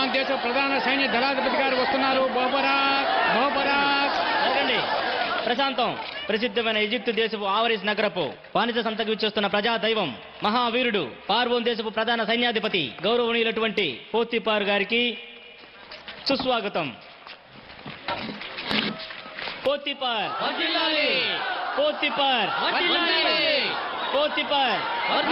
పార్వోన్ దేశ ప్రధాన సైన్య దళాధిపతి గారు వస్తున్నారు బహుబరాక్ బహుబరాక్ జరగండి ప్రశాంతం ప్రసిద్ధమైన ఈజిప్టు దేశపు ఆవరిస్ నగరపు బానిస సంతకు విచ్చేస్తున్న ప్రజా దైవం మహావీరుడు పార్వోన్ దేశపు ప్రధాన సైన్యాధిపతి గౌరవనీయులటువంటి పోతిపార్ గారికి సుస్వాగతం పోతిపార్ పోతిపార్ పోతిపార్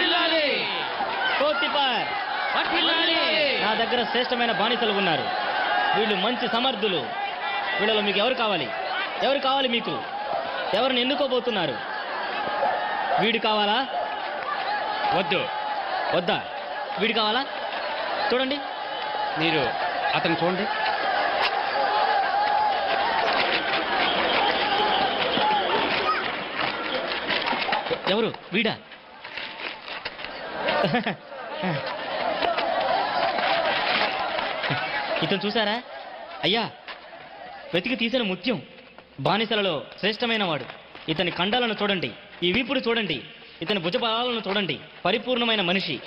పోతిపార్ నా దగ్గర శ్రేష్టమైన బానిసలు ఉన్నారు వీళ్ళు మంచి సమర్థులు వీళ్ళలో మీకు ఎవరు కావాలి ఎవరు కావాలి మీకు ఎవరిని ఎన్నుకోబోతున్నారు వీడు కావాలా వద్దు వద్దా వీడు కావాలా చూడండి మీరు అతను చూడండి ఎవరు వీడా ఇతను చూసారా అయ్యా వెతికి తీసిన ముత్యం బానిసలలో శ్రేష్టమైన వాడు ఇతని కండాలను చూడండి ఈ వీపుడు చూడండి ఇతని భుజబలాలను చూడండి పరిపూర్ణమైన మనిషి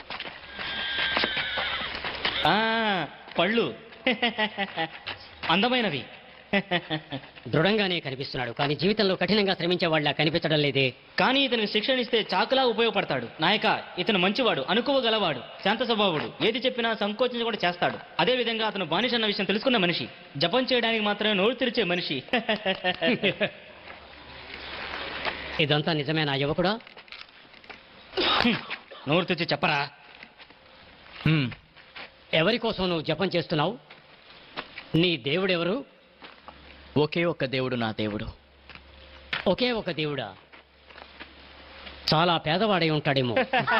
ఆ పళ్ళు అందమైనవి దృఢంగానే కనిపిస్తున్నాడు కానీ జీవితంలో కఠినంగా శ్రమించే వాళ్ళ కనిపించడం లేదే కానీ ఇతనికి శిక్షణ ఇస్తే చాకులా ఉపయోగపడతాడు నాయక ఇతను మంచివాడు అనుకోవగలవాడు శాంత స్వభావుడు ఏది చెప్పినా సంకోచించకుండా చేస్తాడు అదే విధంగా అతను బానిస అన్న విషయం తెలుసుకున్న మనిషి జపం చేయడానికి మాత్రమే నోరు తెరిచే మనిషి ఇదంతా నిజమేనా యువకుడా నోరు తెరిచి చెప్పరా ఎవరి కోసం నువ్వు జపం చేస్తున్నావు నీ దేవుడెవరు ఒకే ఒక్క దేవుడు నా దేవుడు ఒకే ఒక దేవుడా చాలా పేదవాడై ఉంటాడేమో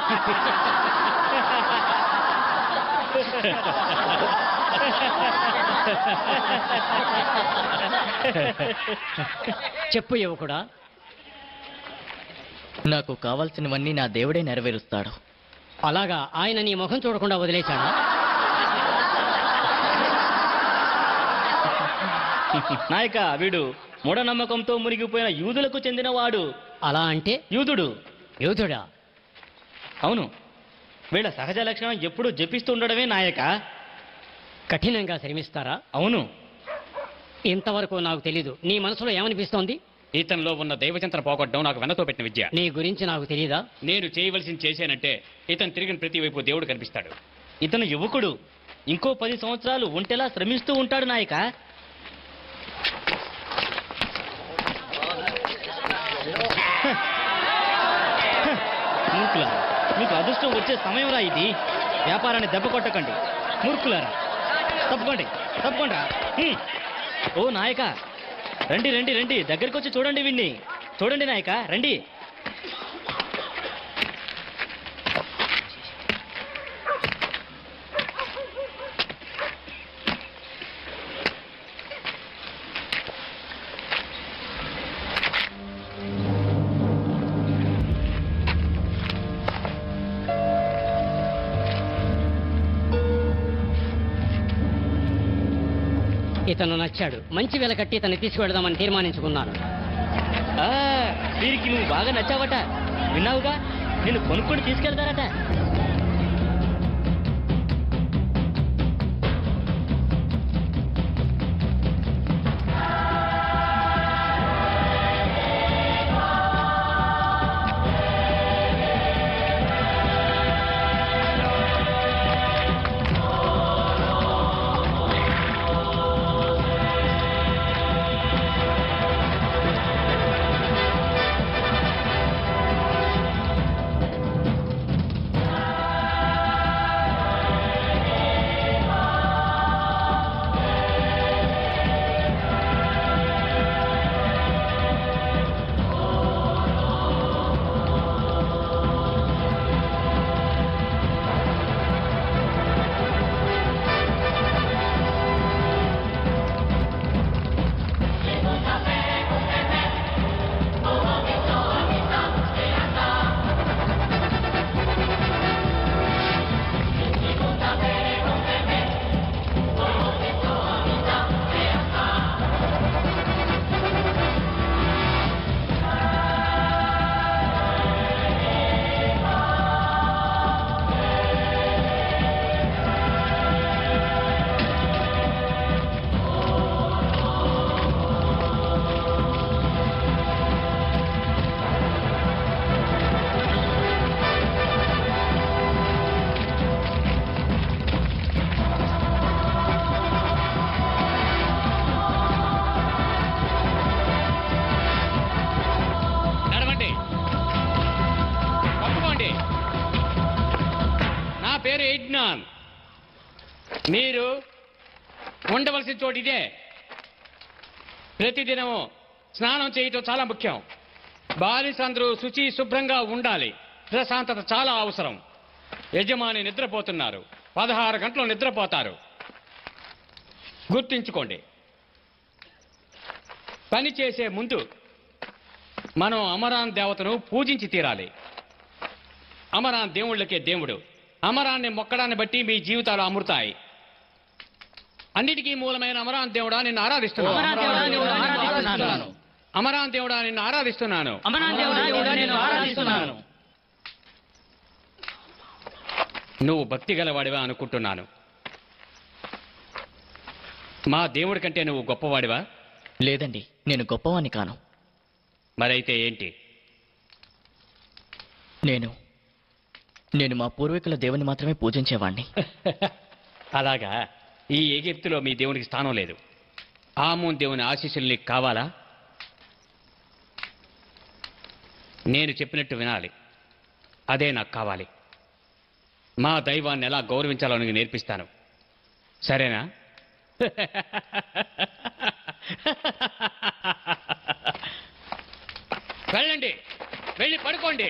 చెప్పు యువకుడా నాకు కావాల్సినవన్నీ నా దేవుడే నెరవేరుస్తాడు అలాగా ఆయన నీ ముఖం చూడకుండా వదిలేశాడా నాయక వీడు మూఢనమ్మకంతో మునిగిపోయిన యూదులకు చెందినవాడు అలా అంటే యూదుడు యోధుడా అవును వీళ్ళ సహజ లక్షణం ఎప్పుడూ జపిస్తూ ఉండడమే నాయక కఠినంగా శ్రమిస్తారా అవును ఇంతవరకు నాకు తెలీదు నీ మనసులో ఏమనిపిస్తోంది ఇతనిలో ఉన్న దైవచంత్ర పోగొట్టడం నాకు వెనతో పెట్టిన విద్య నీ గురించి నాకు తెలీదా నేను చేయవలసింది చేశానంటే ఇతను తిరిగిన ప్రతి వైపు దేవుడు కనిపిస్తాడు ఇతను యువకుడు ఇంకో పది సంవత్సరాలు ఒంటెలా శ్రమిస్తూ ఉంటాడు నాయక మూర్ఖులారా మీకు అదృష్టం వచ్చే సమయంరా ఇది వ్యాపారాన్ని దెబ్బ కొట్టకండి మూర్ఖులారా తప్పుకోండి తప్పుకోండి ఓ నాయక రండి రండి రండి దగ్గరికి వచ్చి చూడండి వీణ్ణి చూడండి నాయక రండి ఇతను నచ్చాడు మంచి వెల కట్టి ఇతన్ని తీసుకువెళదామని తీర్మానించుకున్నాను ఆ, వీరికి నువ్వు బాగా నచ్చావట విన్నావుగా నిన్ను కొనుక్కొని తీసుకెళ్తారట మీరు ఉండవలసిన చోటు ఇదే ప్రతిదినము స్నానం చేయటం చాలా ముఖ్యం బాలిసందరూ శుచి శుభ్రంగా ఉండాలి ప్రశాంతత చాలా అవసరం యజమాని నిద్రపోతున్నారు పదహారు గంటలు నిద్రపోతారు గుర్తుంచుకోండి పని చేసే ముందు మనం అమరాన్ దేవతను పూజించి తీరాలి అమరాన్ దేవుళ్ళకే దేవుడు అమరాన్ని మొక్కడాన్ని బట్టి మీ జీవితాలు అమృతాయి అన్నిటికీ మూలమైన అమరాన్ దేవుడా నిన్ను ఆరాధిస్తున్నాను అమరాన్ దేవుడా, నిన్ను ఆరాధిస్తున్నాను. అమరాన్ దేవుడా నిన్ను ఆరాధిస్తున్నాను అమరాన్ దేవుడా, నిన్ను నేను ఆరాధిస్తున్నాను నువ్వు భక్తి గలవాడివా అనుకుంటున్నాను మా దేవుడి కంటే నువ్వు గొప్పవాడివా లేదండి నేను గొప్పవాణ్ణి కాను మరైతే ఏంటి నేను నేను మా పూర్వీకుల దేవుని మాత్రమే పూజించేవాణ్ణి అలాగా ఈ ఎగిప్తులో మీ దేవునికి స్థానం లేదు ఆమోన్ దేవుని ఆశీస్సులు నీకు కావాలా నేను చెప్పినట్టు వినాలి అదే నాకు కావాలి మా దైవాన్ని ఎలా గౌరవించాలో నీకు నేర్పిస్తాను సరేనా వెళ్ళండి వెళ్ళి పడుకోండి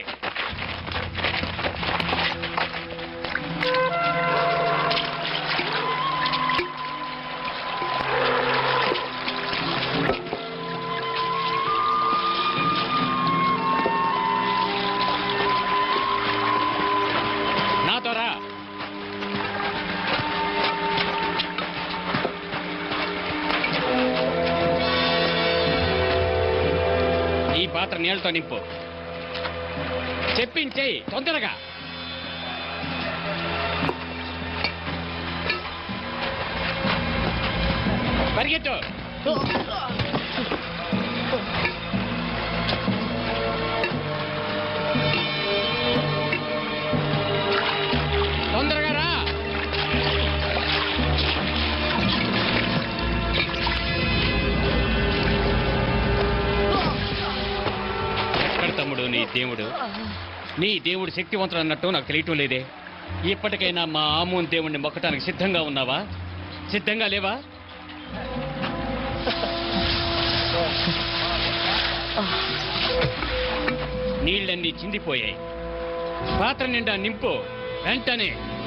నాతో రా ఈ పాత్ర నీళ్ళతో నింపు చెప్పించేయి తొందరగా పరిగెత్తు తొందరగా రా ఎక్కడ తమ్ముడు నీ దేవుడు నీ దేవుడు శక్తివంతుడు అన్నట్టు నాకు తెలియటం లేదే ఇప్పటికైనా మా ఆమోన్ దేవుణ్ణి మొక్కటానికి సిద్ధంగా ఉన్నావా సిద్ధంగా లేవా నీళ్ళన్నీ చిందిపోయాయి పాత్ర నిండా నింపు వెంటనే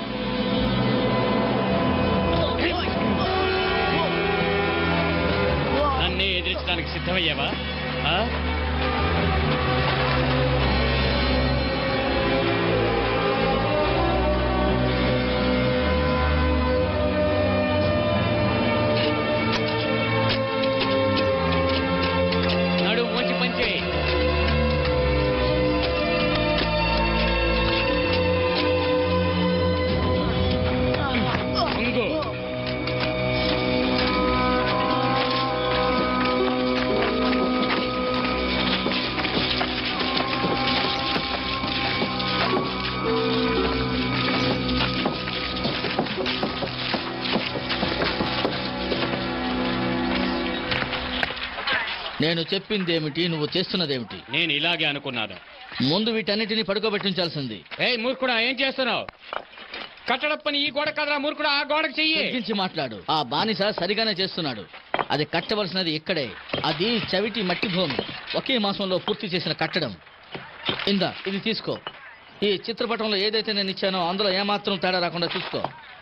నన్నే ఎదిరించడానికి సిద్ధమయ్యావా ఆ? నడుము వంచి పనిచేయి ఉంగు నేను చెప్పిందేమిటి నువ్వు చేస్తున్నదేమిటి నేను ఇలాగే అనుకున్నాను ముందు వీటన్నిటిని పడుకోబెట్టించాల్సింది ఏయ్ మూర్ఖుడా ఏం చేస్తున్నావు కట్టడం పని ఈ గోడ కదరా మూర్ఖుడా ఆ గోడకు చెయ్యి తగ్గించి మాట్లాడు ఆ బానిస సరిగానే చేస్తున్నాడు అది కట్టవలసినది ఇక్కడే అది చవిటి మట్టి భూమి ఒకే మాసంలో పూర్తి చేసిన కట్టడం ఇందా ఇది తీసుకో ఈ చిత్రపటంలో ఏదైతే నేను ఇచ్చానో అందులో ఏమాత్రం తేడా రాకుండా చూసుకో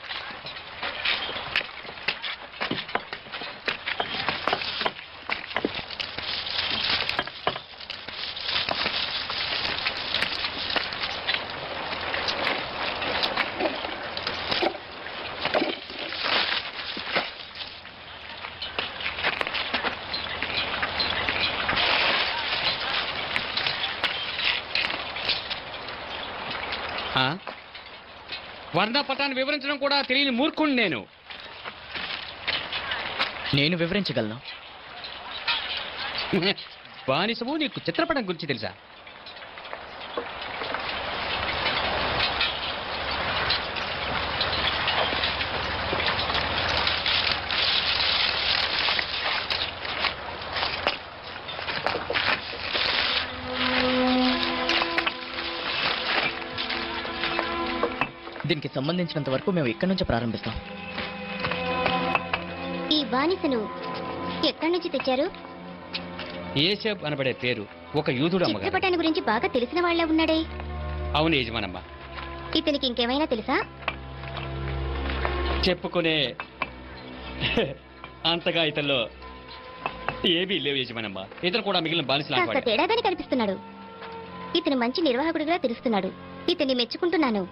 ఆ? వర్ణపటాన్ని వివరించడం కూడా తెలియని మూర్ఖుణ్ణి నేను నేను వివరించగలను బానిసము నీకు చిత్రపటం గురించి తెలుసా దీనికి సంబంధించినంత వరకు మేము ఇక్కడి నుంచి ప్రారంభిస్తాం బానిసను ఎక్కడి నుంచి తెచ్చారు ఏసేబ్ అనబడే పేరు ఒక యూదుడు అమ్మగారు చిత్రపటాన్ని గురించి బాగా తెలిసిన వాళ్ళ ఉన్నాడే అవును యజమానమ్మ ఇతనికి ఇంకేమైనా తెలుసా చెప్పుకునే అంతగా ఇతనిలో ఏమీ లేవు యజమానమ్మ ఇతను కూడా మిగిలిన బానిసలు కాస్త తేడాగానే కనిపిస్తున్నాడు ఇతను మంచి నిర్వాహకుడిగా తెలుస్తున్నాడు ఇతన్ని మెచ్చుకుంటున్నాను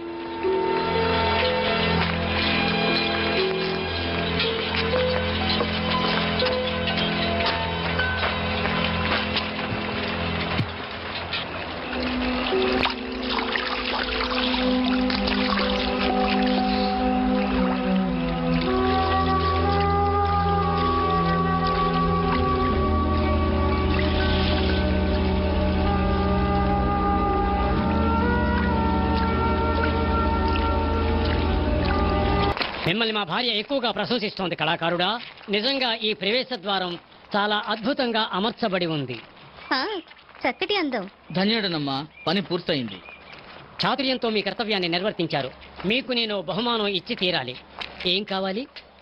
మిమ్మల్ని మా భార్య ఎక్కువగా ప్రశంసిస్తోంది కళాకారుడా నిజంగా ఈ ప్రవేశ ద్వారం చాలా అద్భుతంగా అమర్చబడి ఉంది ఆ, చక్కటి అందం ధన్యుడనమ్మా పని పూర్తయింది చాతుర్యంతో మీ కర్తవ్యాన్ని నిర్వర్తించారు మీకు నేను బహుమానం ఇచ్చి తీరాలి ఏం కావాలి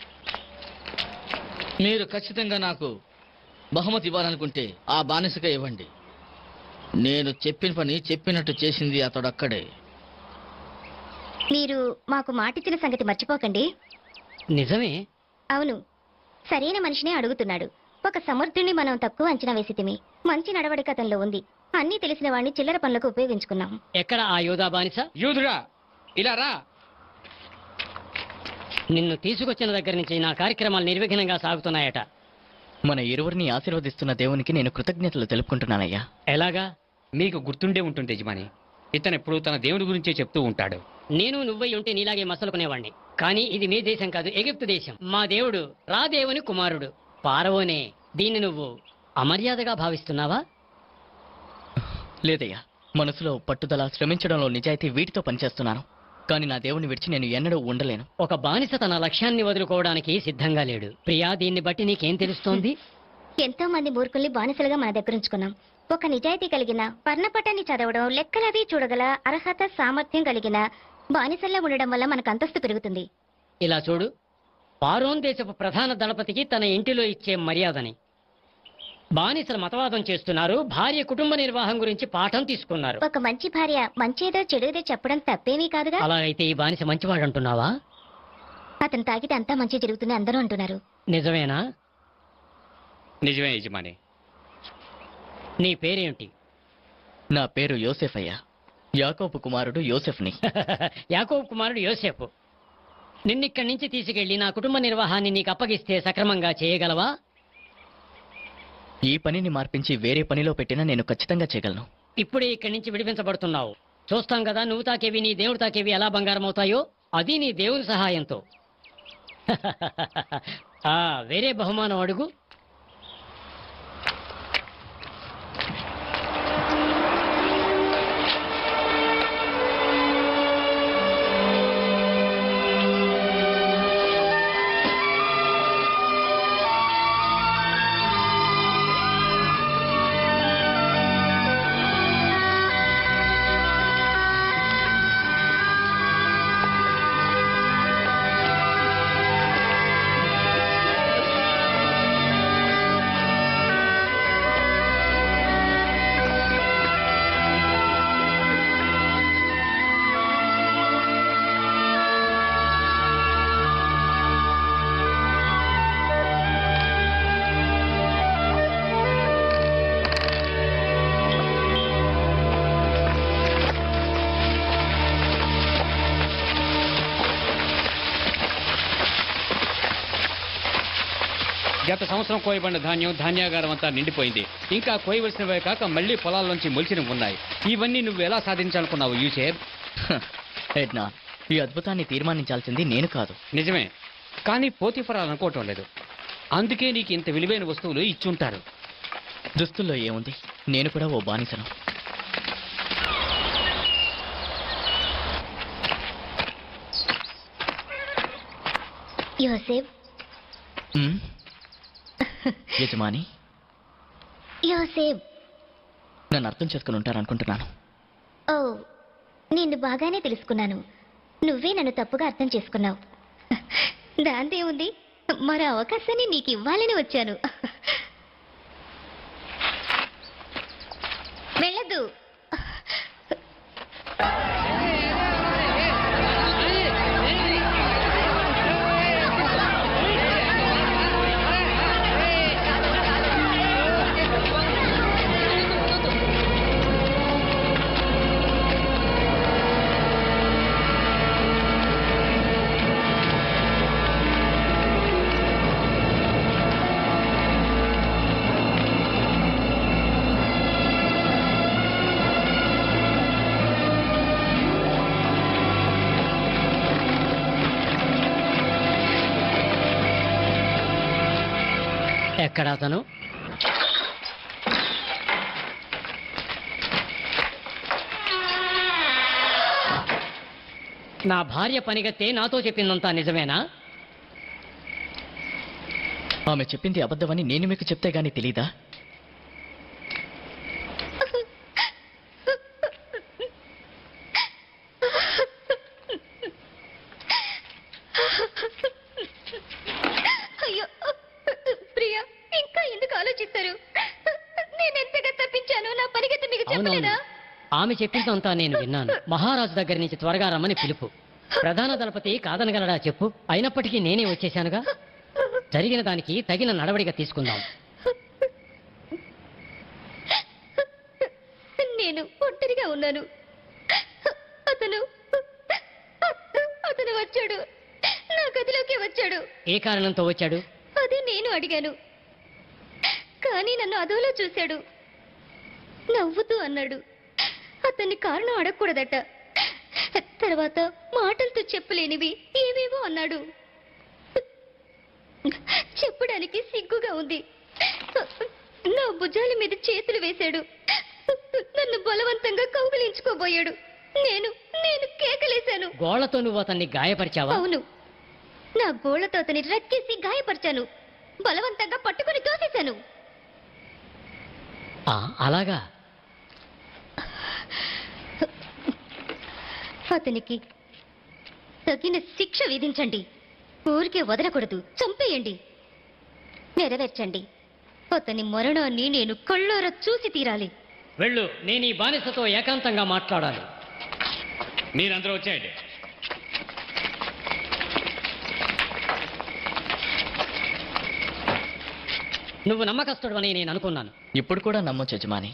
మీరు ఖచ్చితంగా నాకు బహుమతి ఇవ్వాలనుకుంటే ఆ బానిసగా ఇవ్వండి నేను చెప్పిన పని చెప్పినట్టు చేసింది అతడక్కడే మీరు మాకు మాటిచ్చిన సంగతి మర్చిపోకండి నిజమే అవును సరైన మనిషినే అడుగుతున్నాడు ఒక సమర్థుణ్ణి మనం తక్కువ అంచనా వేసితిమి మంచి నడవడిక అతనిలో ఉంది అన్నీ తెలిసిన వాడిని చిల్లర పనులకు ఉపయోగించుకున్నాం ఎక్కడ ఆ యోధా బానిస యూదుడా ఇలా రా నిన్ను తీసుకొచ్చిన దగ్గర నుంచి నా కార్యక్రమాలు నిర్విఘ్నంగా సాగుతున్నాయట మన ఇరువురిని ఆశీర్వదిస్తున్న దేవునికి నేను కృతజ్ఞతలు తెలుపుకుంటున్నానయ్యా ఎలాగా మీకు గుర్తుండే ఉంటుంది యజమాని ఇతను ఎప్పుడు తన దేవుడి గురించే చెప్తూ ఉంటాడు నేను నువ్వై ఉంటే నీలాగే మసలుకునేవాణ్ణి కానీ ఇది మీ దేశం కాదు ఎగిప్తు దేశం మా దేవుడు రా దేవుని కుమారుడు పారవోనే దీన్ని నువ్వు అమర్యాదగా భావిస్తున్నావా లేదయ్యా మనసులో పట్టుదల శ్రమించడంలో నిజాయితీ వీటితో పనిచేస్తున్నాను కానీ నా దేవుని విడిచి నేను ఎన్నడూ ఉండలేను ఒక బానిస తన లక్ష్యాన్ని వదులుకోవడానికి సిద్ధంగా లేడు ప్రియా దీన్ని బట్టి నీకేం తెలుస్తోంది ఎంతో మంది మూర్ఖుల్ని బానిసలుగా మన దగ్గర ఉంచుకున్నాం ఒక నిజాయితీ కలిగిన పర్ణపటాన్ని చదవడం లెక్కలవి చూడగల అర్హత సామర్థ్యం కలిగిన బానిసల్లా ఉండడం వల్ల మనకు అంతస్తు పెరుగుతుంది ఇలా చూడు పారోన్ దేశపు ప్రధాన దళపతికి తన ఇంటిలో ఇచ్చే మర్యాదని బానిసలు మతవాదం చేస్తున్నారు భార్య కుటుంబ నిర్వాహం గురించి పాఠం తీసుకున్నారు ఒక మంచి భార్య మంచేదో చెడుదో చెప్పడం తప్పేమీ కాదుగా అలా అయితే ఈ బానిస మంచివాడు అంటున్నావా అతను తాగితే అంతా మంచి జరుగుతుంది అందరూ అంటున్నారు నిజమేనా నిజమే యజమాని నీ పేరేమిటి నా పేరు యోసెఫ్ అయ్యా యాకోబు కుమారుడు యోసెఫ్ని యాకోబ్ కుమారుడు యోసేపు నిన్నిక్కడి నుంచి తీసుకెళ్లి నా కుటుంబ నిర్వాహాన్ని నీకు అప్పగిస్తే సక్రమంగా చేయగలవా ఈ పనిని మార్పించి వేరే పనిలో పెట్టినా నేను ఖచ్చితంగా చేయగలను ఇప్పుడే ఇక్కడి నుంచి విడిపించబడుతున్నావు చూస్తాం కదా నువ్వు తాకేవి నీ దేవుడు తాకేవి ఎలా బంగారం అవుతాయో అది నీ దేవుని సహాయంతో ఆ వేరే బహుమానం అడుగు గత సంవత్సరం కోయబడిన ధాన్యం ధాన్యాగారం అంతా నిండిపోయింది ఇంకా కోయవలసినవే కాక మళ్ళీ పొలాల్లోంచి మొలిచినవి ఉన్నాయి ఇవన్నీ నువ్వు ఎలా సాధించాలనుకున్నావు యూసేఫ్ హ, ఎడ్నా ఈ అద్భుతాన్ని తీర్మానించాల్సింది నేను కాదు నిజమే కానీ పోతిఫరాలు అనుకోవటం లేదు అందుకే నీకు ఇంత విలువైన వస్తువులు ఇచ్చుంటారు దుస్తుల్లో ఏముంది నేను కూడా ఓ బానిసను యోసేఫ్ ఉమ్, యజమాని యోసేఫ్ నన్ను అర్థం చేసుకుని ఉంటారనుకుంటున్నాను ఓ నిన్ను బాగానే తెలుసుకున్నాను నువ్వే నన్ను తప్పుగా అర్థం చేసుకున్నావు దాంతే ఉంది మరో అవకాశాన్ని నీకు ఇవ్వాలని వచ్చాను వెళ్ళదు ఎక్కడ అతను నా భార్య పనిగత్తే నాతో చెప్పిందంతా నిజమేనా ఆమె చెప్పింది అబద్ధమని నేను మీకు చెప్తే గానీ తెలీదా అయ్యో ప్రియా ఇంకా ఎందుకు ఆలోచిస్తారు నేను ఎంతగా తప్పించాను నా పరిగెత్తి మీకు అవునవును చెప్పలేదా ఆమె చెప్పిందంతా నేను విన్నాను మహారాజు దగ్గర నుంచి త్వరగా రమ్మని పిలుపు ప్రధాన దళపతి కాదనగలడా చెప్పు అయినప్పటికీ నేనే వచ్చేశానుగా జరిగిన దానికి తగిన నడవడిగా తీసుకుందాం నేను ఒంటరిగా ఉన్నాను అతను అతను వచ్చాడు నా గదిలోకి వచ్చాడు ఏ కారణంతో వచ్చాడు అదే నేను అడిగాను కానీ నన్ను అదోలో చూశాడు నవ్వుతూ అన్నాడు అతన్ని కారణం అడగకూడదట తర్వాత మాటలతో చెప్పలేనివి ఏవేవో అన్నాడు చెప్పడానికి సిగ్గుగా ఉంది నా భుజాల మీద చేతులు వేశాడు నన్ను బలవంతంగా కౌగిలించుకోబోయాడు నేను నేను కేకలేశాను గోళ్లతో నువ్వు అతన్ని గాయపరిచావా అవును నా గోళ్లతో అతని రక్కేసి గాయపరిచాను బలవంతంగా పట్టుకుని తోసేశాను ఆ, అలాగా అతనికి తగిన శిక్ష విధించండి ఊరికే వదలకూడదు చంపేయండి నెరవేర్చండి అతని మరణాన్ని నేను కళ్ళారా చూసి తీరాలి వెళ్ళు నేను ఈ బానిసతో ఏకాంతంగా మాట్లాడాలి మీరందరూ వచ్చేయండి నువ్వు నమ్మకస్తుడు అని నేను అనుకున్నాను ఇప్పుడు కూడా నమ్మొచ్చు యజమాని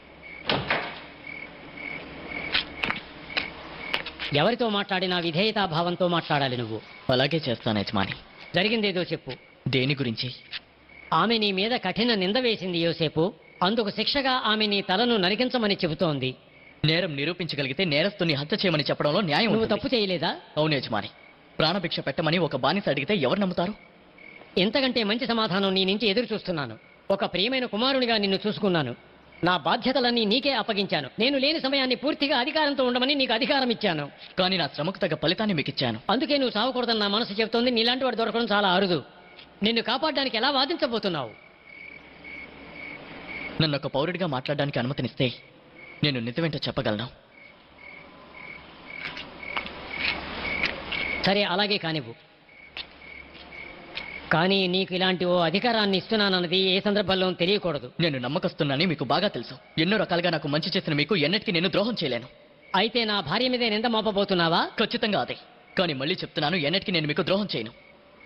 ఎవరితో మాట్లాడినా విధేయతాభావంతో మాట్లాడాలి నువ్వు అలాగే చేస్తాను యజమాని జరిగిందేదో చెప్పు దేని గురించి ఆమె నీ మీద కఠిన నింద వేసింది యోసేపు అందుకు శిక్షగా ఆమె నీ తలను నరికించమని చెబుతోంది నేరం నిరూపించగలిగితే నేరస్తుని హత్య చేయమని చెప్పడంలో న్యాయం నువ్వు ఉంటుంది. తప్పు చేయలేదా అవును యజమాని ప్రాణభిక్ష పెట్టమని ఒక బానిస అడిగితే ఎవరు నమ్ముతారు ఎంతకంటే మంచి సమాధానం నీ నుంచి ఎదురు చూస్తున్నాను ఒక ప్రియమైన కుమారునిగా నిన్ను చూసుకున్నాను నా బాధ్యతలన్నీ నీకే అప్పగించాను నేను లేని సమయాన్ని పూర్తిగా అధికారంతో ఉండమని నీకు అధికారం ఇచ్చాను కానీ నా శ్రమకు తగ్గ ఫలితాన్ని మీకు ఇచ్చాను అందుకే నువ్వు సావకూడదని నా మనసు చెబుతోంది నీలాంటి వాడు దొరకడం చాలా అరుదు నిన్ను కాపాడడానికి ఎలా వాదించబోతున్నావు నన్ను ఒక పౌరుడిగా మాట్లాడడానికి అనుమతినిస్తే నేను నిజమేంటో చెప్పగలను సరే అలాగే కానివ్వు కానీ నీకు ఇలాంటి ఓ అధికారాన్ని ఇస్తున్నానన్నది ఏ సందర్భంలో తెలియకూడదు నేను నమ్మకస్తున్నానని మీకు బాగా తెలుసు ఎన్నో రకాలుగా నాకు మంచి చేసిన మీకు ఎన్నటికీ నేను ద్రోహం చేయలేను అయితే నా భార్య మీదే నింద మోపబోతున్నావా ఖచ్చితంగా అదే కానీ మళ్ళీ చెప్తున్నాను ఎన్నటికీ నేను మీకు ద్రోహం చేయను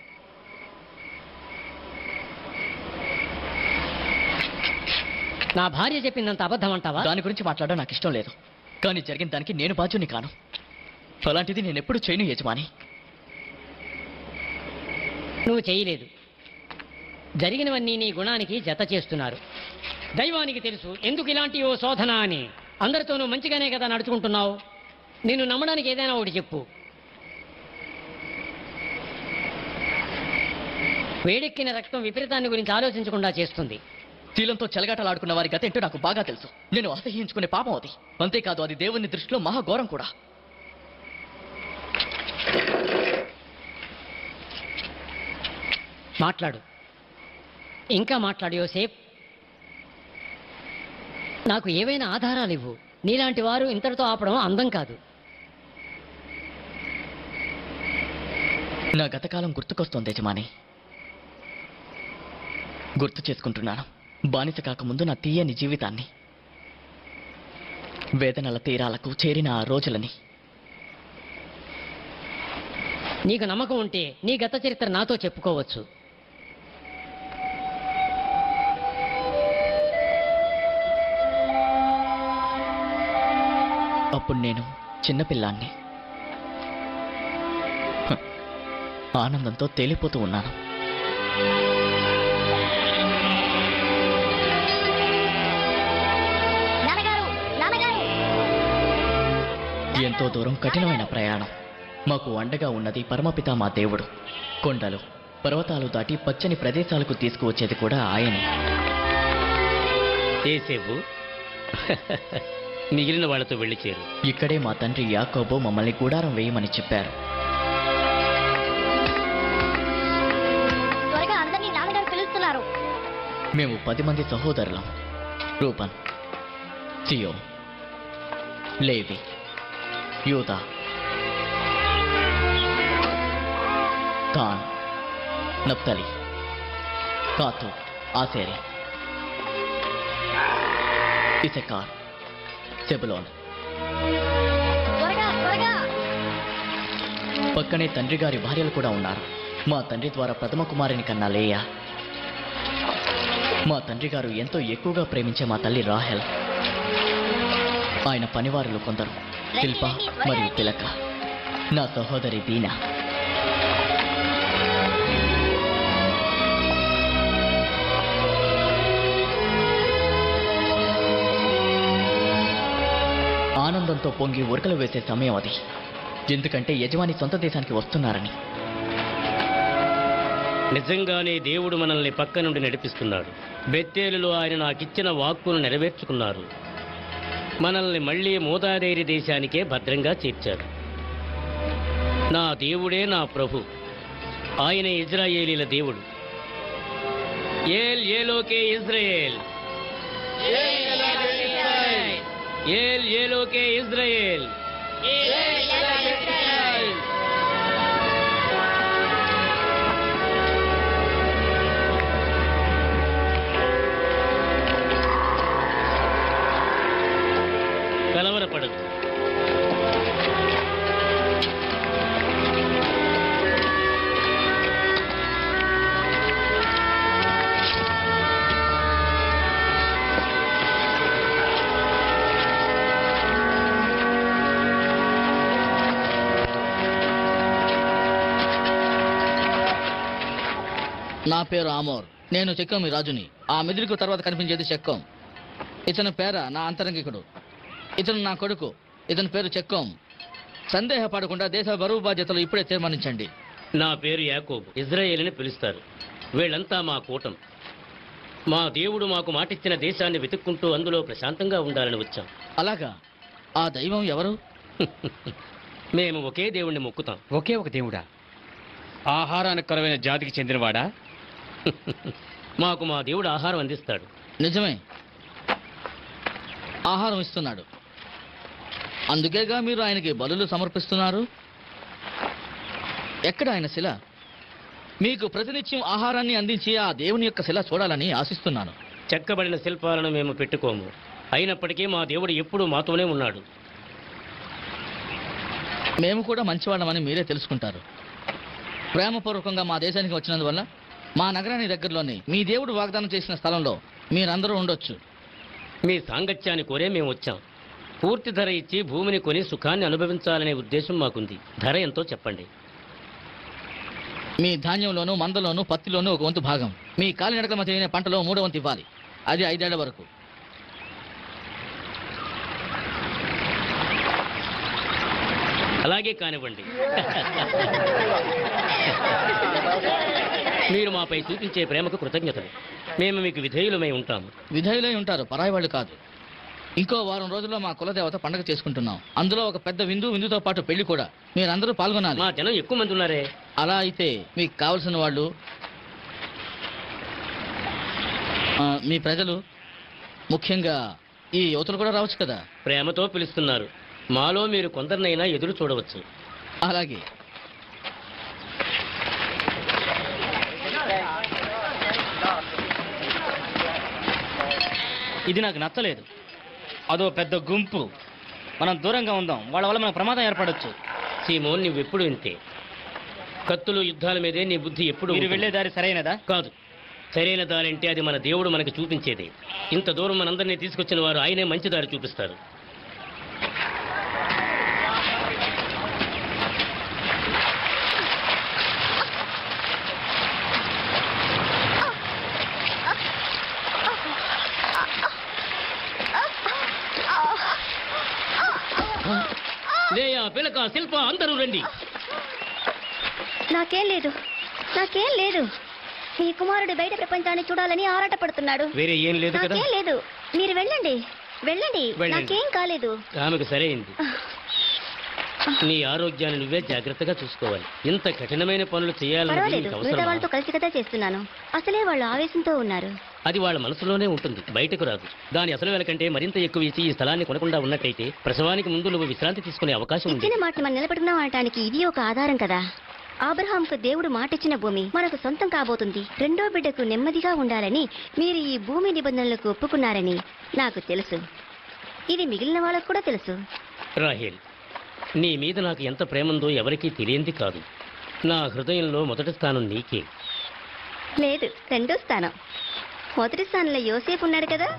నా భార్య చెప్పిందంత అబద్ధం అంటావా దాని గురించి మాట్లాడడం నాకు ఇష్టం లేదు కానీ జరిగిన దానికి నేను బాధ్యుని కాను అలాంటిది నేను ఎప్పుడు చేయను యజమాని నువ్వు చేయలేదు జరిగినవన్నీ నీ గుణానికి జత చేస్తున్నారు దైవానికి తెలుసు ఎందుకు ఇలాంటి ఓ శోధన అని అందరితోనూ మంచిగానే కదా నడుచుకుంటున్నావు నిన్ను నమ్మడానికి ఏదైనా ఒకటి చెప్పు వేడెక్కిన రక్తం విపరీతాన్ని గురించి ఆలోచించకుండా చేస్తుంది శీలంతో చెలగాటలాడుకున్న వారి గత ఏంటో నాకు బాగా తెలుసు నేను అసహ్యించుకునే పాపం అది అంతేకాదు అది దేవుని దృష్టిలో మహాఘోరం కూడా మాట్లాడు ఇంకా మాట్లాడు యోసేప్ నాకు ఏవైనా ఆధారాలు ఇవ్వు నీలాంటి వారు ఇంతటితో ఆపడం అందం కాదు నా గతకాలం గుర్తుకొస్తోంది యజమాని గుర్తు చేసుకుంటున్నాను బానిస కాకముందు నా తీయని జీవితాన్ని వేదనల తీరాలకు చేరిన ఆ రోజులని నీకు నమ్మకం ఉంటే నీ గత చరిత్ర నాతో చెప్పుకోవచ్చు అప్పుడు నేను చిన్నపిల్లాన్ని హ, ఆనందంతో తేలిపోతూ ఉన్నాను నాన్నగారు నాన్నగారు ఎంతో దూరం కఠినమైన ప్రయాణం మాకు అండగా ఉన్నది పరమపిత మా దేవుడు కొండలు పర్వతాలు దాటి పచ్చని ప్రదేశాలకు తీసుకువచ్చేది కూడా ఆయనే చేసేవు మిగిలిన వాళ్ళతో వెళ్ళి చేరు ఇక్కడే మా తండ్రి యాకోబు మమ్మల్ని గుడారం వేయమని చెప్పారు త్వరగా అందరినీ నాన్నగారు పిలుస్తున్నారు మేము పది మంది సహోదరులం రూపన్ సియో లేవి యూదా ఖాన్ నప్తలి కాతు ఆసేరి ఇసకార్ సెబులోన్ త్వరగా త్వరగా పక్కనే తండ్రి గారి భార్యలు కూడా ఉన్నారు మా తండ్రి ద్వారా ప్రథమ కుమారుని కన్నా లేయా మా తండ్రి గారు ఎంతో ఎక్కువగా ప్రేమించే మా తల్లి రాహెల్ ఆయన పనివారులు కొందరు శిల్ప మరియు తిలక నా సహోదరి దీనా ఆనందంతో పొంగి ఉరకలు వేసే సమయం అది ఎందుకంటే యజమాని సొంత దేశానికి వస్తున్నారని నిజంగానే దేవుడు మనల్ని పక్క నుండి నడిపిస్తున్నాడు బెత్తేలులో ఆయన నాకిచ్చిన వాక్కును నెరవేర్చుకున్నారు మనల్ని మళ్ళీ మోదాదేరి దేశానికే భద్రంగా చేర్చారు నా దేవుడే నా ప్రభు ఆయన ఇజ్రాయేలీల దేవుడు ఏల్ ఏలోకే ఇజ్రాయేల్ ఏల్ ఏలోకే ఇజ్రాయేల్ కలవరపడదు నా పేరు ఆమోర్ నేను చెక్కం ఈ రాజుని ఆ మెదిరికి తర్వాత కనిపించేది చెక్కం ఇతని పేర నా అంతరంగికుడు ఇతను నా కొడుకు ఇతని పేరు చెక్కం సందేహపడకుండా దేశ బరువు బాధ్యతలు ఇప్పుడే తీర్మానించండి నా పేరు యాకోబు ఇజ్రాయేలుని పిలుస్తారు వీళ్ళంతా మా కూటం మా దేవుడు మాకు మాటిచ్చిన దేశాన్ని వెతుక్కుంటూ అందులో ప్రశాంతంగా ఉండాలని వచ్చాం అలాగా ఆ దైవం ఎవరు మేము ఒకే దేవుణ్ణి మొక్కుతాం ఒకే ఒక దేవుడా ఆహారానికి కరువైన జాతికి చెందినవాడా మాకు మా దేవుడు ఆహారం అందిస్తాడు నిజమే ఆహారం ఇస్తున్నాడు అందుకేగా మీరు ఆయనకి బలులు సమర్పిస్తున్నారు ఎక్కడ ఆయన శిల మీకు ప్రతినిత్యం ఆహారాన్ని అందించి ఆ దేవుని యొక్క శిల చూడాలని ఆశిస్తున్నాను చెక్కబడిన శిల్పాలను మేము పెట్టుకోము అయినప్పటికీ మా దేవుడు ఎప్పుడూ మాతోనే ఉన్నాడు మేము కూడా మంచివాళ్ళమని మీరే తెలుసుకుంటారు ప్రేమపూర్వకంగా మా దేశానికి వచ్చినందువల్ల మా నగరానికి దగ్గరలోని మీ దేవుడు వాగ్దానం చేసిన స్థలంలో మీరందరూ ఉండొచ్చు మీ సాంగత్యాన్ని కోరే మేము వచ్చాం పూర్తి ధర ఇచ్చి భూమిని కొని సుఖాన్ని అనుభవించాలనే ఉద్దేశం మాకుంది ధర ఎంతో చెప్పండి మీ ధాన్యంలోను మందలోను పత్తిలోను ఒక వంతు భాగం మీ కాలినడకల మధ్య అయిన పంటలో మూడో వంతు ఇవ్వాలి అది ఐదేళ్ల వరకు అలాగే కానివ్వండి మీరు మాపై చూపించే ప్రేమకు కృతజ్ఞతలు మేము మీకు విధేయులమై ఉంటాము విధేయులై ఉంటారు పరాయి వాళ్ళు కాదు ఇంకో వారం రోజుల్లో మా కులదేవత పండగ చేసుకుంటున్నాం అందులో ఒక పెద్ద విందు విందుతో పాటు పెళ్లి కూడా మీరందరూ పాల్గొనాలి మా జనం ఎక్కువ మంది ఉన్నారే అలా అయితే మీకు కావలసిన వాళ్ళు ఆ, మీ ప్రజలు ముఖ్యంగా ఈ యువతలు కూడా రావచ్చు కదా ప్రేమతో పిలుస్తున్నారు మాలో మీరు కొందరినైనా ఎదురు చూడవచ్చు అలాగే ఇది నాకు నచ్చలేదు అదో పెద్ద గుంపు మనం దూరంగా ఉందాం వాళ్ళ వల్ల మనకు ప్రమాదం ఏర్పడొచ్చు సీమోన్ నువ్వెప్పుడు ఇంతే కత్తులు యుద్ధాల మీదే నీ బుద్ధి ఎప్పుడు మీరు ఉంటుంది. వెళ్లే దారి సరైనదా కాదు సరైన దారి అంటే అది మన దేవుడు మనకి చూపించేది ఇంత దూరం మనందరినీ తీసుకొచ్చిన వారు ఆయనే మంచి దారి చూపిస్తారు లేయ పిలక శిల్ప అందరూ రండి నాకేం లేదు నాకేం లేదు మీ కుమారుడు బయట ప్రపంచాన్ని చూడాలని ఆరాటపడుతున్నాడు వేరే ఏం లేదు కదా నాకేం లేదు మీరు వెళ్ళండి వెళ్ళండి వెళ్ళండి. నాకేం కాలేదు ఆమెకు సరైంది నీ ఆరోగ్యాన్ని నువ్వే జాగ్రత్తగా చూసుకోవాలి ఇంత కఠినమైన పనులు చేయాలన్నది పర్వాలేదు నీకు మిగతా అవసరమా? వాళ్ళతో కలిసి కదా చేస్తున్నాను అసలే వాళ్ళు ఆవేశంతో ఉన్నారు అది వాళ్ళ మనసులోనే ఉంటుంది బయటకు రాదు దాని అసలు వెనకంటే మరింత ఎక్కువ ఇచ్చి ఈ స్థలాన్ని కొనకుండా ఉన్నట్టయితే ప్రసవానికి ముందు నువ్వు విశ్రాంతి తీసుకునే అవకాశం ఉంది ఇచ్చిన మాటని మనం నిలబెట్టుకున్నాం అనటానికి ఇది ఒక ఆధారం కదా ఆబ్రహాంకు దేవుడు మాటిచ్చిన భూమి మనకు సొంతం కాబోతుంది రెండో బిడ్డకు నెమ్మదిగా ఉండాలని మీరు ఈ భూమి నిబంధనలకు ఒప్పుకున్నారని నాకు తెలుసు ఇది మిగిలిన వాళ్ళకు కూడా తెలుసు రాహేల్ నీ మీద నాకు ఎంత ప్రేమందో ఎవరికీ తెలియంది కాదు నా హృదయంలో మొదటి స్థానం నీకే లేదు రెండో స్థానం మొదటి స్థానంలో యోసేపు ఉన్నాడు కదా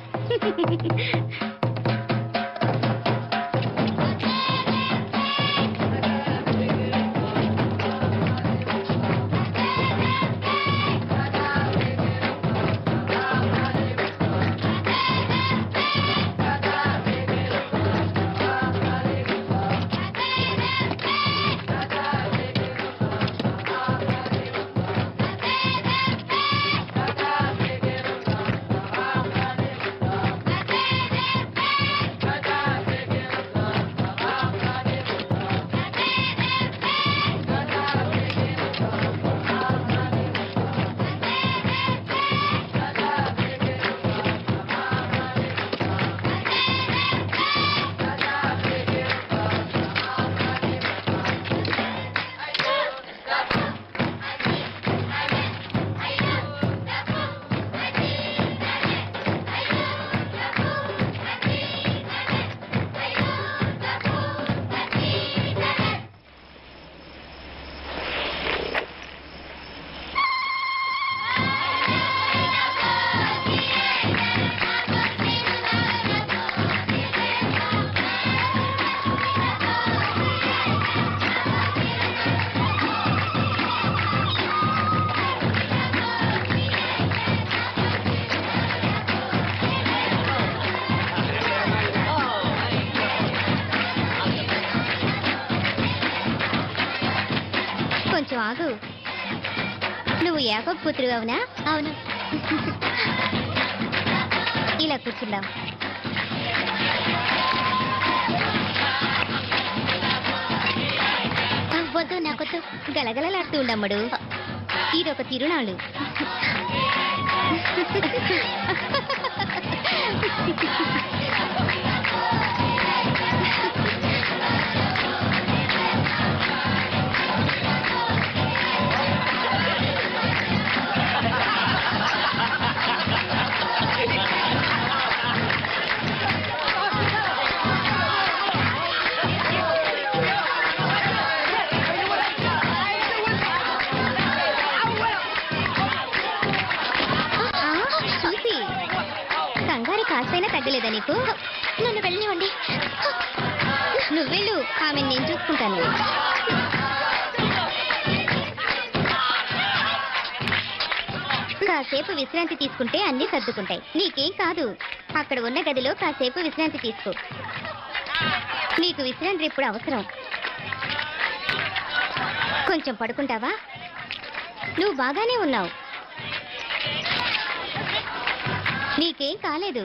కొంచెం ఆగు నువ్వు యాకబ్ పుత్రుడు అవునా అవును ఇలా కూర్చుందాం ఆ, వద్దు నాకొద్దు గలగలలాడుతూ ఉండమ్మడు ఇదొక తిరునాళ్ళు ఆ, చూసి కంగారు కాస్తైనా తగ్గలేదా నీకు నన్ను వెళ్ళనివ్వండి నువ్వెళ్ళు ఆమె నేను చూసుకుంటాను కాసేపు విశ్రాంతి తీసుకుంటే అన్ని సర్దుకుంటాయి నీకేం కాదు అక్కడ ఉన్న గదిలో కాసేపు విశ్రాంతి తీసుకో నీకు విశ్రాంతి ఇప్పుడు అవసరం కొంచెం పడుకుంటావా నువ్వు బాగానే ఉన్నావు నీకేం కాలేదు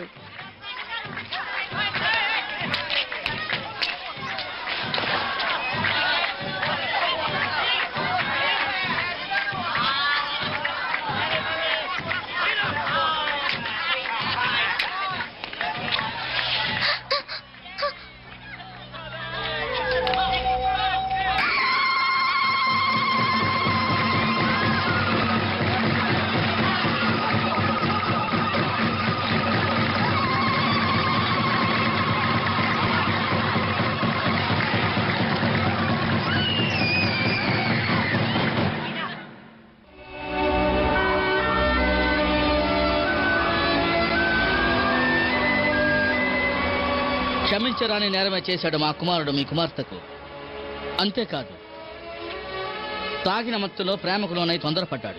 క్షమించరాని నేరమే చేశాడు మా కుమారుడు మీ కుమార్తెకు అంతేకాదు తాగిన మత్తులో ప్రేమకు లోనై తొందరపడ్డాడు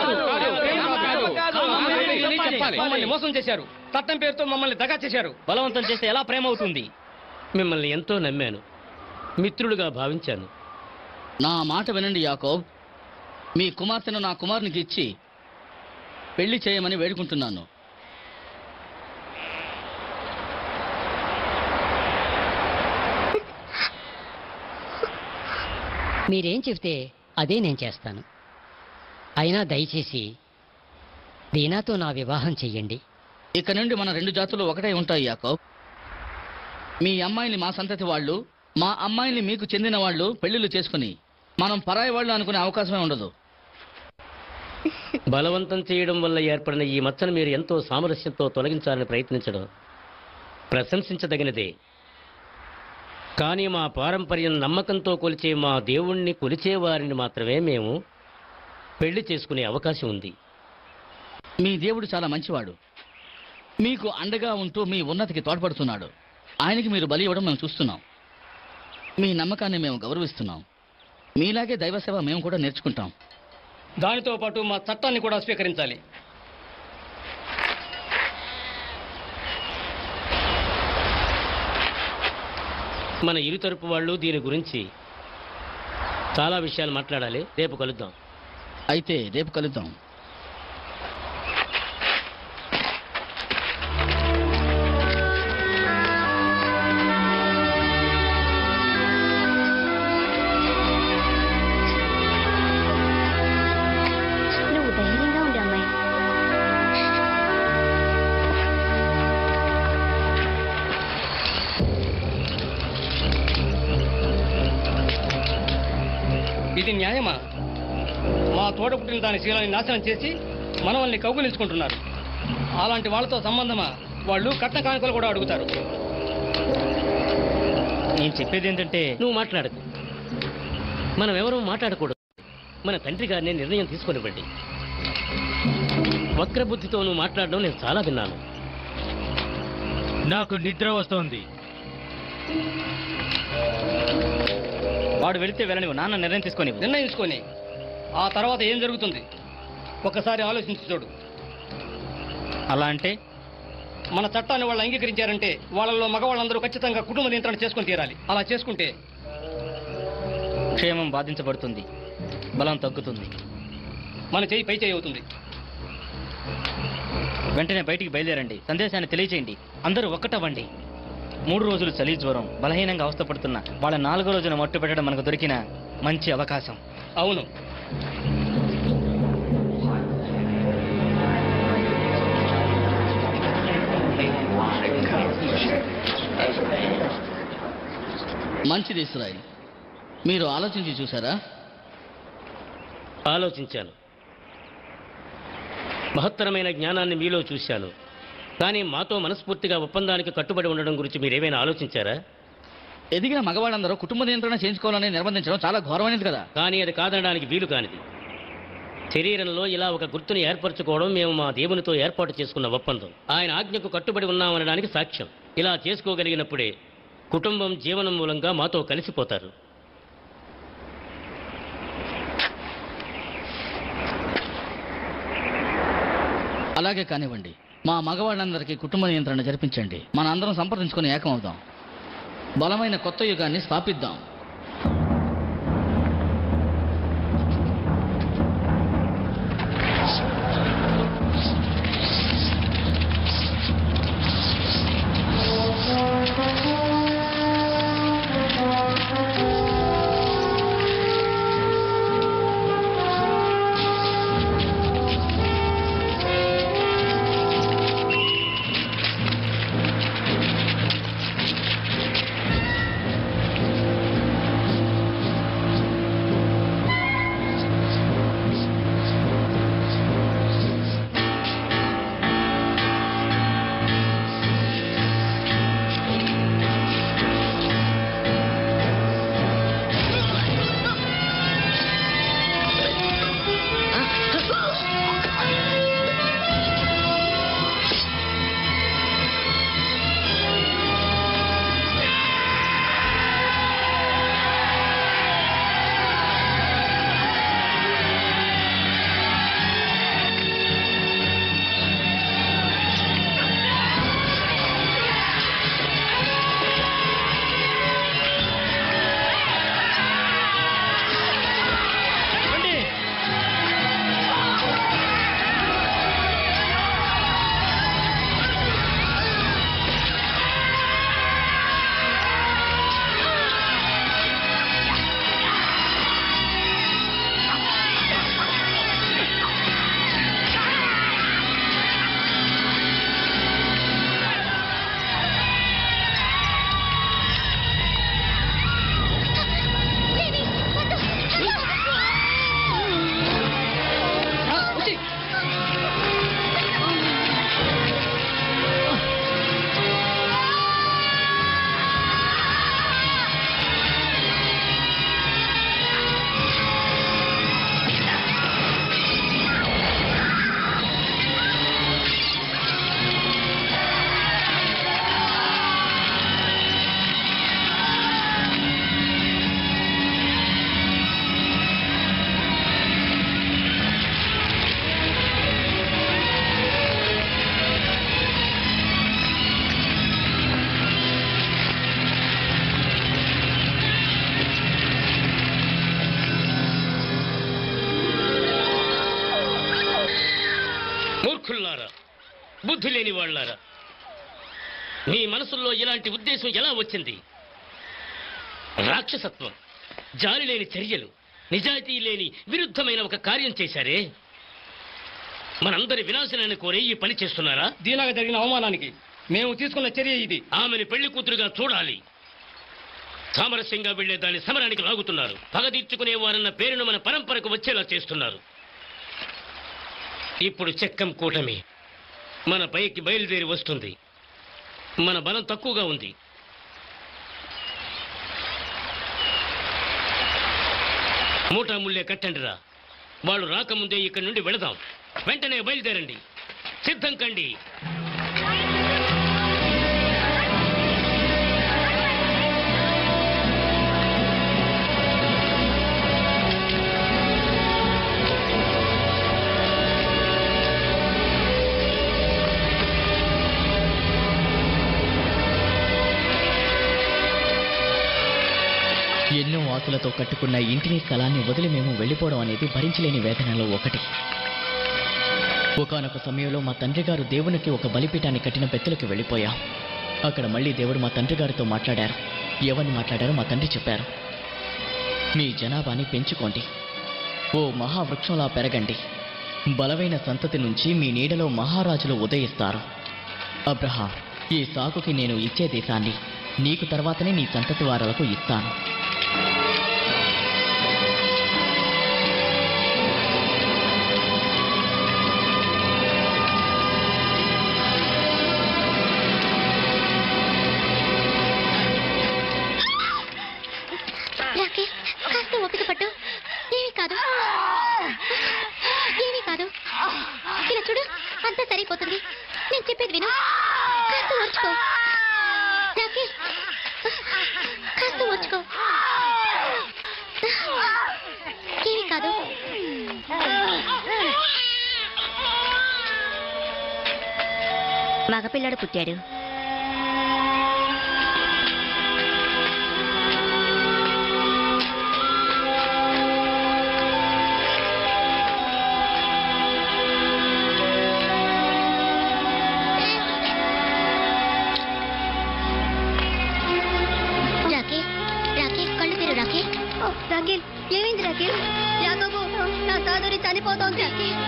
చెప్పాలి మమ్మల్ని మోసం చేశారు చట్టం పేరుతో మమ్మల్ని దగా చేశారు బలవంతం చేస్తే ఎలా ప్రేమ అవుతుంది మిమ్మల్ని ఎంతో నమ్మాను మిత్రులుగా భావించాను నా మాట వినండి యాకోబ్ మీ కుమార్తెను నా కుమారునికి ఇచ్చి పెళ్లి చేయమని వేడుకుంటున్నాను మీరేం చెబితే అదే నేను చేస్తాను అయినా దయచేసి దీనాతో నా వివాహం చెయ్యండి ఇక నుండి మన రెండు జాతులు ఒకటే ఉంటాయి యాకోబ్ మీ అమ్మాయిని మా సంతతి వాళ్ళు మా అమ్మాయిని మీకు చెందిన వాళ్ళు పెళ్లిళ్ళు చేసుకుని మనం పరాయి వాళ్ళు అనుకునే అవకాశమే ఉండదు బలవంతం చేయడం వల్ల ఏర్పడిన ఈ మచ్చను మీరు ఎంతో సామరస్యంతో తొలగించాలని ప్రయత్నించడం ప్రశంసించదగినదే కానీ మా పారంపర్యం నమ్మకంతో కొలిచే మా దేవుణ్ణి కొలిచే వారిని మాత్రమే మేము పెళ్లి చేసుకునే అవకాశం ఉంది మీ దేవుడు చాలా మంచివాడు మీకు అండగా ఉంటూ మీ ఉన్నతికి తోడ్పడుతున్నాడు ఆయనకి మీరు బలి ఇవ్వడం మేము చూస్తున్నాం మీ నమ్మకాన్ని మేము గౌరవిస్తున్నాం మీలాగే దైవ సేవ మేము కూడా నేర్చుకుంటాం దానితో పాటు మా చట్టాన్ని కూడా స్వీకరించాలి మన ఇరు తరపు వాళ్ళు దీని గురించి చాలా విషయాలు మాట్లాడాలి రేపు కలుద్దాం అయితే రేపు కలుద్దాం నువ్వు ధైర్యంగా ఉండు అమ్మాయి ఇది న్యాయమా మా తోట పుట్టిన దాని శీలాన్ని నాశనం చేసి మనవల్ని కౌగులించుకుంటున్నారు అలాంటి వాళ్ళతో సంబంధమా వాళ్ళు కట్న కానుకలు కూడా అడుగుతారు నేను చెప్పేది ఏంటంటే నువ్వు మాట్లాడకు మనం ఎవరూ మాట్లాడకూడదు మన తండ్రి గారిని నిర్ణయం తీసుకొనివ్వండి వక్రబుద్ధితో నువ్వు మాట్లాడడం నేను చాలా విన్నాను నాకు నిద్ర వస్తోంది వాడు వెళితే వెళ్ళని నాన్న నిర్ణయం తీసుకొని నిర్ణయించుకొని ఆ తర్వాత ఏం జరుగుతుంది ఒకసారి ఆలోచించి చూడు అలా అంటే మన చట్టాన్ని వాళ్ళు అంగీకరించారంటే వాళ్ళలో మగవాళ్ళందరూ ఖచ్చితంగా కుటుంబ నియంత్రణ చేసుకొని తీరాలి అలా చేసుకుంటే క్షేమం బాధించబడుతుంది బలం తగ్గుతుంది మన చేయి పై చేయి అవుతుంది వెంటనే బయటికి బయలుదేరండి సందేశాన్ని తెలియచేయండి అందరూ ఒక్కటవ్వండి మూడు రోజులు చలి జ్వరం బలహీనంగా అవస్థపడుతున్న వాళ్ళ నాలుగో రోజున మట్టు పెట్టడం మనకు దొరికిన మంచి అవకాశం అవును మంచిది ఇస్రాయిల్ మీరు ఆలోచించి చూసారా ఆలోచించాను మహత్తరమైన జ్ఞానాన్ని మీలో చూశాను కానీ మాతో మనస్ఫూర్తిగా ఒప్పందానికి కట్టుబడి ఉండడం గురించి మీరేమైనా ఆలోచించారా ఎదిగిన మగవాళ్ళందరూ కుటుంబ నియంత్రణ చేయించుకోవాలని నిర్బంధించడం చాలా ఘోరమైనది కదా కానీ అది కాదనడానికి వీలు కానిది శరీరంలో ఇలా ఒక గుర్తుని ఏర్పరచుకోవడం మేము మా దేవునితో ఏర్పాటు చేసుకున్న ఒప్పందం ఆయన ఆజ్ఞకు కట్టుబడి ఉన్నామనడానికి సాక్ష్యం ఇలా చేసుకోగలిగినప్పుడే కుటుంబం జీవనం మూలంగా మాతో కలిసిపోతారు అలాగే కానివ్వండి మా మగవాళ్ళందరికీ కుటుంబ నియంత్రణ జరిపించండి మన అందరం సంప్రదించుకొని ఏకమవుదాం బలమైన కొత్త యుగాన్ని స్థాపిద్దాం బుద్ధి లేని వాళ్ళారా మీ మనసుల్లో ఇలాంటి ఉద్దేశం ఎలా వచ్చింది రాక్షసత్వం జాలి లేని చర్యలు నిజాయితీ లేని విరుద్ధమైన ఒక కార్యం చేశారే మనందరి వినాశనాన్ని కోరి ఈ పని చేస్తున్నారా దీనిలాగా జరిగిన అవమానానికి మేము తీసుకున్న చర్య ఇది ఆమెని పెళ్లి కూతురుగా చూడాలి సామరస్యంగా వెళ్లే దాన్ని సమరానికి లాగుతున్నారు పగ తీర్చుకునే వారన్న పేరును మన పరంపరకు వచ్చేలా చేస్తున్నారు ఇప్పుడు చెక్కం కూటమి మన పైకి బయలుదేరి వస్తుంది మన బలం తక్కువగా ఉంది మూటా ముల్లే కట్టండిరా వాళ్ళు రాకముందే ఇక్కడి నుండి వెళదాం వెంటనే బయలుదేరండి సిద్ధం కండి ఎన్నో ఆశలతో కట్టుకున్న ఇంటిని స్థలాన్ని వదిలి మేము వెళ్ళిపోవడం అనేది భరించలేని వేదనలో ఒకటి ఒకానొక సమయంలో మా తండ్రి గారు దేవునికి ఒక బలిపీఠాన్ని కట్టిన పెద్దలకు వెళ్ళిపోయాం అక్కడ మళ్ళీ దేవుడు మా తండ్రి గారితో మాట్లాడారు ఎవరిని మాట్లాడారో మా తండ్రి చెప్పారు మీ జనాభాని పెంచుకోండి ఓ మహావృక్షంలా పెరగండి బలమైన సంతతి నుంచి మీ నీడలో మహారాజులు ఉదయిస్తారు అబ్రహాం ఈ సాకుకి నేను ఇచ్చే దేశాన్ని నీకు తర్వాతనే నీ సంతతి వారలకు ఇస్తాను రాకే కాస్త ఓపిక పట్టు ఏమీ కాదు ఏమీ కాదు ఇలా చూడు అంతా సరిపోతుంది నేను చెప్పేది విను కాస్త ఓర్చుకో రాకే కాస్త ఓర్చుకో ఏమీ కాదు మగపిల్లాడు పుట్టాడు రాకే రాకే కళ్ళు తెరు రాకే రాకేల్ ఏమైంది రాకేల్ యాగబు నా సోదరి చనిపోతోంది రాకేల్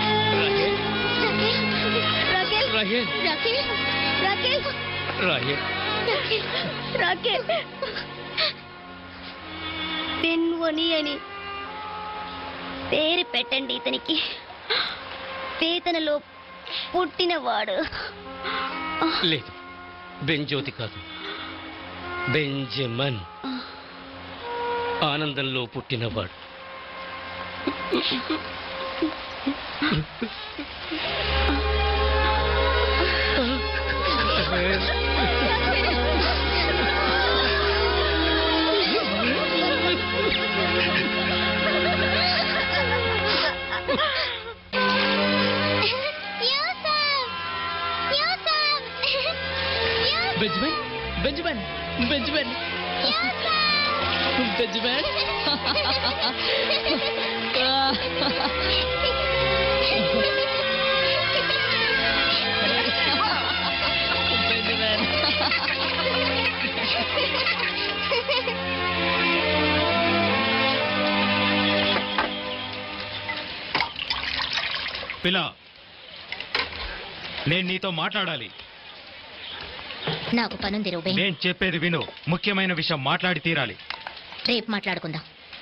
రాకేల్ రాహేల్ రాకేల్ రాకేల్ రాహేల్ రాకేల్ రాకేల్ పెన్వని అని పేరు పెట్టండి ఇతనికి వేతనలో పుట్టినవాడు లేదు బెంజ్యోతి కాదు బెంజమన్ ఆనందంలో పుట్టినవాడు Benjamin Benjamin Benjamin Benjamin Benjamin పిల్ల నేను నీతో మాట్లాడాలి నాకు పనుంది రూబే నేను చెప్పేది విను ముఖ్యమైన విషయం మాట్లాడి తీరాలి రేపు మాట్లాడుకుందాం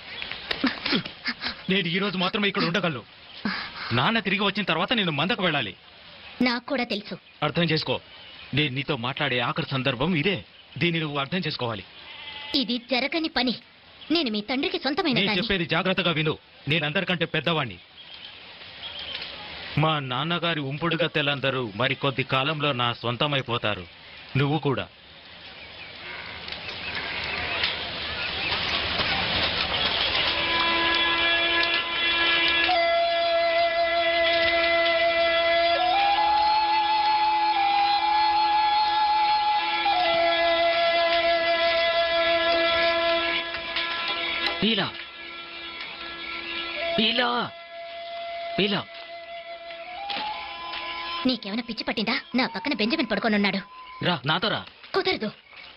నేను ఈ రోజు మాత్రమే ఇక్కడ ఉండగలను నాన్న తిరిగి వచ్చిన తర్వాత నేను మందకు వెళ్ళాలి నాకు కూడా తెలుసు అర్థం చేసుకో నేను నీతో మాట్లాడే ఆఖరి సందర్భం ఇదే దీన్ని నువ్వు అర్థం చేసుకోవాలి ఇది జరగని పని నేను మీ తండ్రికి సొంతమైన నేను దాన్ని చెప్పేది జాగ్రత్తగా విను నేను అందరికంటే పెద్దవాణ్ణి మా నాన్నగారి ఉంపుడుగా తెలందరూ మరి కొద్ది కాలంలో నా సొంతమైపోతారు నువ్వు కూడా పీలా పీలా పీలా నీకేమైనా పిచ్చి పట్టిందా నా పక్కన బెంజమిన్ పడుకొని ఉన్నాడు రా నాతో రా కుదరదు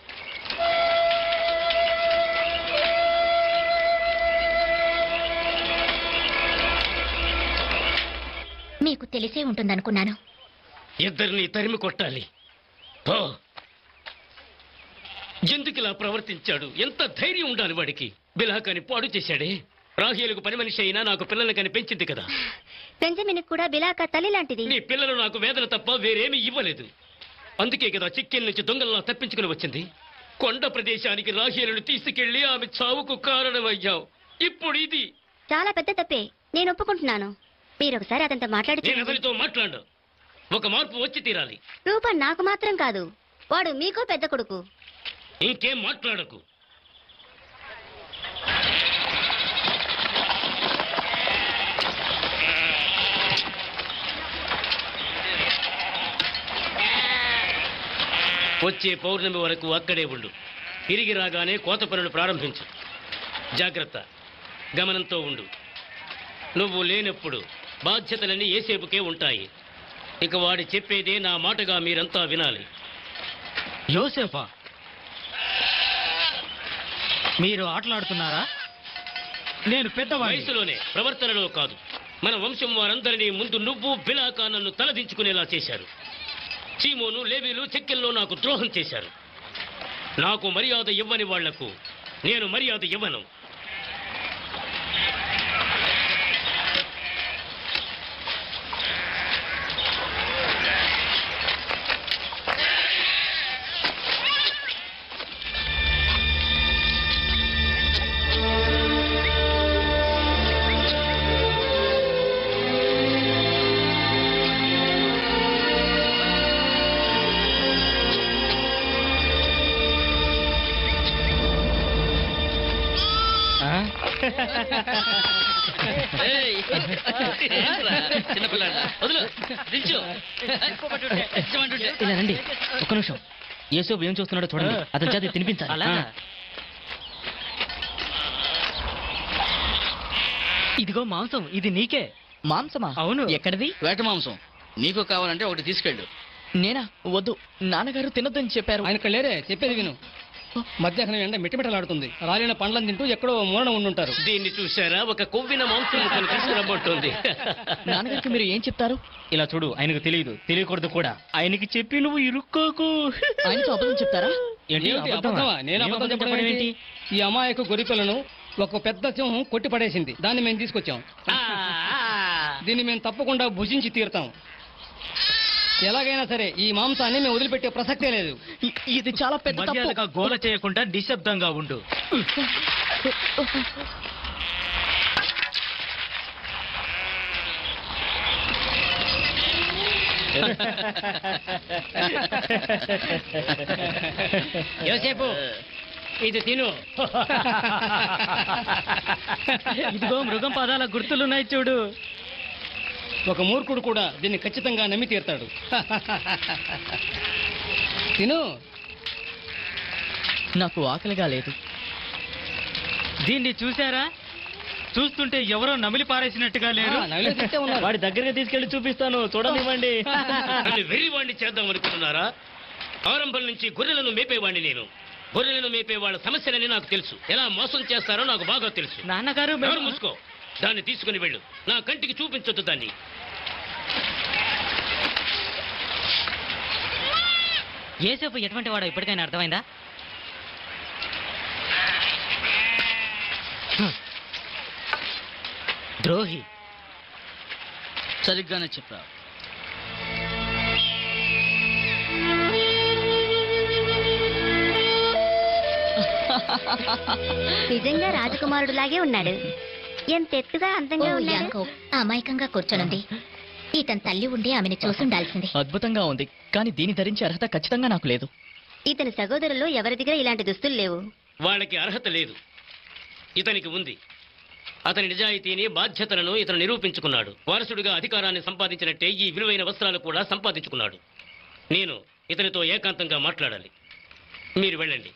మీకు తెలిసే ఉంటుందనుకున్నాను ఇద్దరిని తరిమి కొట్టాలి పో ఎందుకు ఇలా ప్రవర్తించాడు ఎంత ధైర్యం ఉండాలి వాడికి బిలాకాని పాడు చేశాడే రాహేలుకు పని మనిషి అయినా నాకు పిల్లల్ని కని పెంచింది కదా బెంజమిన్ కూడా బిలాక తల్లి లాంటిది నీ పిల్లలు నాకు వేదన తప్ప వేరేమీ ఇవ్వలేదు అందుకే కదా చిక్కెల నుంచి దొంగల్లా తప్పించుకుని వచ్చింది కొండ ప్రదేశానికి రాహేలును తీసుకెళ్లి ఆమె చావుకు కారణమయ్యావు ఇప్పుడు ఇది చాలా పెద్ద తప్పే నేను ఒప్పుకుంటున్నాను మీరు ఒకసారి అతనితో మాట్లాడి నేను చూడండి. అతనితో మాట్లాడు ఒక మార్పు వచ్చి తీరాలి రూప నాకు మాత్రం కాదు వాడు మీకో పెద్ద కొడుకు ఇంకేం మాట్లాడకు వచ్చే పౌర్ణమి వరకు అక్కడే ఉండు తిరిగి రాగానే కోత పనులు ప్రారంభించు జాగ్రత్త గమనంతో ఉండు నువ్వు లేనప్పుడు బాధ్యతలన్నీ ఏసేపుకే ఉంటాయి ఇక వాడి చెప్పేదే నా మాటగా మీరంతా వినాలి యోసేఫా మీరు ఆటలాడుతున్నారా నేను పెద్దవాడిని వయసులోనే ప్రవర్తనలో కాదు మన వంశం వారందరినీ ముందు నువ్వు బిలాకా నన్ను తలదించుకునేలా చేశారు చీమోను లేవీలు చెక్కెల్లో నాకు ద్రోహం చేశారు నాకు మర్యాద ఇవ్వని వాళ్లకు నేను మర్యాద ఇవ్వను ఏయ్! ఏంట్రా? చిన్నపిల్లాడిలా? వదిలు దించు ఇష్టమంటుంటే. ఇలా రండి ఒక్క నిమిషం యేసోబు ఏం చూస్తున్నాడో చూడండి అతని చేతి తినిపించాలి అలాగా? ఇదిగో మాంసం ఇది నీకే మాంసమా అవును. ఎక్కడిది వేట మాంసం నీకు కావాలంటే ఒకటి తీసుకెళ్ళు నేనా వద్దు నాన్నగారు తినొద్దని చెప్పారు ఆయన ఇక్కడ లేరే చెప్పేది విను మధ్యాహ్నం ఎండ మిటమిటలాడుతుంది రాలిన పండ్లను తింటూ ఎక్కడో మూలన ఉండుంటారు దీన్ని చూశారా ఒక కొవ్విన మాంసం ముక్కను తీసుకురమ్మంటుంది నాన్నగారికి మీరు ఏం చెప్తారు ఇలా చూడు ఆయనకు తెలియదు తెలియకూడదు కూడా ఆయనకి చెప్పి నువ్వు ఇరుక్కోకు ఆయనతో అబద్ధం చెప్తారా ఏంటి ఏమిటి అబద్ధమా? అబద్ధమా? నేను ఏం అబద్ధం అబద్ధం చెప్పడం చెప్పడం ఏంటి ఈ అమాయకు గొరిపిల్లను ఒక పెద్ద సింహం కొట్టి పడేసింది దాన్ని మేము తీసుకొచ్చాం దీన్ని మేము తప్పకుండా భుజించి తీరుతాం ఎలాగైనా సరే ఈ మాంసాన్ని మేము వదిలిపెట్టే ప్రసక్తే లేదు ఇ- ఇది చాలా పెద్ద తప్పు మర్యాదగా గోల చేయకుండా నిశ్శబ్దంగా ఉండు యోసేపు ఇది తిను ఇదిగో మృగం పాదాల గుర్తులున్నాయి చూడు ఒక మూర్ఖుడు కూడా దీన్ని ఖచ్చితంగా నమ్మి తీరుతాడు తిను నాకు ఆకలిగా లేదు దీన్ని చూసారా చూస్తుంటే ఎవరో నమిలి పారేసినట్టుగా లేరు ఆ, నవిలే తింటే ఉన్నారు. వాడి దగ్గరికి తీసుకెళ్లి చూపిస్తాను చూడనివ్వండి నన్ను వెర్రివాణ్ణి చేద్దాం అనుకుంటున్నారా ఆరంభం నుంచి గొర్రెలను మేపేవాణ్ణి నేను గొర్రెలను మేపే వాళ్ళ సమస్యలని నాకు తెలుసు ఎలా మోసం చేస్తారో నాకు బాగా తెలుసు నాన్నగారు మేము- ఎవరు మూసుకో దాన్ని తీసుకుని వెళ్ళు నా కంటికి చూపించొద్దు దాన్ని ఏసేపు ఎటువంటి వాడో ఇప్పటికైనా అర్థమైందా ద్రోహి సరిగ్గానే చెప్పావు నిజంగా రాజకుమారుడులాగే ఉన్నాడు ఎంత ఎత్తుగా ఓ అందంగా ఉన్నాడు యాంకో అమాయకంగా కూర్చోనుంది ఇతని తల్లి ఉండి ఆమెను చూసుండాల్సింది అద్భుతంగా ఉంది కానీ దీని ధరించే అర్హత ఖచ్చితంగా నాకు లేదు ఇతని సహోదరుల్లో ఎవరి దగ్గర ఇలాంటి దుస్తులు లేవు వాళ్ళకి అర్హత లేదు ఇతనికి ఉంది అతని నిజాయితీని బాధ్యతలను ఇతను నిరూపించుకున్నాడు వారసుడిగా అధికారాన్ని సంపాదించినట్టే ఈ విలువైన వస్త్రాలు కూడా సంపాదించుకున్నాడు నేను ఇతనితో ఏకాంతంగా మాట్లాడాలి మీరు వెళ్ళండి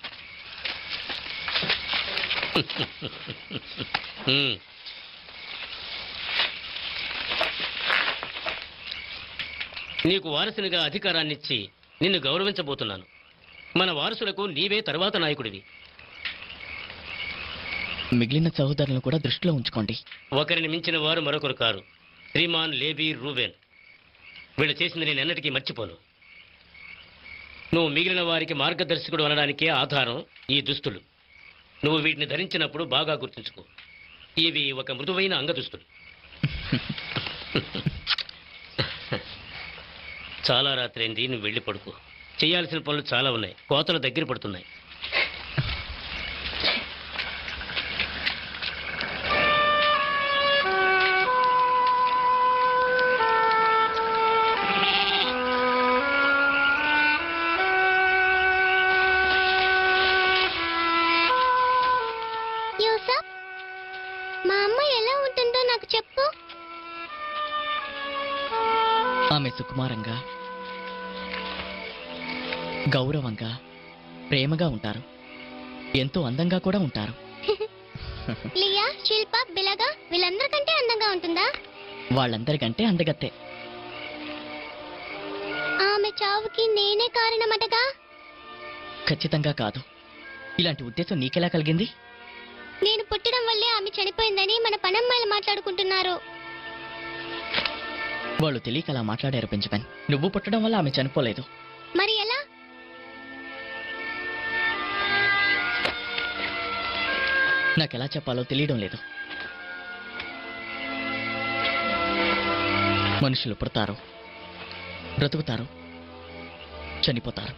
హ్మ్. నీకు వారసునిగా అధికారాన్నిచ్చి నిన్ను గౌరవించబోతున్నాను మన వారసులకు నీవే తరువాత నాయకుడివి మిగిలిన సహోదరులను కూడా దృష్టిలో ఉంచుకోండి ఒకరిని మించిన వారు మరొకరు కారు శ్రీమాన్ లేబీ రూబెన్ వీళ్ళు చేసింది నేను ఎన్నటికీ మర్చిపోను నువ్వు మిగిలిన వారికి మార్గదర్శకుడు అనడానికే ఆధారం ఈ దుస్తులు నువ్వు వీటిని ధరించినప్పుడు బాగా గుర్తుంచుకో ఇవి ఒక మృదువైన అంగదుస్తులు చాలా రాత్రైంది నువ్వు వెళ్ళి పడుకో చేయాల్సిన పనులు చాలా ఉన్నాయి కోతలు దగ్గర పడుతున్నాయి యూసఫ్ మా అమ్మ ఎలా ఉంటుందో నాకు చెప్పు ఆమె సుకుమారంగా గౌరవంగా ప్రేమగా ఉంటారు ఎంతో అందంగా కూడా ఉంటారు లియా శిల్ప బిలగా వీళ్ళందరికంటే అందంగా ఉంటుందా వాళ్ళందరికంటే అందగత్తే ఆమె చావుకి నేనే కారణమటగా ఖచ్చితంగా కాదు ఇలాంటి ఉద్దేశం నీకెలా కలిగింది నేను పుట్టడం వల్లే ఆమె చనిపోయిందని మన పనమ్మాయిలు మాట్లాడుకుంటున్నారు వాళ్ళు తెలియక అలా మాట్లాడారు బెంజమిన్ నువ్వు పుట్టడం వల్ల ఆమె చనిపోలేదు మరి ఎలా నాకెలా చెప్పాలో తెలియడం లేదు మనుషులు పుడతారు బ్రతుకుతారు చనిపోతారు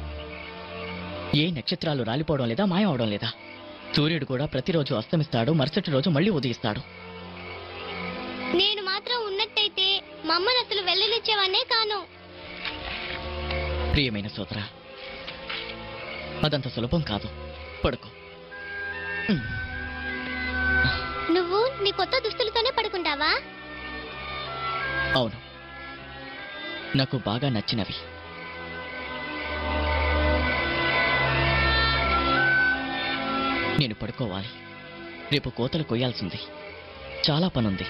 ఏ నక్షత్రాలు రాలిపోవడం లేదా మాయం అవడం లేదా సూర్యుడు కూడా ప్రతిరోజు అస్తమిస్తాడు మరుసటి రోజు మళ్ళీ ఉదయిస్తాడు నేను మాత్రం ఉన్నట్టయితే మా అమ్మను అసలు వెళ్ళనిచ్చేవాన్నే కాను ప్రియమైన సోదరా అదంత సులభం కాదు పడుకో నువ్వు నీ కొత్త దుస్తులతోనే పడుకుంటావా అవును నాకు బాగా నచ్చినవి నేను పడుకోవాలి రేపు కోతలు కొయ్యాల్సింది చాలా పనుంది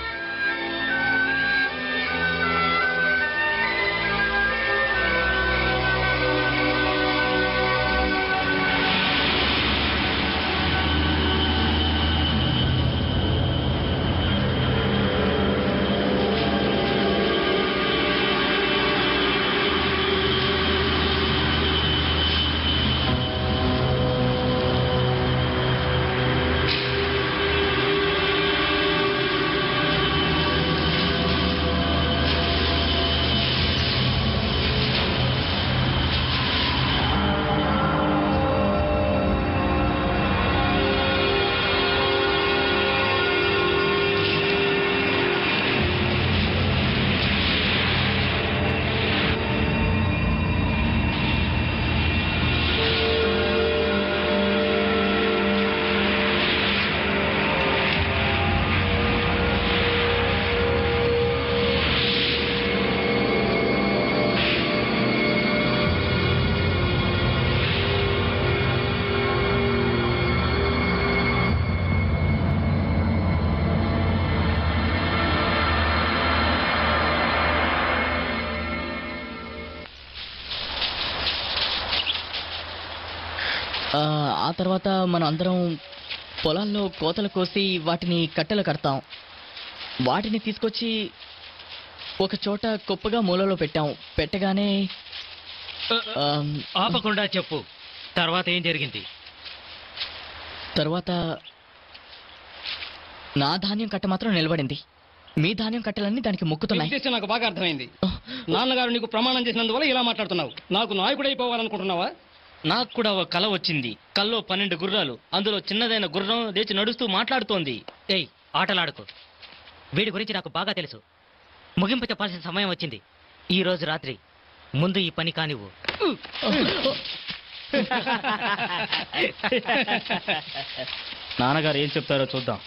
ఆ, ఆ తర్వాత మనం అందరం పొలాల్లో కోతలు కోసి వాటిని కట్టెలు కడతాం వాటిని తీసుకొచ్చి ఒక చోట కుప్పగా మూలలో పెట్టాం పెట్టగానే ఆమ్, ఆపకుండా చెప్పు తర్వాత ఏం జరిగింది తర్వాత నా ధాన్యం కట్ట మాత్రం నిలబడింది మీ ధాన్యం కట్టెలన్నీ దానికి మొక్కుతున్నాయి ఉద్దేశం నాకు బాగా అర్థమైంది నాన్నగారు నీకు ప్రమాణం చేసినందువల్ల ఇలా మాట్లాడుతున్నావు నాకు నాయకుడు అయిపోవాలనుకుంటున్నావా నాకు కూడా ఒక కల వచ్చింది కల్లో పన్నెండు గుర్రాలు అందులో చిన్నదైన గుర్రం లేచి నడుస్తూ మాట్లాడుతోంది ఏయ్ ఆటలాడుకో వీడి గురించి నాకు బాగా తెలుసు ముగింపు చెప్పాల్సిన సమయం వచ్చింది ఈ రోజు రాత్రి ముందు ఈ పని కానివ్వు నాన్నగారు ఏం చెప్తారో చూద్దాం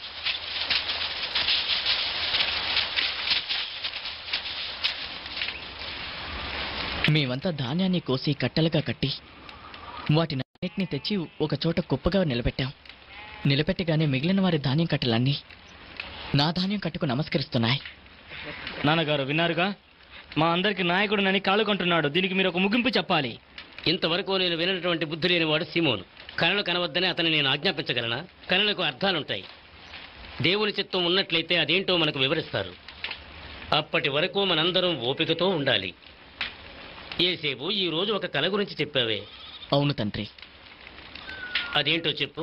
మేమంతా ధాన్యాన్ని కోసి కట్టెలుగా కట్టి వాటిని అన్నిటినీ తెచ్చి ఒక చోట కుప్పగా నిలబెట్టాం నిలబెట్టగానే మిగిలిన వారి ధాన్యం కట్టెలన్నీ నా ధాన్యం కట్టుకు నమస్కరిస్తున్నాయి నాన్నగారు విన్నారుగా మా అందరికి నాయకుడునని కాలుకుంటున్నాడు దీనికి మీరు ఒక ముగింపు చెప్పాలి ఇంతవరకు నేను వినటువంటి బుద్ధి లేనివాడు సీమోను కళలు కనవద్దని అతని నేను ఆజ్ఞాపించగలనా కళలకు అర్థాలుంటాయి దేవుని చిత్తం ఉన్నట్లయితే అదేంటో మనకు వివరిస్తారు అప్పటి వరకు మనందరం ఓపికతో ఉండాలి ఏసేపు ఈ రోజు ఒక కళ గురించి చెప్పావే అవును తండ్రి అదేంటో చెప్పు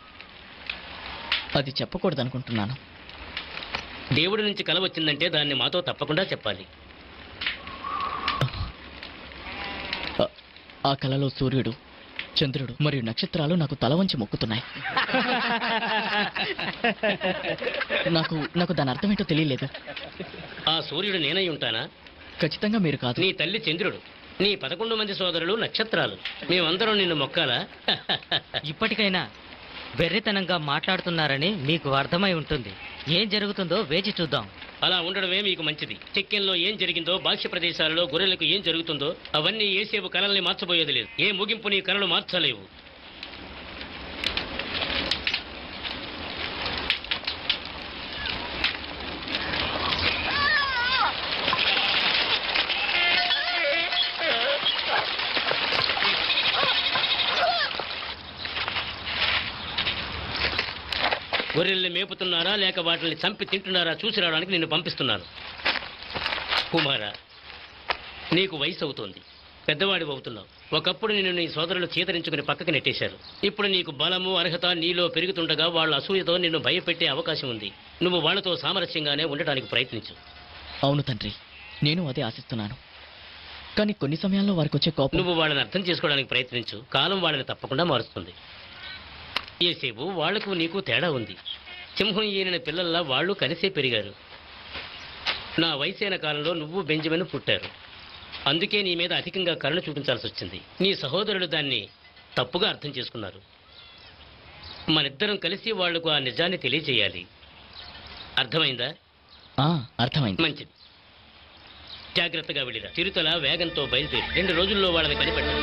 అది చెప్పకూడదనుకుంటున్నాను దేవుడి నుంచి కళ వచ్చిందంటే దాన్ని మాతో తప్పకుండా చెప్పాలి ఆ- ఆ కలలో సూర్యుడు చంద్రుడు మరియు నక్షత్రాలు నాకు తల వంచి మొక్కుతున్నాయి నాకు నాకు దాని అర్థం ఏంటో తెలియలేదు ఆ సూర్యుడు నేనై ఉంటానా ఖచ్చితంగా మీరు కాదు నీ తల్లి చంద్రుడు నీ పదకొండు మంది సోదరులు నక్షత్రాలు మేమందరం నిన్ను మొక్కాలా ఇప్పటికైనా వెర్రితనంగా మాట్లాడుతున్నారని మీకు అర్థమై ఉంటుంది ఏం జరుగుతుందో వేచి చూద్దాం అలా ఉండడమే మీకు మంచిది చెక్కెన్లో ఏం జరిగిందో బాహ్య ప్రదేశాలలో గొర్రెలకు ఏం జరుగుతుందో అవన్నీ ఏసేపు కళల్ని మార్చబోయేది లేదు ఏ ముగింపు నీ కళలు మార్చలేవు గొర్రెల్ని మేపుతున్నారా లేక వాటిని చంపి తింటున్నారా చూసి రావడానికి నిన్ను పంపిస్తున్నాను కుమారా నీకు వయసు అవుతోంది పెద్దవాడి అవుతున్నావు ఒకప్పుడు నిన్ను నీ సోదరులు చీతరించుకుని పక్కకి నెట్టేశారు ఇప్పుడు నీకు బలము అర్హత నీలో పెరుగుతుండగా వాళ్ళ అసూయతో నిన్ను భయపెట్టే అవకాశం ఉంది నువ్వు వాళ్ళతో సామరస్యంగానే ఉండటానికి ప్రయత్నించు అవును తండ్రి నేను అదే ఆశిస్తున్నాను కానీ కొన్ని సమయాల్లో వారికి వచ్చే కోపం నువ్వు వాళ్ళని అర్థం చేసుకోవడానికి ప్రయత్నించు కాలం వాళ్ళని తప్పకుండా మారుస్తుంది ఏసేపు వాళ్లకు నీకు తేడా ఉంది సింహం ఈయన పిల్లల్లా వాళ్ళు కలిసే పెరిగారు నా వయసైన కాలంలో నువ్వు బెంజమిన్ పుట్టారు అందుకే నీ మీద అధికంగా కరుణ చూపించాల్సి వచ్చింది నీ సహోదరులు దాన్ని తప్పుగా అర్థం చేసుకున్నారు మనిద్దరం కలిసి వాళ్లకు ఆ నిజాన్ని తెలియజేయాలి అర్థమైందా ఆ, అర్థమైంది మంచిది జాగ్రత్తగా వెళ్ళిరా చిరుతల వేగంతో బయలుదేరి రెండు రోజుల్లో వాళ్ళని కనిపెట్టాలి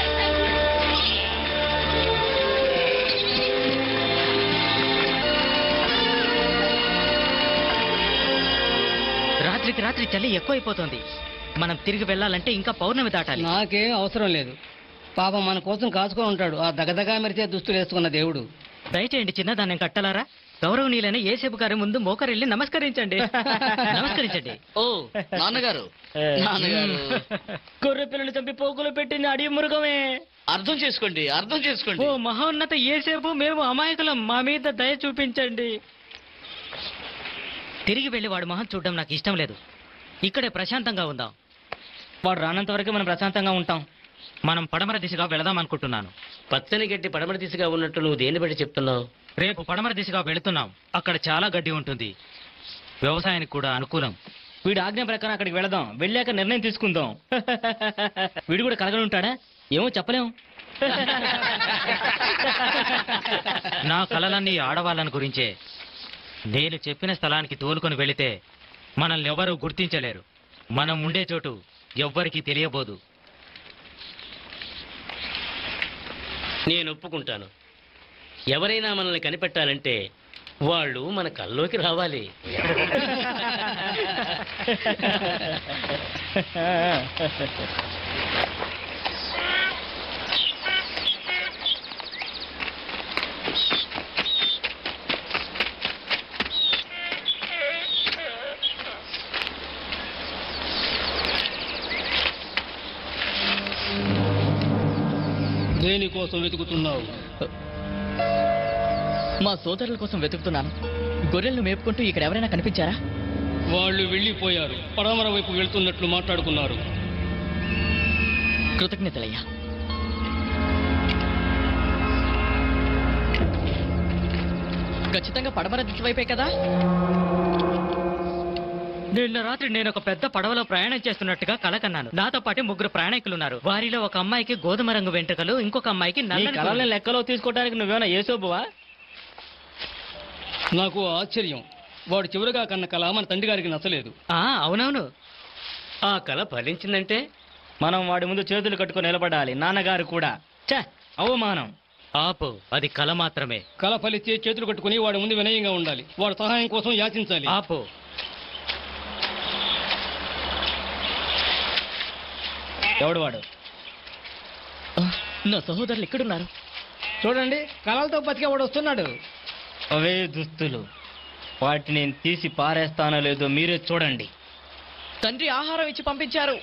రాత్రికి రాత్రి చలి ఎక్కువైపోతుంది మనం తిరిగి వెళ్ళాలంటే ఇంకా పౌర్ణమి దాటాలి నాకేం అవసరం లేదు పాపం మన కోసం కాచుకొని ఉంటాడు ఆ దగదగా మెరిచే దుస్తులు వేసుకున్న దేవుడు దయచేయండి చిన్నదాన్ని కట్టలారా గౌరవనీయులైన ఏసేపు గారి ముందు మోకరెళ్ళి నమస్కరించండి నమస్కరించండి ఓ నాన్నగారు నాన్నగారు గొర్రె పిల్లలు చంపి పోగులు పెట్టింది అడిగి మృగమే అర్థం చేసుకోండి అర్థం చేసుకోండి ఓ మహోన్నత ఏసేపు మేము అమాయకులం మా మీద దయ చూపించండి తిరిగి వెళ్ళి వాడు మొహం చూడడం నాకు ఇష్టం లేదు ఇక్కడే ప్రశాంతంగా ఉందాం వాడు రానంత వరకు మనం ప్రశాంతంగా ఉంటాం మనం పడమర దిశగా వెళదాం అనుకుంటున్నాను పచ్చని గడ్డి పడమటి దిశగా ఉన్నట్టు నువ్వు దేన్ని బట్టి చెప్తున్నావు రేపు పడమర దిశగా వెళుతున్నాం అక్కడ చాలా గడ్డి ఉంటుంది వ్యవసాయానికి కూడా అనుకూలం వీడి ఆజ్ఞ ప్రకారం అక్కడికి వెళదాం వెళ్ళాక నిర్ణయం తీసుకుందాం వీడు కూడా కలగని ఉంటాడా ఏమో చెప్పలేం నా కలలన్నీ ఆడవాళ్ళని గురించే నేను చెప్పిన స్థలానికి తోలుకొని వెళితే మనల్ని ఎవరూ గుర్తించలేరు మనం ఉండే చోటు ఎవ్వరికీ తెలియబోదు నేను ఒప్పుకుంటాను ఎవరైనా మనల్ని కనిపెట్టాలంటే వాళ్ళు మన కల్లోకి రావాలి దేనికోసం వెతుకుతున్నావు మా సోదరుల కోసం వెతుకుతున్నాను గొర్రెలను మేపుకుంటూ ఇక్కడ ఎవరైనా కనిపించారా వాళ్ళు వెళ్ళిపోయారు పడమర వైపు వెళ్తున్నట్లు మాట్లాడుకున్నారు కృతజ్ఞతలయ్యా ఖచ్చితంగా పడమర దిశ వైపే కదా నిన్న రాత్రి నేను ఒక పెద్ద పడవలో ప్రయాణం చేస్తున్నట్టుగా కల కన్నాను నాతో పాటు ముగ్గురు ప్రయాణికులు ఉన్నారు వారిలో ఒక అమ్మాయికి గోధుమ రంగు వెంట్రుకలు ఇంకొక అమ్మాయికి నీ నల్లని కళల్ని గుండె. లెక్కలో తీసుకోవడానికి నువ్వేమైనా ఏసోబువా నాకు ఆశ్చర్యం వాడు చివరిగా కన్న కళ మన తండ్రి గారికి నచ్చలేదు ఆ అవునవును ఆ కళ ఫలించిందంటే మనం వాడి ముందు చేతులు కట్టుకొని నిలబడాలి నాన్నగారు కూడా ఛ అవమానం ఆపు అది కల మాత్రమే కళ ఫలిస్తే చేతులు కట్టుకుని వాడి ముందు వినయంగా ఉండాలి వాడి సహాయం కోసం యాచించాలి ఆపు ఎవడు వాడు ఆ, నా సహోదరులు ఎక్కడున్నారు చూడండి కళలతో బతికేవాడు వస్తున్నాడు అవే దుస్తులు వాటిని నేను తీసి పారేస్తానో లేదో మీరే చూడండి తండ్రి ఆహారం ఇచ్చి పంపించారు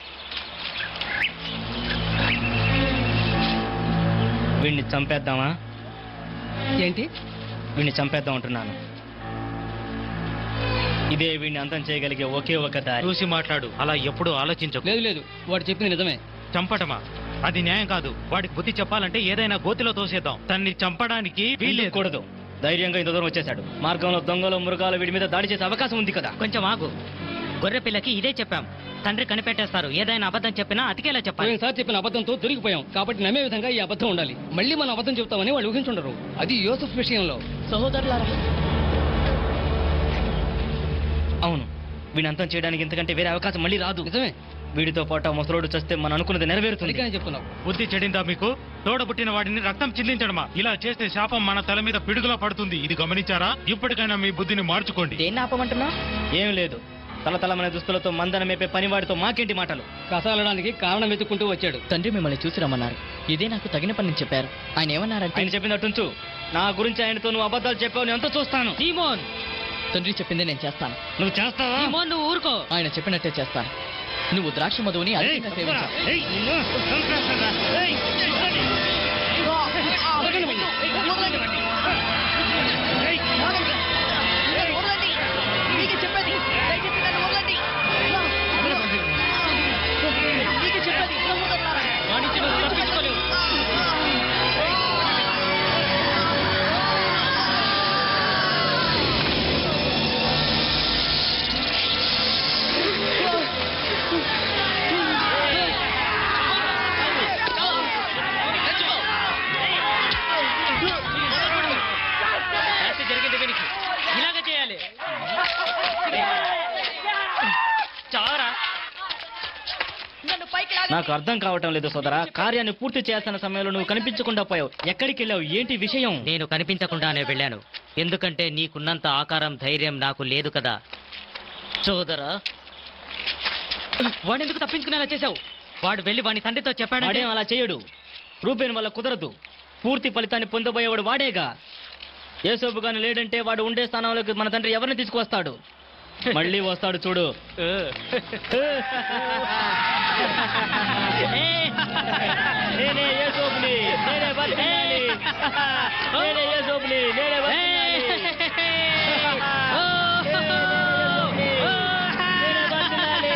వీడిని చంపేద్దామా ఏంటి వీడిని చంపేద్దాం అంటున్నాను ఇదే వీడిని అంతం చేయగలిగే ఒకే ఒక దారి చూసి మాట్లాడు అలా ఎప్పుడు ఆలోచించకు లేదు లేదు వాడు చెప్పింది నిజమే చంపటమా అది న్యాయం కాదు వాడికి బుద్ధి చెప్పాలంటే ఏదైనా గోతిలో తోసేద్దాం తన్ని చంపడానికి వీల్లేదు కూడదు ధైర్యంగా ఇంత దూరం వచ్చేశాడు మార్గంలో దొంగలు మృగాలు వీడి మీద దాడి చేసే అవకాశం ఉంది కదా కొంచెం ఆగు గొర్రె పిల్లకి ఇదే చెప్పాం తండ్రి కనిపెట్టేస్తారు ఏదైనా అబద్ధం చెప్పినా అతికేలా చెప్పాలి పోయినసారి చెప్పిన అబద్ధంతో దొరికిపోయాం కాబట్టి నమ్మే విధంగా ఈ అబద్ధం ఉండాలి మళ్ళీ మనం అబద్ధం చెప్తామని వాళ్ళు ఊహించుండరు అది యోసఫ్ విషయంలో సహోదరులారా అవును వీడిని అంతం చేయడానికి ఇంతకంటే వేరే అవకాశం మళ్ళీ రాదు నిజమే వీడితో పాటు ఆ ముసలోడు చస్తే మనం అనుకున్నది నెరవేరుతుంది సరిగ్గానే చెప్తున్నావు బుద్ధి చెడిందా మీకు తోడబుట్టిన వాడిని రక్తం చిందించడమా ఇలా చేస్తే శాపం మన తల మీద పిడుగులా పడుతుంది ఇది గమనించారా ఇప్పటికైనా మీ బుద్ధిని మార్చుకోండి దేన్ని ఆపమంటున్నా ఏం లేదు తలతలమైన దుస్తులతో మందన మేపే పనివాడితో మాకేంటి మాటలు కసాలడానికి కారణం వెతుక్కుంటూ వచ్చాడు తండ్రి మిమ్మల్ని చూసి రమ్మన్నారు ఇదే నాకు తగిన పని చెప్పారు ఆయన ఏమన్నారంటే ఆయన చెప్పినట్టుంచు నా గురించి ఆయనతో నువ్వు అబద్ధాలు చెప్పావు నేను ఎంత చూస్తాను సీమోన్ తండ్రి చెప్పిందే నేను చేస్తాను నువ్వు చేస్తావా సీమోన్ నువ్వు ఊరుకో ఆయన చెప్పినట్టే చేస్తాను నువ్వు ద్రాక్ష మధువుని ఏయ్, అధికంగా వస్తురా. సేవించావు ఏయ్, నిన్ను చంపేస్తానురా. ఏయ్, వదలండి. ఏయ్, వాణిజ్య నువ్వు తప్పించుకోలేవు శాస్తి జరిగింది వీనికి ఇలాగ చేయాలి చారా నాకు అర్థం కావటం లేదు సోదరా కార్యాన్ని పూర్తి చేస్తున్న సమయంలో నువ్వు కనిపించకుండా పోయావు ఎక్కడికి వెళ్ళావు ఏంటి విషయం నేను కనిపించకుండానే వెళ్ళాను ఎందుకంటే నీకున్నంత ఆకారం ధైర్యం నాకు లేదు కదా సోదరా వాడెందుకు తప్పించుకునేలా చేశావు వాడు వెళ్ళి వాని తండ్రితో చెప్పాడంటే వాడేం అలా చేయడు రూపేన్ వల్ల కుదరదు పూర్తి ఫలితాన్ని పొందబోయేవాడు వాడేగా ఏసోపు గాని లేడంటే వాడు ఉండే స్థానంలోకి మన తండ్రి ఎవరిని తీసుకువస్తాడు మళ్ళీ వస్తాడు చూడు నేనే ఏసోపుని నేనే బతికినాలి నేనే ఏసోపుని నేనే బతికినాలి నేనే బతికినాలి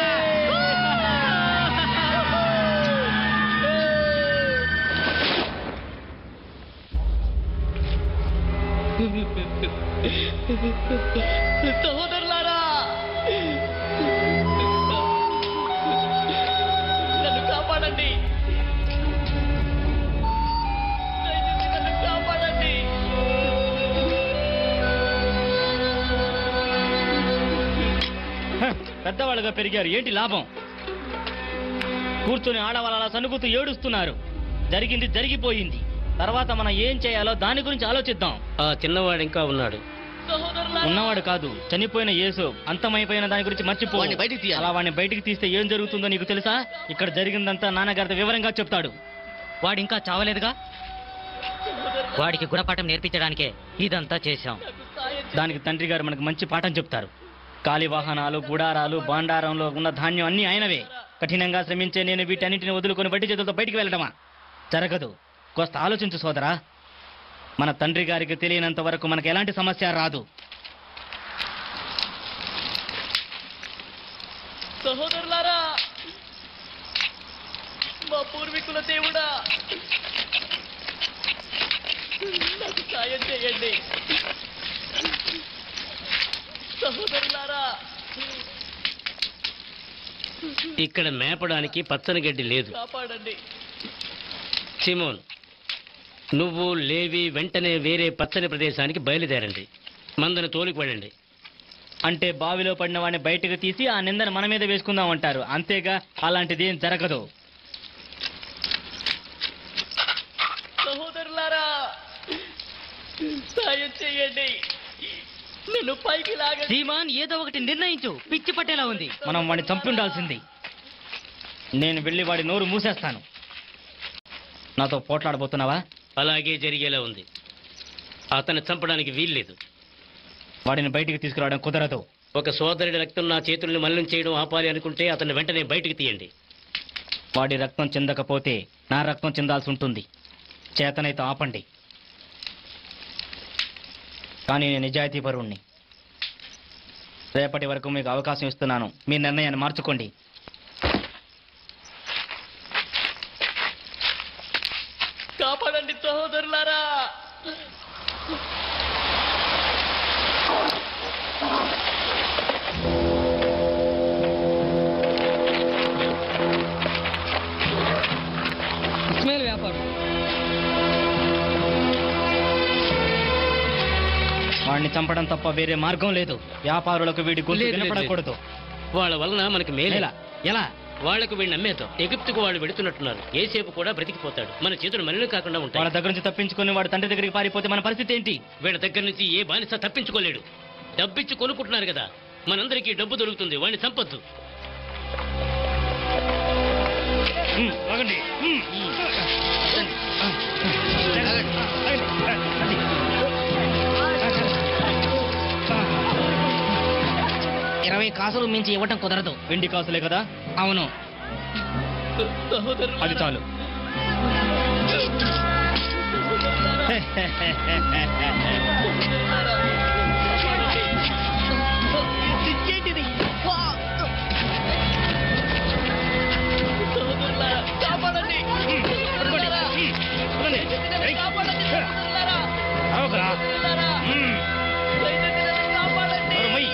సహోదరులారా నన్ను కాపాడండి దయచేసి నన్ను కాపాడండి హ, పెద్దవాళ్ళుగా పెరిగారు ఏంటి లాభం కూర్చొని ఆడవాళ్ళ అలా సనుగుతూ ఏడుస్తున్నారు జరిగింది జరిగిపోయింది తర్వాత మనం ఏం చేయాలో దాని గురించి ఆలోచిద్దాం ఆ చిన్నవాడు ఇంకా ఉన్నాడు ఉన్నవాడు కాదు చనిపోయిన యేసు అంతమైపోయిన దాని గురించి మర్చిపో వాడిని బయటికి తీయాలి. అలా వాడిని బయటికి తీస్తే ఏం జరుగుతుందో నీకు తెలుసా ఇక్కడ జరిగిందంతా నాన్నగారితో వివరంగా చెప్తాడు వాడు ఇంకా చావలేదుగా వాడికి గుణపాఠం నేర్పించడానికే ఇదంతా చేశాం దానికి తండ్రి గారు మనకు మంచి పాఠం చెప్తారు కాలి వాహనాలు గుడారాలు బాండారంలో ఉన్న ధాన్యం అన్ని ఆయనవే కఠినంగా శ్రమించే నేను వీటన్నింటిని వదులుకొని బట్టి చేతులతో బయటికి వెళ్ళడమా జరగదు కోస్త ఆలోచించు సోదరా మన తండ్రి గారికి తెలియనంత వరకు మనకు ఎలాంటి సమస్య రాదు సహోదరులారా మా పూర్వీకుల దేవుడా నాకు సాయం చేయండి సహోదరులారా ఇక్కడ మేపడానికి పచ్చని గడ్డి లేదు కాపాడండి సిమోన్ నువ్వు లేవి వెంటనే వేరే పచ్చని ప్రదేశానికి బయలుదేరండి మందను తోలికి వెళ్ళండి అంటే బావిలో పడిన వాడిని బయటకు తీసి ఆ నిందను మన మీద వేసుకుందాం అంటారు అంతేగా అలాంటిది ఏం జరగదు సహోదరులారా సాయం చేయండి నన్ను పైకి లాగండి ధీమాన్ ఏదో ఒకటి నిర్ణయించు పిచ్చి పట్టేలా ఉంది మనం వాడిని చంపి ఉండాల్సింది నేను వెళ్ళి వాడి నోరు మూసేస్తాను నాతో పోట్లాడబోతున్నావా అలాగే జరిగేలా ఉంది అతన్ని చంపడానికి వీల్లేదు వాడిని బయటికి తీసుకురావడం కుదరదు ఒక సోదరుడి రక్తం నా చేతుల్ని మలినం చేయడం ఆపాలి అనుకుంటే అతన్ని వెంటనే బయటికి తీయండి వాడి రక్తం చెందకపోతే నా రక్తం చెందాల్సి ఉంటుంది చేతనైతే ఆపండి కానీ నేను నిజాయితీ పరుణ్ణి రేపటి వరకు మీకు అవకాశం ఇస్తున్నాను మీ నిర్ణయాన్ని మార్చుకోండి కాపాడండి సహోదరులారా ఇస్మాయిల్ వ్యాపారం వాడిని చంపడం తప్ప వేరే మార్గం లేదు వ్యాపారులకు వీడి గొంతు లేదు, లేదు, వినపడకూడదు వాళ్ళ వలన మనకి మేలేలా ఎలా ఎలా వాళ్లకు వీడిని నమ్మేద్దాం ఎగిప్తుకు వాళ్ళు వెడుతున్నట్టున్నారు ఏసేపు కూడా బ్రతికిపోతాడు మన చేతులు మలినం కాకుండా వాళ్ళ ఉంటాయి దగ్గర నుంచి తప్పించుకొని వాడి తండ్రి దగ్గరికి పారిపోతే మన పరిస్థితి ఏంటి వీళ్ళ దగ్గర నుంచి ఏ బానిస తప్పించుకోలేడు డబ్బిచ్చి కొనుక్కుంటున్నారు కదా మనందరికీ డబ్బు దొరుకుతుంది వాడిని చంపొద్దు హ్మ్, ఆగండి. హ్మ్. ఇరవై కాసులు మించి ఇవ్వటం కుదరదు వెండి కాసులే కదా అవును అది చాలు ఆగరా. హ్మ్. నోరు మూయ్.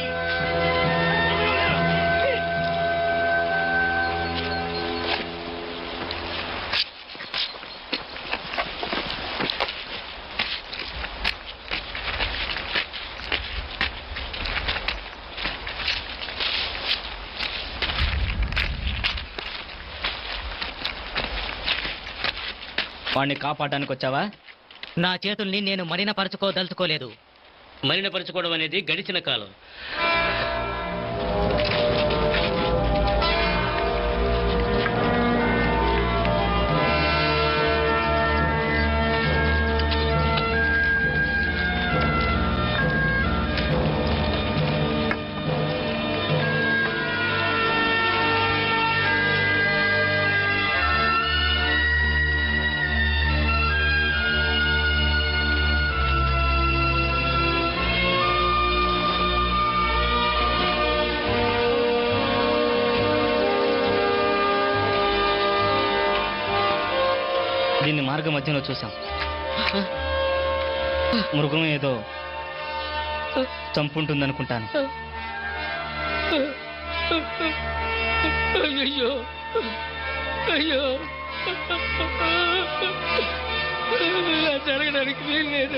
వాడిని కాపాడడానికి వచ్చావా నా చేతుల్ని నేను మలినపరచుకోదలుచుకోలేదు మలినపరచుకోవడం అనేది గడిచిన కాలం దీన్ని మార్గ మధ్యలో చూసాం మృగం ఏదో చంపుంటుందనుకుంటాను అయ్యో అయ్యో ఇలా జరగడానికి వీల్లేదు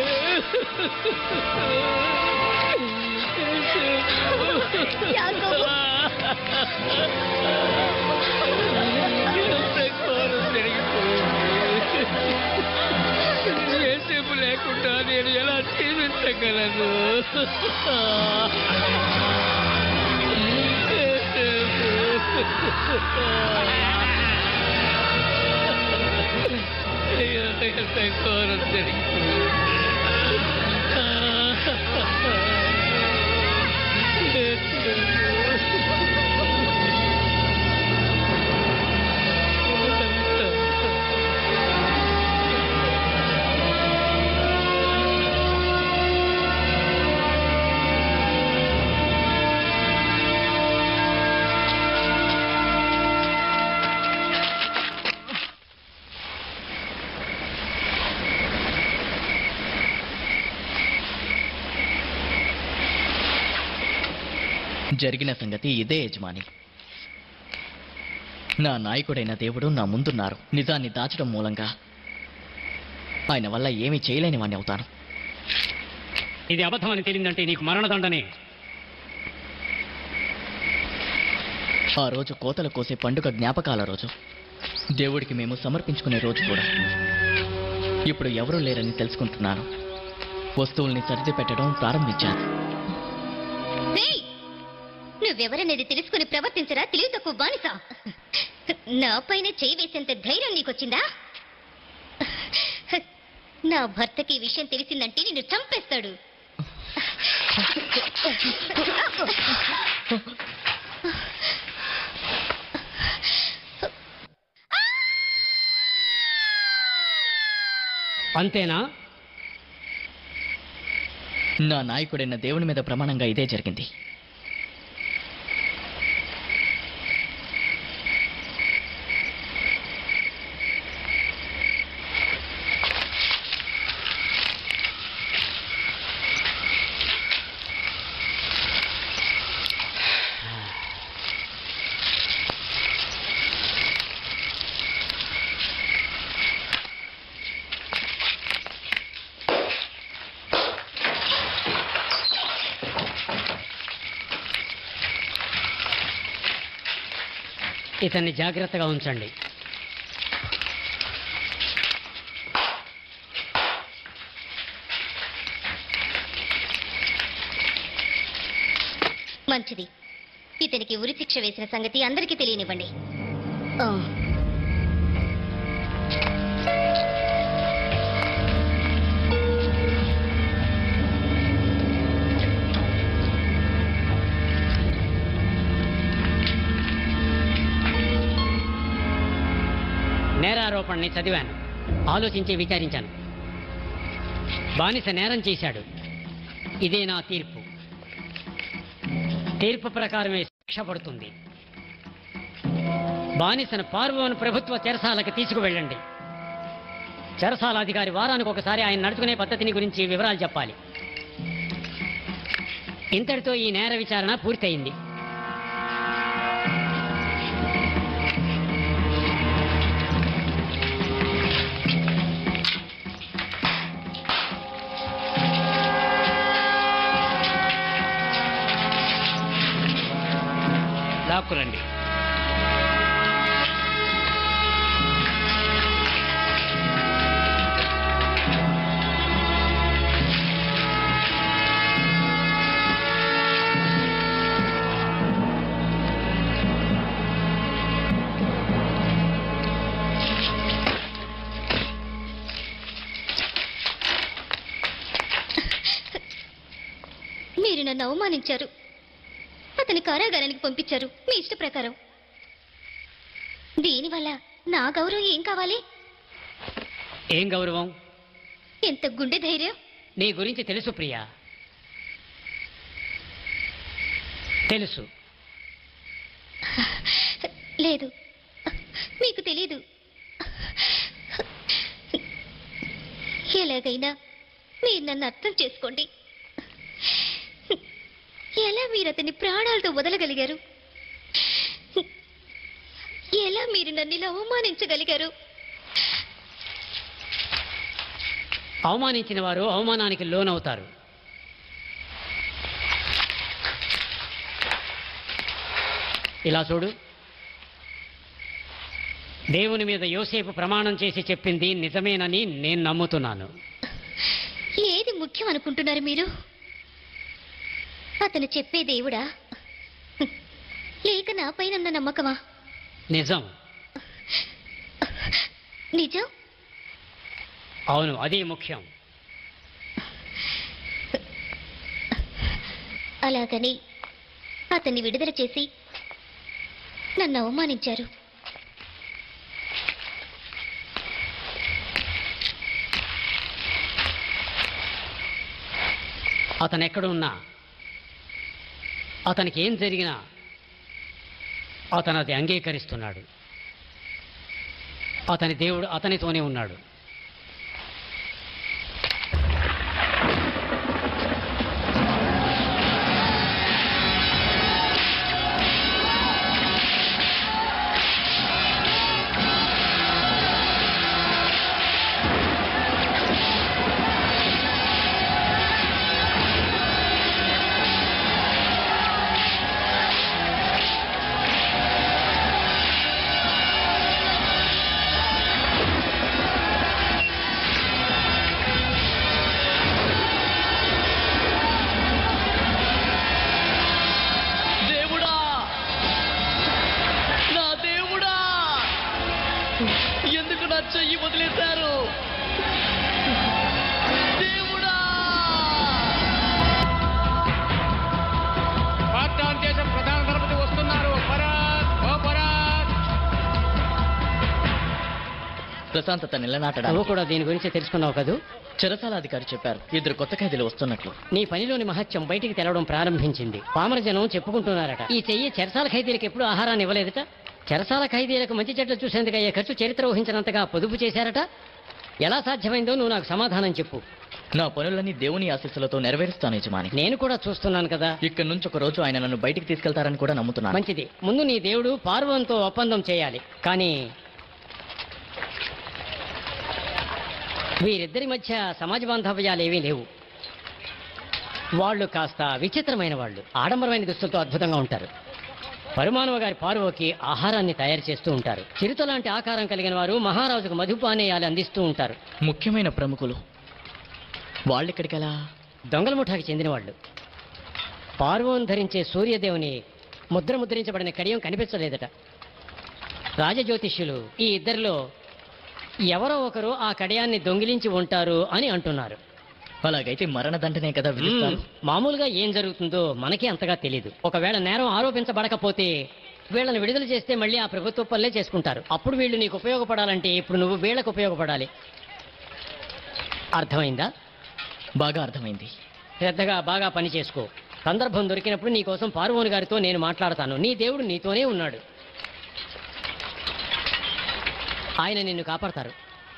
ఎంత ఘోరం జరిగిపోయింది ఏసేపు లేకుండా నేను ఎలా జీవించగలను అయ్యో ఎంత ఘోరం జరిగిన సంగతి ఇదే యజమాని నా నాయకుడైన దేవుడు నా ముందున్నారు నిజాన్ని దాచడం మూలంగా ఆయన వల్ల ఏమీ చేయలేని వాణ్ణి అవుతాను ఇది అబద్ధం అని తెలియదంటే నీకు మరణదండనే ఆ రోజు కోతలు కోసే పండుగ జ్ఞాపకాల రోజు దేవుడికి మేము సమర్పించుకునే రోజు కూడా ఇప్పుడు ఎవరూ లేరని తెలుసుకుంటున్నాను వస్తువుల్ని సర్ది పెట్టడం ప్రారంభించాను రేయ్! నువ్వెవరనేది తెలుసుకుని ప్రవర్తించరా తెలివి తక్కువ బానిస నా పైన చేయి వేసేంత ధైర్యం నీకొచ్చిందా నా భర్తకి ఈ విషయం తెలిసిందంటే నిన్ను చంపేస్తాడు అంతేనా నా నాయకుడైన దేవుని మీద ప్రమాణంగా ఇదే జరిగింది ఇతన్ని జాగ్రత్తగా ఉంచండి మంచిది ఇతనికి ఉరి శిక్ష వేసిన సంగతి అందరికీ తెలియనివ్వండి ఆ. నేరారోపణని చదివాను ఆలోచించి విచారించాను బానిస నేరం చేశాడు ఇదే నా తీర్పు తీర్పు ప్రకారమే శిక్ష పడుతుంది బానిసను పార్వోను ప్రభుత్వ చెరసాలకు తీసుకువెళ్ళండి చెరసాల అధికారి వారానికి ఒకసారి ఆయన నడుచుకునే పద్ధతిని గురించి వివరాలు చెప్పాలి ఇంతటితో ఈ నేర విచారణ పూర్తయింది లాక్కురండి మీరు నన్ను అవమానించారు అతని కారాగారానికి పంపించారు మీ ఇష్ట ప్రకారం దీనివల్ల నా గౌరవం ఏం కావాలి ఏం గౌరవం ఎంత గుండె ధైర్యం నీ గురించి తెలుసు ప్రియా తెలుసు లేదు మీకు తెలీదు ఎలాగైనా మీరు నన్ను అర్థం చేసుకోండి ఎలా మీరు అతన్ని ప్రాణాలతో వదలగలిగారు ఎలా మీరు నన్ను ఇలా అవమానించగలిగారు అవమానించిన వారు అవమానానికి లోనవుతారు ఇలా చూడు దేవుని మీద యోసేపు ప్రమాణం చేసి చెప్పింది నిజమేనని నేను నమ్ముతున్నాను ఏది ముఖ్యం అనుకుంటున్నారు మీరు అతను చెప్పే దేవుడా లేక నా పైన నమ్మకమా నిజం నిజం అవును అదే ముఖ్యం అలాగని అతన్ని విడుదల చేసి నన్ను అవమానించారు అతను ఎక్కడున్నా అతనికి ఏం జరిగినా అతను అది అంగీకరిస్తున్నాడు అతని దేవుడు అతనితోనే ఉన్నాడు ప్రశాంతత నువ్వు నిలనాటడానికి కూడా దీని గురించి తెలుసుకున్నావు కదూ చెరసాల అధికారి చెప్పారు ఇద్దరు కొత్త ఖైదీలు వస్తున్నట్లు నీ పనిలోని మహత్యం బయటికి తెలవడం ప్రారంభించింది పామర జనం చెప్పుకుంటున్నారట ఈ చెయ్యి చెరసాల ఖైదీలకు ఎప్పుడు ఆహారాన్ని ఇవ్వలేదట చెరసాల ఖైదీలకు మంచి చెట్లు చూసేందుకు అయ్యే ఖర్చు చరిత్ర ఊహించినంతగా పొదుపు చేశారట ఎలా సాధ్యమైందో నువ్వు నాకు సమాధానం చెప్పు నా పనులన్నీ దేవుని ఆశీస్సులతో నెరవేరుస్తాను యజమాని నేను కూడా చూస్తున్నాను కదా ఇక్కడి నుంచి ఒక రోజు ఆయన నన్ను బయటికి తీసుకెళ్తారని కూడా నమ్ముతున్నాను మంచిది ముందు నీ దేవుడు పార్వంతో ఒప్పందం చేయాలి కానీ వీరిద్దరి మధ్య సమాజ బాంధవ్యాలు ఏవీ లేవు వాళ్ళు కాస్త విచిత్రమైన వాళ్ళు ఆడంబరమైన దుస్తులతో అద్భుతంగా ఉంటారు పరమానవ గారి పార్వకి ఆహారాన్ని తయారు చేస్తూ ఉంటారు చిరుత లాంటి ఆకారం కలిగిన వారు మహారాజుకు మధుపానీయాలు అందిస్తూ ఉంటారు ముఖ్యమైన ప్రముఖులు వాళ్ళెక్కడికెలా దొంగల ముఠాకి చెందిన వాళ్ళు పార్వోన్ ధరించే సూర్యదేవుని ముద్ర ముద్రించబడిన కడియం కనిపించలేదట రాజజ్యోతిష్యులు ఈ ఇద్దరిలో ఎవరో ఒకరు ఆ కడియాన్ని దొంగిలించి ఉంటారు అని అంటున్నారు అలాగైతే మరణదండనే కదా విధిస్తారు మ్మ్. మామూలుగా ఏం జరుగుతుందో మనకి అంతగా తెలియదు ఒకవేళ నేరం ఆరోపించబడకపోతే వీళ్ళని విడుదల చేస్తే మళ్ళీ ఆ ప్రభుత్వ పనులే చేసుకుంటారు అప్పుడు వీళ్ళు నీకు ఉపయోగపడాలంటే ఇప్పుడు నువ్వు వీళ్ళకు ఉపయోగపడాలి అర్థమైందా బాగా అర్థమైంది శ్రద్ధగా బాగా పని చేసుకో సందర్భం దొరికినప్పుడు నీ కోసం పార్వోని గారితో నేను మాట్లాడతాను నీ దేవుడు నీతోనే ఉన్నాడు ఆయన నిన్ను కాపాడతారు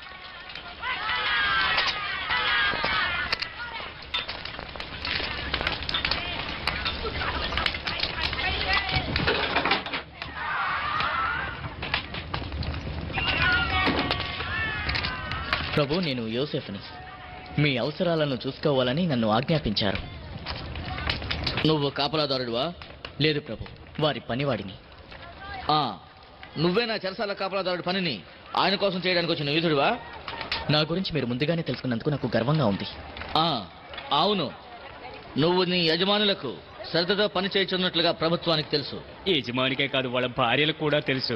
ప్రభు నేను యోసెఫ్ని మీ అవసరాలను చూసుకోవాలని నన్ను ఆజ్ఞాపించారు నువ్వు కాపలాదారుడువా లేదు ప్రభు వారి పనివాడిని ఆ, నువ్వే నా చెరసాల కాపలాదారుడి పనిని ఆయన కోసం చేయడానికి వచ్చిన యూదుడివా నా గురించి మీరు ముందుగానే తెలుసుకున్నందుకు నాకు గర్వంగా ఉంది ఆ, అవును నువ్వు నీ యజమానులకు శ్రద్ధతో పని చేయుచున్నట్లుగా ప్రభుత్వానికి తెలుసు యజమానికే కాదు వాళ్ళ భార్యలకు కూడా తెలుసు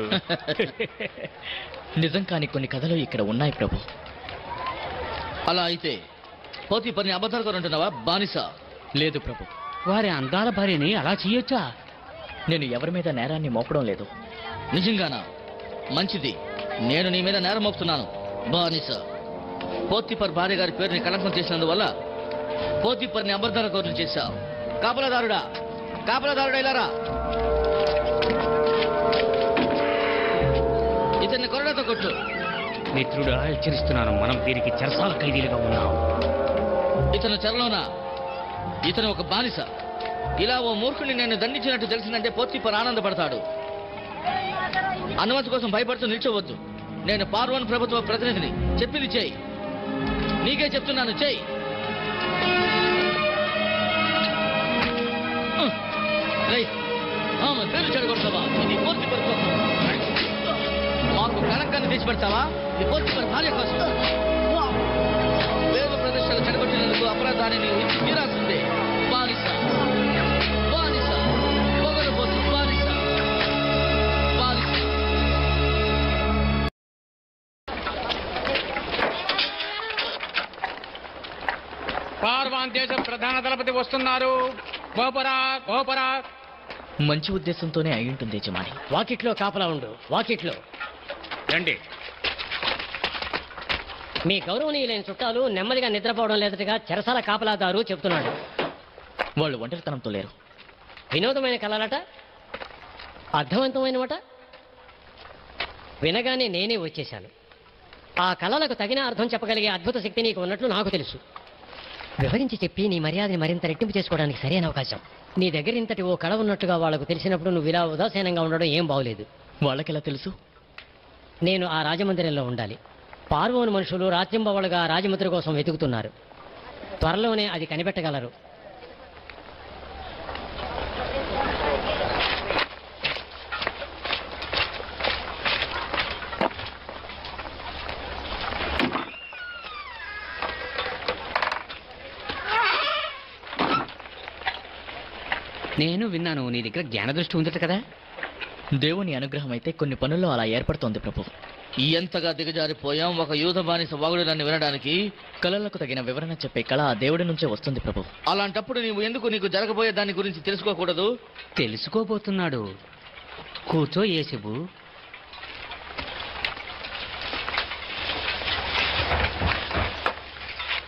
నిజం కాని కొన్ని కథలు ఇక్కడ ఉన్నాయి ప్రభు అలా అయితే పోతి పని అబద్ధాలు అంటున్నావా బానిస లేదు ప్రభు వారి అందాల భార్యని అలా చేయొచ్చా నేను ఎవరి మీద నేరాన్ని మోపడం లేదు నిజంగానా మంచిది నేను నీ మీద నేరం మోపుతున్నాను బానిస పోతిపర్ భార్య గారి పేరుని కలంకం చేసినందువల్ల పోతిపర్ని అబద్ధాల కోరులు చేశావు కాపలాదారుడా కాపలాదారుడా ఇలారా ఇతన్ని కొరడాతో కొట్టు మిత్రుడా హెచ్చరిస్తున్నాను మనం దీనికి చెరసాల ఖైదీలుగా ఉన్నాం ఇతను చెరలోనా ఇతను ఒక బానిస ఇలా ఓ మూర్ఖుని నేను దండించినట్టు తెలిసిందంటే పోతిపర్ ఆనందపడతాడు అనుమతి కోసం భయపడుతూ నిల్చోవద్దు నేను పార్వన్ ప్రభుత్వ ప్రతినిధిని చెప్పింది చేయి నీకే చెప్తున్నాను చేయి రేయ్, ఆమె పేరు చెడగొడతావా ఇది పోతిపర్ కోసం మాకు కళంకాన్ని తెచ్చిపెడతావా ఇది పోతిపర్ భార్య కోసం వేద ప్రదర్శనలు చెడగొట్టినందుకు అపరాధాన్ని నీవు ఇచ్చి తీరాల్సిందే బానిస బానిస పొగరబోతు బానిస బానిస పార్వాన్ దేశ ప్రధాన దళపతి వస్తున్నారు గోపరా గోపరా మంచి ఉద్దేశంతోనే అయి ఉంటుంది యజమాని వాకిట్లో కాపలా ఉండు వాకిట్లో రండి మీ గౌరవనీయులైన చుట్టాలు నెమ్మదిగా నిద్రపోవడం లేదటగా చెరసాల కాపలాదారు చెప్తున్నాడు వాళ్ళు ఒంటరితనంతో లేరు వినోదమైన కళలట అర్థవంతమైనవట వినగానే నేనే వచ్చేశాను ఆ కళలకు తగిన అర్థం చెప్పగలిగే అద్భుత శక్తి నీకు ఉన్నట్లు నాకు తెలుసు వివరించి చెప్పి నీ మర్యాదని మరింత రెట్టింపు చేసుకోవడానికి సరైన అవకాశం నీ దగ్గర ఇంతటి ఓ కళ ఉన్నట్టుగా వాళ్లకు తెలిసినప్పుడు నువ్వు ఇలా ఉదాసీనంగా ఉండడం ఏం బాగోలేదు వాళ్ళకెలా తెలుసు నేను ఆ రాజమందిరంలో ఉండాలి పార్వోని మనుషులు రాత్రింబవలుగా రాజముద్ర కోసం వెతుకుతున్నారు త్వరలోనే అది కనిపెట్టగలరు నేను విన్నాను నీ దగ్గర జ్ఞానదృష్టి ఉందట కదా దేవుని అనుగ్రహం అయితే కొన్ని పనుల్లో అలా ఏర్పడుతోంది ప్రభు ఎంతగా దిగజారిపోయాం ఒక యూద బానిస వాగుడు నన్ను వినడానికి కళలకు తగిన వివరణ చెప్పే కళ ఆ దేవుడి నుంచే వస్తుంది ప్రభు అలాంటప్పుడు నీవు ఎందుకు నీకు జరగబోయే దాని గురించి తెలుసుకోకూడదు తెలుసుకోబోతున్నాడు కూర్చో ఏసేపు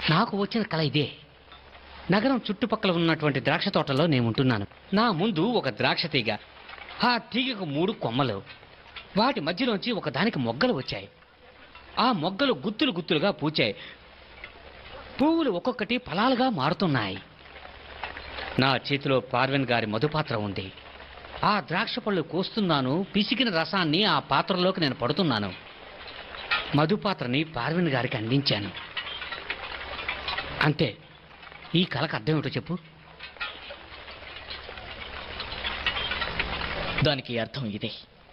నాకు వచ్చిన కళ ఇదే నగరం చుట్టుపక్కల ఉన్నటువంటి ద్రాక్ష తోటలో నేను ఉంటున్నాను నా ముందు ఒక ద్రాక్ష తీగ ఆ తీగకు మూడు కొమ్మలు వాటి మధ్యలోంచి ఒకదానికి మొగ్గలు వచ్చాయి ఆ మొగ్గలు గుత్తులు గుత్తులుగా పూచాయి పువ్వులు ఒక్కొక్కటి ఫలాలుగా మారుతున్నాయి నా చేతిలో పార్వెన్ గారి మధుపాత్ర ఉంది ఆ ద్రాక్ష పళ్ళు కోస్తున్నాను పిసికిన రసాన్ని ఆ పాత్రలోకి నేను పడుతున్నాను మధుపాత్రని పార్వెన్ గారికి అందించాను అంతే ఈ కళకు అర్థం ఏమిటో చెప్పు దానికి అర్థం ఇదే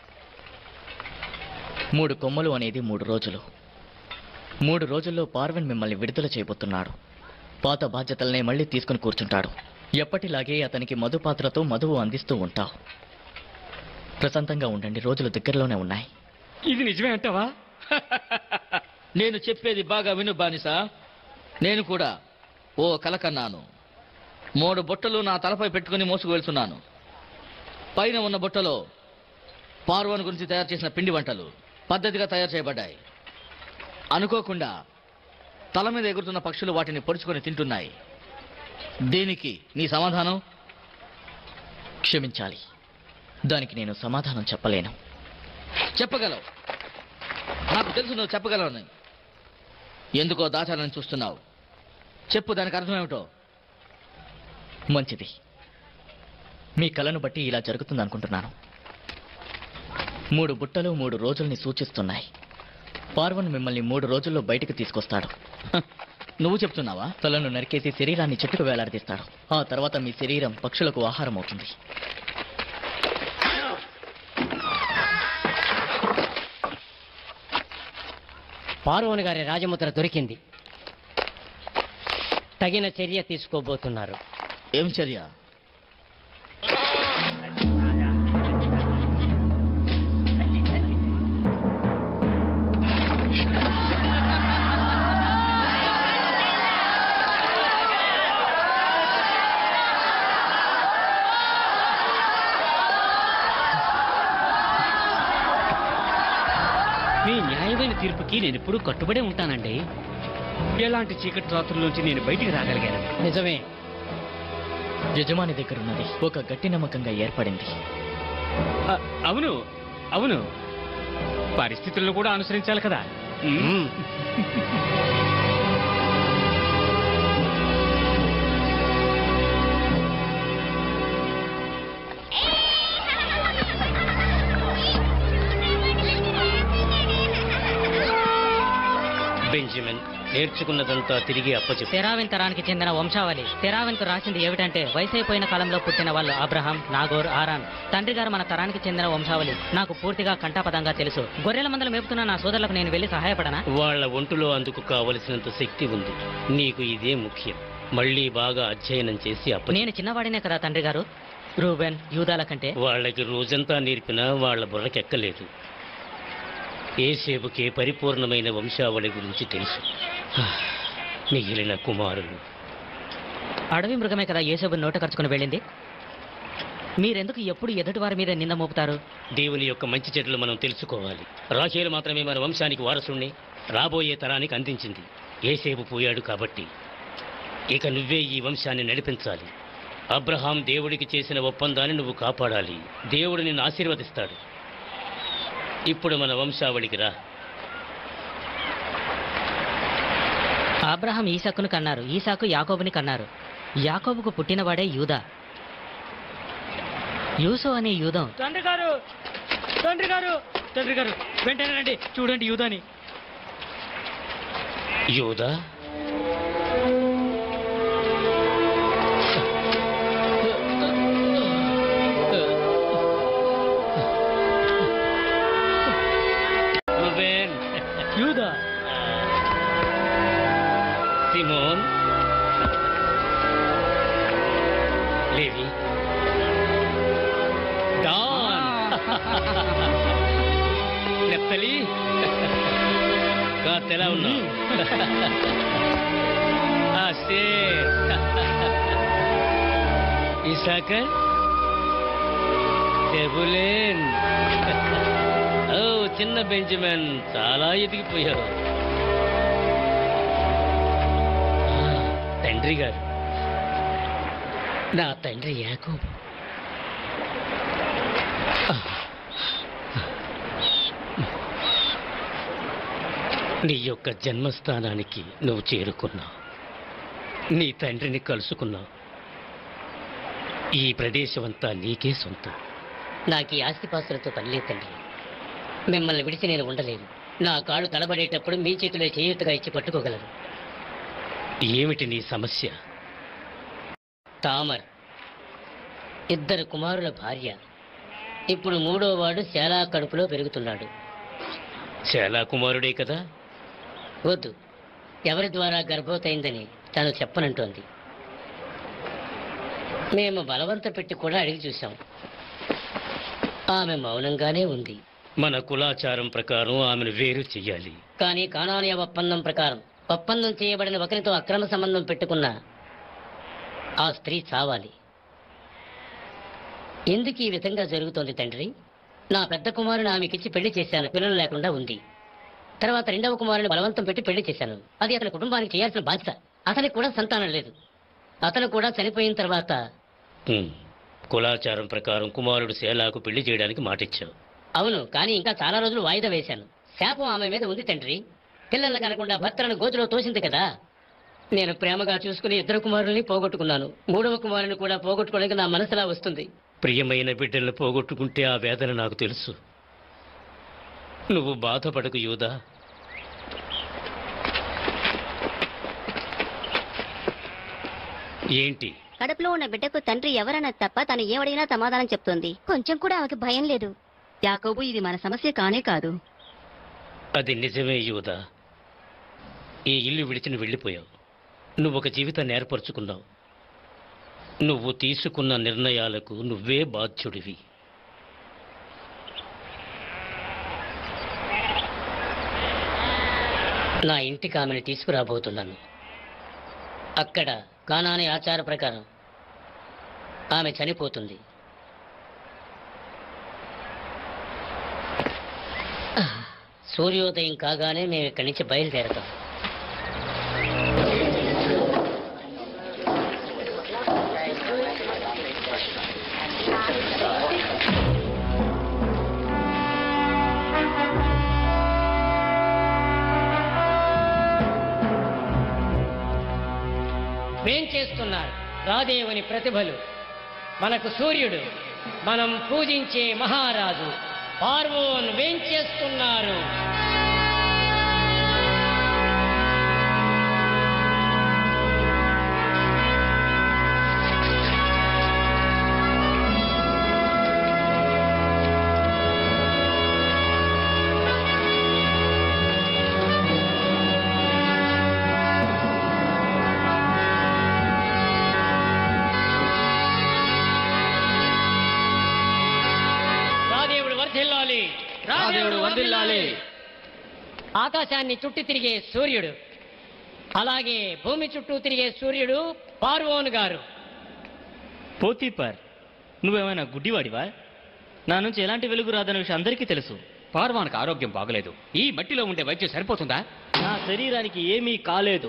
మూడు కొమ్మలు అనేది మూడు రోజులు మూడు రోజుల్లో పార్వెన్ మిమ్మల్ని విడుదల చేయబోతున్నాడు పాత బాధ్యతలనే మళ్ళీ తీసుకుని కూర్చుంటాడు ఎప్పటిలాగే అతనికి మధు పాత్రతో మధువు అందిస్తూ ఉంటావు ప్రశాంతంగా ఉండండి రోజులు దగ్గరలోనే ఉన్నాయి ఇది నిజమే అంటావా నేను చెప్పేది బాగా విను బానిస నేను కూడా ఓ కల కన్నాను మూడు బుట్టలు నా తలపై పెట్టుకుని మోసుకు వెళ్తున్నాను పైన ఉన్న బుట్టలో పార్వన్ గురించి తయారు చేసిన పిండి వంటలు పద్ధతిగా తయారు చేయబడ్డాయి అనుకోకుండా తల మీద ఎగురుతున్న పక్షులు వాటిని పొడుచుకొని తింటున్నాయి దీనికి నీ సమాధానం క్షమించాలి దానికి నేను సమాధానం చెప్పలేను చెప్పగలవు నాకు తెలుసు నువ్వు చెప్పగలవని ఎందుకో దాచాలని చూస్తున్నావు చెప్పు దానికి అర్థం ఏమిటో మంచిది మీ కలను బట్టి ఇలా జరుగుతుంది అనుకుంటున్నాను మూడు బుట్టలు మూడు రోజుల్ని సూచిస్తున్నాయి పార్వన్ మిమ్మల్ని మూడు రోజుల్లో బయటికి తీసుకొస్తాడు నువ్వు చెప్తున్నావా తలను నరికేసి శరీరాన్ని చెట్టుకు వేలాడదీస్తాడు ఆ తర్వాత మీ శరీరం పక్షులకు ఆహారం అవుతుంది పార్వని గారి రాజముద్ర దొరికింది తగిన చర్య తీసుకోబోతున్నారు ఏం చర్య మీ న్యాయమైన తీర్పుకి నేను ఎప్పుడూ కట్టుబడే ఉంటానండి ఎలాంటి చీకటి రాత్రుల్లోంచి నేను బయటికి రాగలిగాను నిజమే యజమాని దగ్గరున్నది ఒక గట్టి నమ్మకంగా ఏర్పడింది అ- అవును అవును పరిస్థితులను కూడా అనుసరించాలి కదా మ్మ్. బెంజమిన్ నేర్చుకున్నదంతా తిరిగి అప్పచెప్పు తెరావిన్ తరానికి చెందిన వంశావళి తెరావిన్కు రాసింది ఏమిటంటే వయసైపోయిన కాలంలో పుట్టిన వాళ్ళు అబ్రహాం నాగోర్ ఆరాన్ తండ్రి గారు మన తరానికి చెందిన వంశావళి నాకు పూర్తిగా కంఠాపదంగా తెలుసు గొర్రెల మందలు మేపుతున్న నా సోదరులకు నేను వెళ్లి సహాయపడనా వాళ్ళ ఒంటులో అందుకు కావలసినంత శక్తి ఉంది నీకు ఇదే ముఖ్యం మళ్ళీ బాగా అధ్యయనం చేసి అప్ప నేను చిన్నవాడినే కదా తండ్రి గారు రూబెన్ యూదాల కంటే వాళ్ళకి రోజంతా నేర్పినా వాళ్ళ బుర్రకెక్కలేదు ఏసేపుకే పరిపూర్ణమైన వంశావళి గురించి తెలుసు మిగిలిన కుమారులు అడవి మృగమే కదా యేసబు నోట ఖర్చుకుని వెళ్ళింది మీరెందుకు ఎప్పుడు ఎదుటి వారి మీద నింద మోపుతారు దేవుని యొక్క మంచి చెడులు మనం తెలుసుకోవాలి రాఖేలు మాత్రమే మన వంశానికి వారసుణ్ణి రాబోయే తరానికి అందించింది ఏసేపు పోయాడు కాబట్టి ఇక నువ్వే ఈ వంశాన్ని నడిపించాలి అబ్రహాం దేవుడికి చేసిన ఒప్పందాన్ని నువ్వు కాపాడాలి దేవుడు నిన్ను ఆశీర్వదిస్తాడు ఇప్పుడు మన వంశావళికి రా అబ్రహాం ఈసాకును కన్నారు ఈసాకు యాకోబుని కన్నారు యాకోబుకు పుట్టినవాడే యూదా యూసు అనే యూదం తండ్రి గారు తండ్రి గారు తండ్రి గారు వెంటనే రండి చూడండి యూదాని యోదా రూబేన్ యూదా సిమోన్ లేవి డాన్ నెత్తలి కాత్ ఎలా ఉన్నావు ఆశేర్ ఇసాకర్ టెబులేన్ ఓ చిన్న బెంజమిన్ చాలా ఎదిగిపోయావు తండ్రి గారు నా తండ్రి యాకోబు నీ యొక్క జన్మస్థానానికి నువ్వు చేరుకున్నావు నీ తండ్రిని కలుసుకున్నావు ఈ ప్రదేశం అంతా నీకే సొంతం నాకు ఈ ఆస్తిపాస్తులతో పని లేదు తండ్రి మిమ్మల్ని విడిచి నేను ఉండలేను నా కాళ్ళు తడబడేటప్పుడు మీ చేతిలో చేయూతగా ఇచ్చి పట్టుకోగలరు ఏమిటి నీ సమస్య తామర్ ఇద్దరు కుమారుల భార్య ఇప్పుడు మూడో వాడు శాలా కడుపులో పెరుగుతున్నాడు శాలా కుమారుడే కదా వద్దు ఎవరి ద్వారా గర్భవతయిందని తను చెప్పనంటోంది మేము బలవంత పెట్టి కూడా అడిగి చూశాం ఆమె మౌనంగానే ఉంది మన కులాచారం ప్రకారం ఆమెను వేరు చెయ్యాలి కానీ కానానియా ఒప్పందం ప్రకారం ఒప్పందం చేయబడిన ఒకరితో అక్రమ సంబంధం పెట్టుకున్న ఆ స్త్రీ చావాలి ఎందుకు ఈ విధంగా జరుగుతోంది తండ్రి నా పెద్ద కుమారుని ఆమెకిచ్చి పెళ్లి చేశాను పిల్లలు లేకుండా ఉంది తర్వాత రెండవ కుమారుని బలవంతం పెట్టి పెళ్లి చేశాను అది అతని కుటుంబానికి చేయాల్సిన బాధ్యత అతనికి కూడా సంతానం లేదు అతను కూడా చనిపోయిన తర్వాత హ్మ్. కులాచారం ప్రకారం కుమారుడు శేలాకు పెళ్లి చేయడానికి మాటిచ్చావు అవును కానీ ఇంకా చాలా రోజులు వాయిదా వేశాను శాపం ఆమె మీద ఉంది తండ్రి పిల్లలు కనకుండా భర్తలను గోతులో తోసింది కదా నేను ప్రేమగా చూసుకుని ఇద్దరు కుమారుల్ని పోగొట్టుకున్నాను మూడవ కుమారుని కూడా పోగొట్టుకోవడానికి నా మనసులా వస్తుంది ప్రియమైన బిడ్డలను పోగొట్టుకుంటే ఆ వేదన నాకు తెలుసు నువ్వు బాధపడకు యూదా ఏంటి కడుపులో ఉన్న బిడ్డకు తండ్రి ఎవరన్నది తప్ప తను ఏమడిగినా సమాధానం చెప్తోంది కొంచెం కూడా ఆమెకి భయం లేదు యాకోబు ఇది మన సమస్య కానే కాదు అది నిజమే యూదా ఈ ఇల్లు విడిచిన వెళ్ళిపోయావు నువ్వు ఒక జీవితాన్ని ఏర్పరచుకున్నావు నువ్వు తీసుకున్న నిర్ణయాలకు నువ్వే బాధ్యుడివి నా ఇంటికి ఆమెను తీసుకురాబోతున్నాను అక్కడ కానాని ఆచార ప్రకారం ఆమె చనిపోతుంది సూర్యోదయం కాగానే మేము ఇక్కడి నుంచి బయలుదేరతాం మేం చేస్తున్నారు రాదేవుని ప్రతిభలు మనకు సూర్యుడు మనం పూజించే మహారాజు పార్వోన్ వేం చేస్తున్నారు రాదేవుడు వర్ధిల్లాలి రాదేవుడు వర్ధిల్లాలి. ఆకాశాన్ని చుట్టి తిరిగే సూర్యుడు అలాగే భూమి చుట్టూ తిరిగే సూర్యుడు పార్వోన్ గారు పోతీపర్ నువ్వేమైనా గుడ్డివాడివా నా నుంచి ఎలాంటి వెలుగు రాదన్న విషయం అందరికీ తెలుసు పార్వానికి ఆరోగ్యం బాగలేదు ఈ మట్టిలో ఉండే వైద్యం సరిపోతుందా నా శరీరానికి ఏమీ కాలేదు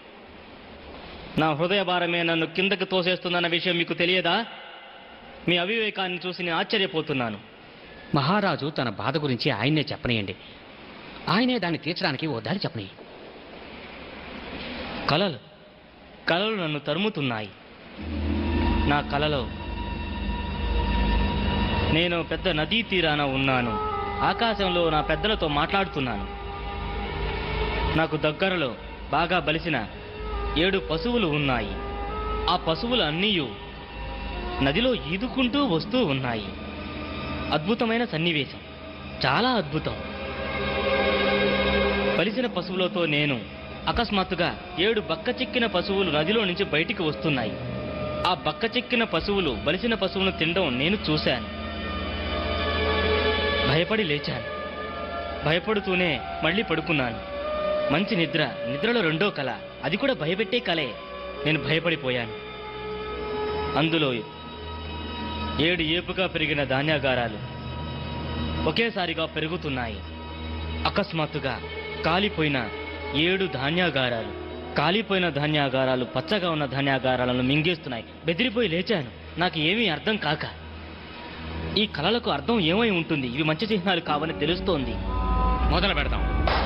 నా హృదయ భారమే నన్ను కిందకు తోసేస్తుందన్న విషయం మీకు తెలియదా మీ అవివేకాన్ని చూసి నేను ఆశ్చర్యపోతున్నాను మహారాజు తన బాధ గురించి ఆయన్నే చెప్పనీయండి ఆయనే దాన్ని తీర్చడానికి ఓ దారి చెప్పని కలలు కలలు నన్ను తరుముతున్నాయి నా కలలో నేను పెద్ద నదీ తీరాన ఉన్నాను ఆకాశంలో నా పెద్దలతో మాట్లాడుతున్నాను నాకు దగ్గరలో బాగా బలిసిన ఏడు పశువులు ఉన్నాయి ఆ పశువులు అన్నీయు నదిలో ఈదుకుంటూ వస్తూ ఉన్నాయి అద్భుతమైన సన్నివేశం చాలా అద్భుతం బలిసిన పశువులతో నేను అకస్మాత్తుగా ఏడు బక్క చిక్కిన పశువులు నదిలో నుంచి బయటికి వస్తున్నాయి ఆ బక్క చిక్కిన పశువులు బలిసిన పశువును తినడం నేను చూశాను భయపడి లేచాను భయపడుతూనే మళ్ళీ పడుకున్నాను మంచి నిద్ర నిద్రలో రెండో కల అది కూడా భయపెట్టే కలే నేను భయపడిపోయాను అందులో ఏడు ఏపుగా పెరిగిన ధాన్యాగారాలు ఒకేసారిగా పెరుగుతున్నాయి అకస్మాత్తుగా కాలిపోయిన ఏడు ధాన్యాగారాలు కాలిపోయిన ధాన్యాగారాలు పచ్చగా ఉన్న ధాన్యాగారాలను మింగేస్తున్నాయి బెదిరిపోయి లేచాను నాకు ఏమీ అర్థం కాక ఈ కళలకు అర్థం ఏమై ఉంటుంది ఇవి మంచి చిహ్నాలు కావని తెలుస్తోంది మొదలు పెడదాం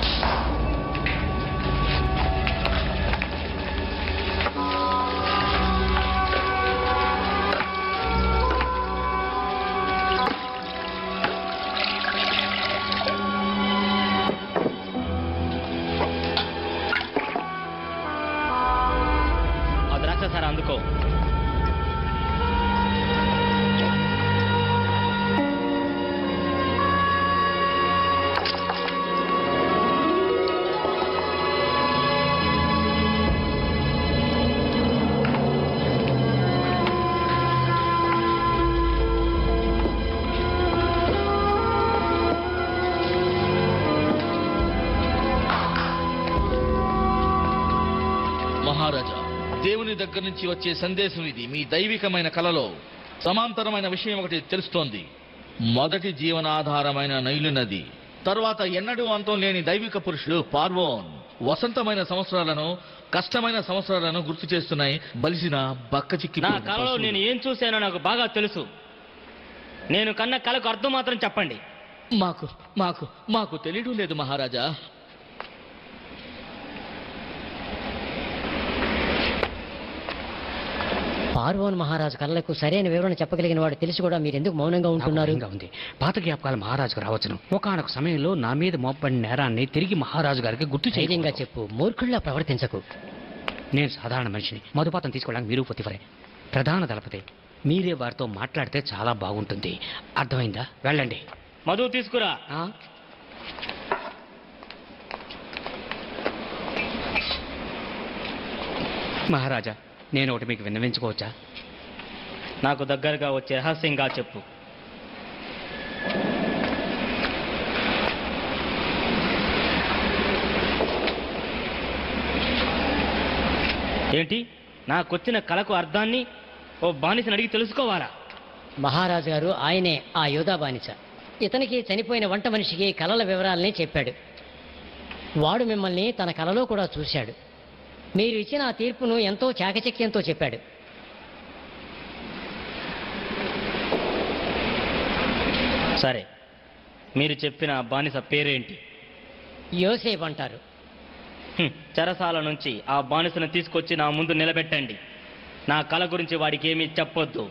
ఆ ద్రాక్ష సారా అందుకో మహారాజా దేవుని దగ్గర నుంచి వచ్చే సందేశం ఇది మీ దైవికమైన కలలో సమాంతరమైన విషయం ఒకటి తెలుస్తోంది మొదటి జీవనాధారమైన నైలు నది తర్వాత ఎన్నడూ అంతం లేని దైవిక పురుషుడు పార్వోన్ వసంతమైన సంవత్సరాలను కష్టమైన సంవత్సరాలను గుర్తు చేస్తున్నాయి బలిసిన బక్క చిక్కి నా కళలో నేను ఏం చూశానో నాకు బాగా తెలుసు నేను కన్న కళకు అర్థం మాత్రం చెప్పండి మాకు మాకు మాకు తెలియడం లేదు మహారాజా పార్వోన్ మహారాజు కళలకు సరైన వివరణ చెప్పగలిగిన వాడు తెలిసి కూడా మీరు ఎందుకు మౌనంగా ఉంటున్నారు భయంగా ఉంది పాత జ్ఞాపకాలు మహారాజుకు రావచ్చును ఒకనొక సమయంలో నా మీద మోపడిన నేరాన్ని తిరిగి మహారాజు గారికి గుర్తు ధైర్యంగా చేయకూడదు. చెప్పు మూర్ఖుల్లా ప్రవర్తించకు నేను సాధారణ మనిషిని మధుపాతం తీసుకోవడానికి మీరు పొత్తివరే ప్రధాన దళపతి మీరే వారితో మాట్లాడితే చాలా బాగుంటుంది అర్థమైందా వెళ్ళండి మధు తీసుకురా ఆ? మహారాజా నేను ఒకటి మీకు విన్నవించుకోవచ్చా నాకు దగ్గరగా వచ్చే రహస్యంగా చెప్పు ఏంటి నాకొచ్చిన కళకు అర్థాన్ని ఓ బానిసని అడిగి తెలుసుకోవాలా మహారాజు గారు ఆయనే ఆ యోధా బానిస ఇతనికి చనిపోయిన వంట మనిషికి కళల వివరాలని చెప్పాడు వాడు మిమ్మల్ని తన కలలో కూడా చూశాడు మీరు ఇచ్చిన ఆ తీర్పును ఎంతో చాకచక్యంతో చెప్పాడు సరే మీరు చెప్పిన ఆ బానిస పేరేంటి యోసేపు అంటారు హ్మ్, చెరసాల నుంచి ఆ బానిసను తీసుకొచ్చి నా ముందు నిలబెట్టండి నా కళ గురించి వాడికి ఏమీ చెప్పొద్దు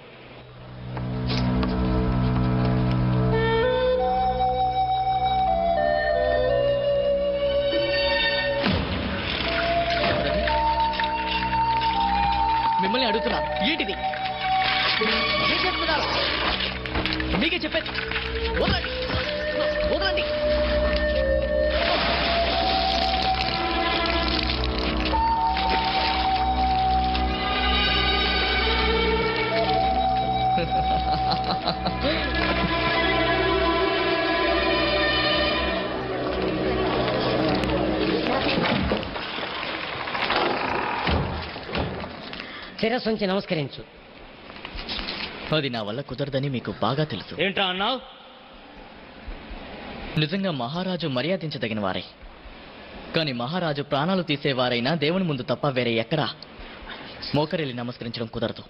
మిమ్మల్ని అడుగుతున్నా ఏంటిది ఏం చేస్తున్నారు మీకే చెప్పేది వదలండి వదలండి శిరస్సుంచి నమస్కరించు అది నా వల్ల కుదరదని మీకు బాగా తెలుసు ఏంట్రా అన్నావు నిజంగా మహారాజు మర్యాదించదగిన వారే కానీ మహారాజు ప్రాణాలు తీసేవారైనా దేవుని ముందు తప్ప వేరే ఎక్కడా మోకరెళ్ళి నమస్కరించడం కుదరదు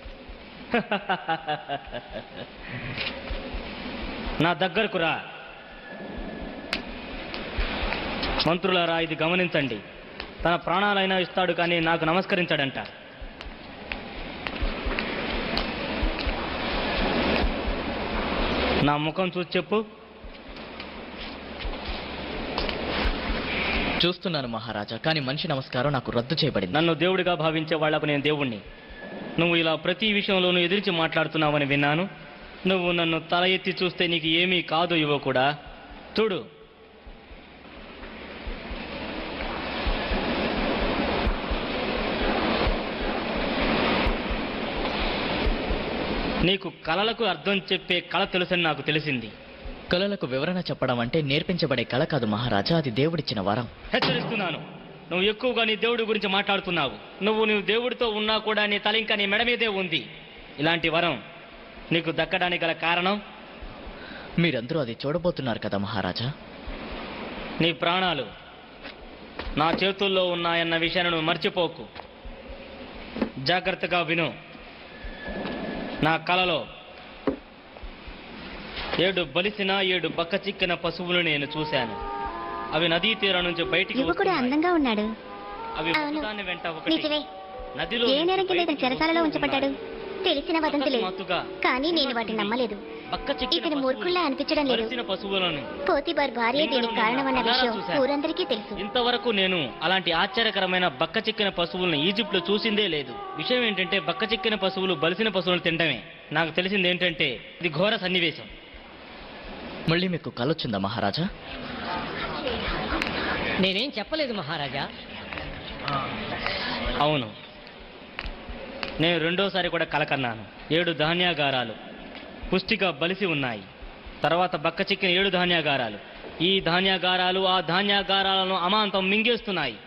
నా దగ్గరకు రా మంత్రులారా ఇది గమనించండి తన ప్రాణాలైనా ఇస్తాడు కానీ నాకు నమస్కరించాడంట నా ముఖం చూసి చెప్పు చూస్తున్నాను మహారాజా కానీ మనిషి నమస్కారం నాకు రద్దు చేయబడింది నన్ను దేవుడిగా భావించే వాళ్లకు నేను దేవుణ్ణి నువ్వు ఇలా ప్రతి విషయంలోనూ ఎదిరించి మాట్లాడుతున్నావని విన్నాను నువ్వు నన్ను తల ఎత్తి చూస్తే నీకు ఏమీ కాదు యువకుడా చూడు నీకు కళలకు అర్థం చెప్పే కళ తెలుసని నాకు తెలిసింది కళలకు వివరణ చెప్పడం అంటే నేర్పించబడే కళ కాదు మహారాజా అది దేవుడిచ్చిన వరం హెచ్చరిస్తున్నాను నువ్వు ఎక్కువగా నీ దేవుడి గురించి మాట్లాడుతున్నావు నువ్వు నువ్వు దేవుడితో ఉన్నా కూడా నీ తల ఇంకా నీ మెడ మీదే ఉంది ఇలాంటి వరం నీకు దక్కడానికి గల కారణం మీరందరూ అది చూడబోతున్నారు కదా మహారాజా నీ ప్రాణాలు నా చేతుల్లో ఉన్నాయన్న విషయాన్ని నువ్వు మర్చిపోకు జాగ్రత్తగా విను నా కలలో ఏడు బలిసిన ఏడు బక్క చిక్కిన పశువులు నేను చూశాను అవి నదీ తీరం నుంచి బయటికి యువకుడు వస్తున్నాయి. అందంగా ఉన్నాడు అవి అవును. ఒకదాని వెంట ఒకటి నిజమే నదిలో ఏ నుంచి నేరం కింద ఇతను బయటికి చెరసాలలో ఉంచబడ్డాడు తెలిసిన వదంతులే అకస్మాత్తుగా కానీ నేను వాటిని నమ్మలేదు బక్క చిక్కిన ఇతను మూర్ఖుల్లా అనిపించడం లేదు బలిసిన పశువులను పోతిబార్ భార్య దీనికి కారణమన్న విషయం ఊరందరికీ తెలుసు ఇంతవరకు నేను అలాంటి ఆశ్చర్యకరమైన బక్క చిక్కిన పశువులను ఈజిప్ట్ లో చూసిందే లేదు విషయం ఏంటంటే బక్క చిక్కిన పశువులు బలిసిన పశువులను తినడమే నాకు తెలిసింది ఏంటంటే ఇది ఘోర సన్నివేశం మళ్ళీ మీకు కలొచ్చిందా మహారాజా నేనేం చెప్పలేదు మహారాజా అవును నేను రెండోసారి కూడా కలకన్నాను ఏడు ధాన్యాగారాలు పుష్టిగా బలిసి ఉన్నాయి తర్వాత బక్క చిక్కిన ఏడు ధాన్యాగారాలు ఈ ధాన్యాగారాలు ఆ ధాన్యాగారాలను అమాంతం మింగేస్తున్నాయి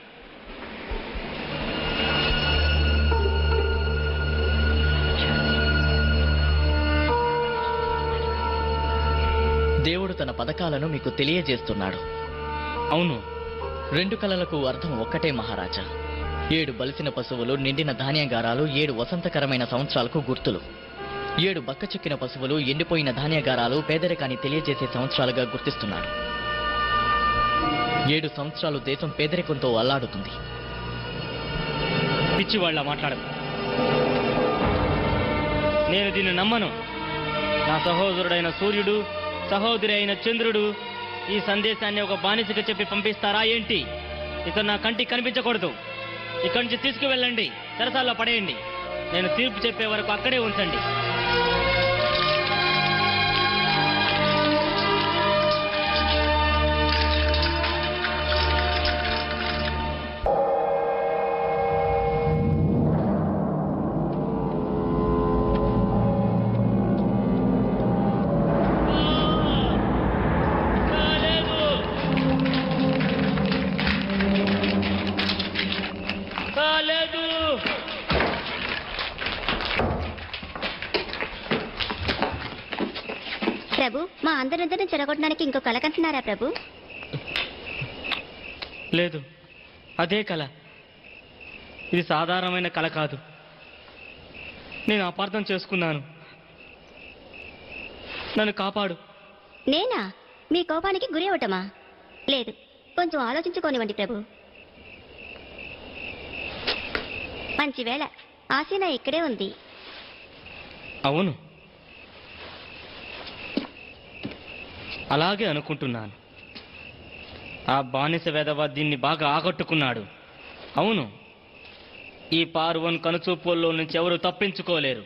దేవుడు తన పథకాలను మీకు తెలియజేస్తున్నాడు అవును రెండు కళలకు అర్థం ఒక్కటే మహారాజా ఏడు బలిసిన పశువులు నిండిన ధాన్యాగారాలు ఏడు వసంతకరమైన సంవత్సరాలకు గుర్తులు ఏడు బక్క చిక్కిన పశువులు ఎండిపోయిన ధాన్యాగారాలు పేదరికాన్ని తెలియజేసే సంవత్సరాలుగా గుర్తిస్తున్నాడు ఏడు సంవత్సరాలు దేశం పేదరికంతో అల్లాడుతుంది పిచ్చి వాళ్ళ మాట్లాడదు నేను దీన్ని నమ్మను నా సహోదరుడైన సూర్యుడు సహోదరి అయిన చంద్రుడు ఈ సందేశాన్ని ఒక బానిసకి చెప్పి పంపిస్తారా ఏంటి ఇతను నా కంటికి కనిపించకూడదు ఇక్కడి నుంచి తీసుకువెళ్ళండి తెరసాల్లో పడేయండి నేను తీర్పు చెప్పే వరకు అక్కడే ఉంచండి కాలేదు ప్రభు మా అందరిద్దరిని చెరగొట్టడానికి ఇంకో కలకంటున్నారా ప్రభు లేదు అదే కళ ఇది సాధారణమైన కళ కాదు నేను అపార్థం చేసుకున్నాను నన్ను కాపాడు నేనా మీ కోపానికి గురి అవటమా లేదు కొంచెం ఆలోచించుకోనివ్వండి ప్రభు మంచి వేళ ఆసీనా ఇక్కడే ఉంది అవును అలాగే అనుకుంటున్నాను ఆ బానిస వెధవ దీన్ని బాగా ఆకట్టుకున్నాడు అవును ఈ పార్వన్ కనుచూపుల్లో నుంచి ఎవరు తప్పించుకోలేరు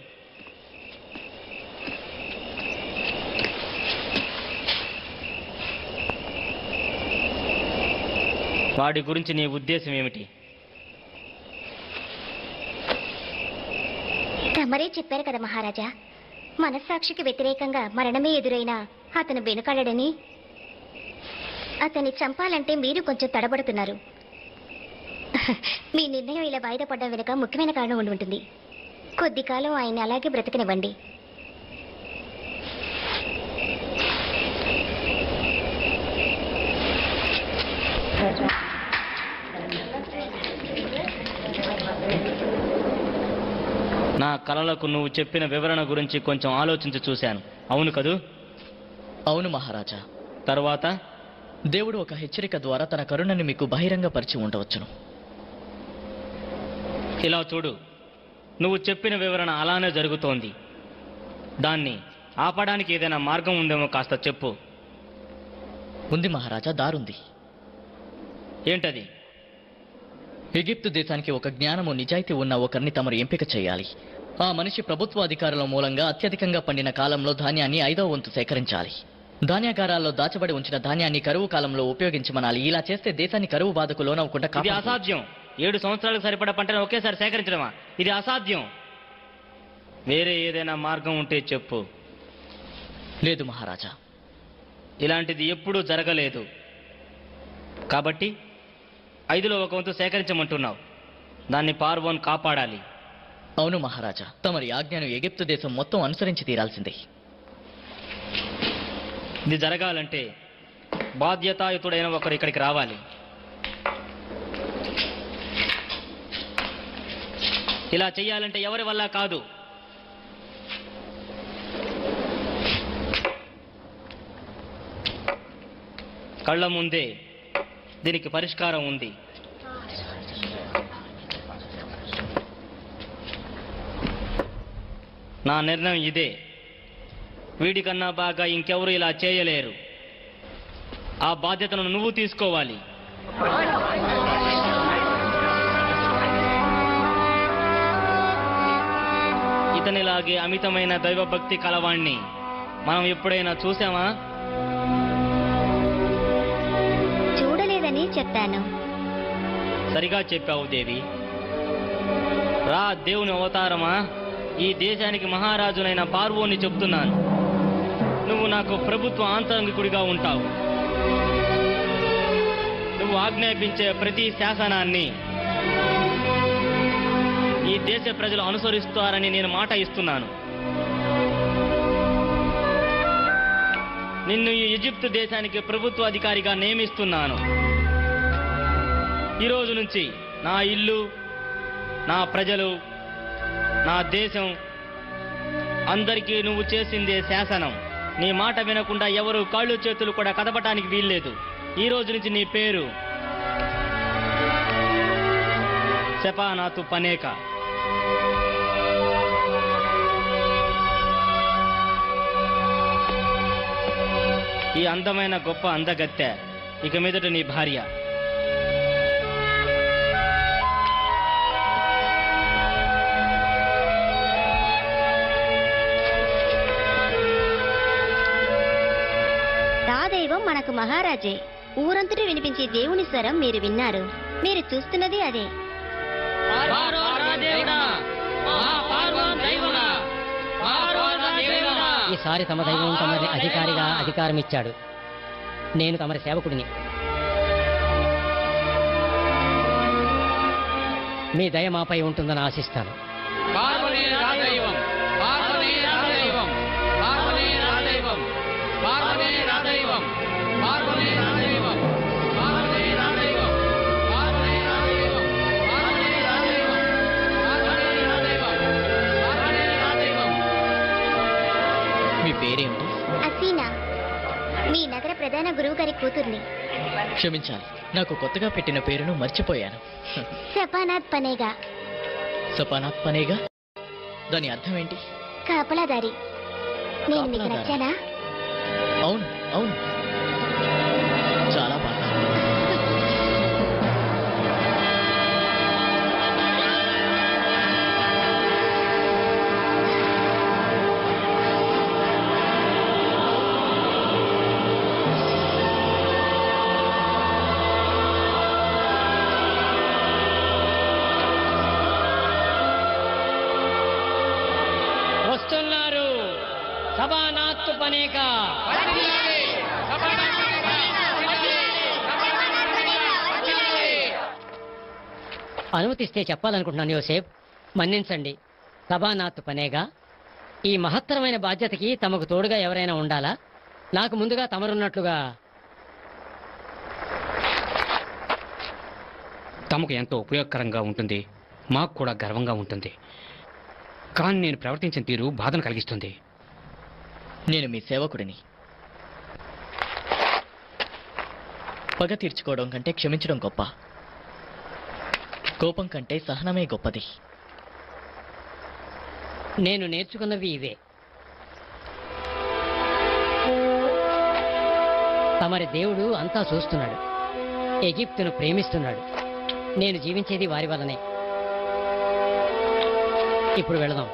వాడి గురించి నీ ఉద్దేశం ఏమిటి తమరే చెప్పారు కదా మహారాజా మనస్సాక్షికి వ్యతిరేకంగా మరణమే ఎదురైనా అతను వెనుకాడని అతన్ని చంపాలంటే మీరు కొంచెం తడబడుతున్నారు మీ నిర్ణయం ఇలా వాయిదా పడ్డం వెనుక ముఖ్యమైన కారణం ఉండి ఉంటుంది కొద్ది కాలం ఆయన్ని అలాగే బ్రతకనివ్వండి నా కలలకు నువ్వు చెప్పిన వివరణ గురించి కొంచెం ఆలోచించి చూశాను అవును కదూ అవును మహారాజా తరువాత దేవుడు ఒక హెచ్చరిక ద్వారా తన కరుణని మీకు బహిరంగపరిచి ఉండవచ్చును ఇలా చూడు నువ్వు చెప్పిన వివరణ అలానే జరుగుతోంది దాన్ని ఆపడానికి ఏదైనా మార్గం ఉందేమో కాస్త చెప్పు ఉంది మహారాజా దారుంది ఏంటది ఎగిప్తు దేశానికి ఒక జ్ఞానము నిజాయితీ ఉన్న ఒకరిని తమరు ఎంపిక చేయాలి ఆ మనిషి ప్రభుత్వ అధికారుల మూలంగా అత్యధికంగా పండిన కాలంలో ధాన్యాన్ని ఐదో వంతు సేకరించాలి ధాన్యాగారాల్లో దాచబడి ఉంచిన ధాన్యాన్ని కరువు కాలంలో ఉపయోగించమనాలి ఇలా చేస్తే దేశాన్ని కరువు బాధకు లోనవ్వకుండా ఇది కాపాడుతుంది. అసాధ్యం ఏడు సంవత్సరాలకు సరిపడా పంటను ఒకేసారి సేకరించడమా ఇది అసాధ్యం వేరే ఏదైనా మార్గం ఉంటే చెప్పు లేదు మహారాజా ఇలాంటిది ఎప్పుడూ జరగలేదు కాబట్టి ఐదులో ఒక వంతు సేకరించమంటున్నావు దాన్ని పార్వోన్ కాపాడాలి అవును మహారాజా తమరి ఆజ్ఞను ఎగిప్తు దేశం మొత్తం అనుసరించి తీరాల్సిందే ఇది జరగాలంటే బాధ్యతాయుతుడైన ఒకరు ఇక్కడికి రావాలి ఇలా చెయ్యాలంటే ఎవరి వల్ల కాదు కళ్ళ ముందే దీనికి పరిష్కారం ఉంది నా నిర్ణయం ఇదే వీడికన్నా బాగా ఇంకెవరు ఇలా చేయలేరు ఆ బాధ్యతను నువ్వు తీసుకోవాలి ఇతనిలాగే అమితమైన దైవభక్తి కలవాణ్ణి మనం ఎప్పుడైనా చూసామా చూడలేదని చెప్పాను సరిగా చెప్పావు దేవి రా దేవుని అవతారమా ఈ దేశానికి మహారాజునైన పార్వోని చెప్తున్నాను నువ్వు నాకు ప్రభుత్వ ఆంతరంగికుడిగా ఉంటావు నువ్వు ఆజ్ఞాపించే ప్రతి శాసనాన్ని ఈ దేశ ప్రజలు అనుసరిస్తారని నేను మాట ఇస్తున్నాను నిన్ను ఈ ఈజిప్టు దేశానికి ప్రభుత్వ అధికారిగా నియమిస్తున్నాను ఈ రోజు నుంచి నా ఇల్లు నా ప్రజలు నా దేశం అందరికీ నువ్వు చేసిందే శాసనం నీ మాట వినకుండా ఎవరు కాళ్ళు చేతులు కూడా కదపటానికి వీల్లేదు ఈ రోజు నుంచి నీ పేరు శపానాథు పనేక ఈ అందమైన గొప్ప అందగత్తె ఇక మీదట నీ భార్య రాదైవం మనకు మహారాజే ఊరంతటా వినిపించే దేవుని స్వరం మీరు విన్నారు మీరు చూస్తున్నది అదే ఈసారి తమ దైవం తమరి అధికారిగా అధికారం ఇచ్చాడు నేను తమరి సేవకుడిని మీ దయ మాపై ఉంటుందని ఆశిస్తాను పార్వనే రాదైవం పార్వనే రాదైవం పార్వనే రాదైవం పార్వనే రాదైవం పార్వనే రాదైవం పార్వనే రాదైవం పార్వనే రాదైవం పార్వనే రాదైవం పార్వనే రాదైవం పార్వనే రాదైవం మీ పేరేమిటి అసీనా మీ నగర ప్రధాన గురువు గారి కూతుర్ని క్షమించాలి నాకు కొత్తగా పెట్టిన పేరును మర్చిపోయాను సపానాథ్ పనేగా సపానాథ్ పనేగా దాని అర్థం ఏంటి కాపలాదారి నేను మీకు కాపలాదారా? నచ్చానా అవును అవును చాలా బాగా వస్తున్నారు సభానాథ్ పనేక అనుమతిస్తే చెప్పాలనుకుంటున్నాను యోసేఫ్ మన్నించండి సభానాథ్ పనేగా ఈ మహత్తరమైన బాధ్యతకి తమకు తోడుగా ఎవరైనా ఉండాలా నాకు ముందుగా తమరున్నట్లుగా తమకు ఎంతో ఉపయోగకరంగా ఉంటుంది మాకు కూడా గర్వంగా ఉంటుంది కానీ నేను ప్రవర్తించిన తీరు బాధను కలిగిస్తుంది నేను మీ సేవకుడిని పగ తీర్చుకోవడం కంటే క్షమించడం గొప్ప కోపం కంటే సహనమే గొప్పది నేను నేర్చుకున్నవి ఇవే తమరి దేవుడు అంతా చూస్తున్నాడు ఎగిప్తును ప్రేమిస్తున్నాడు నేను జీవించేది వారి వల్లనే ఇప్పుడు వెళదాం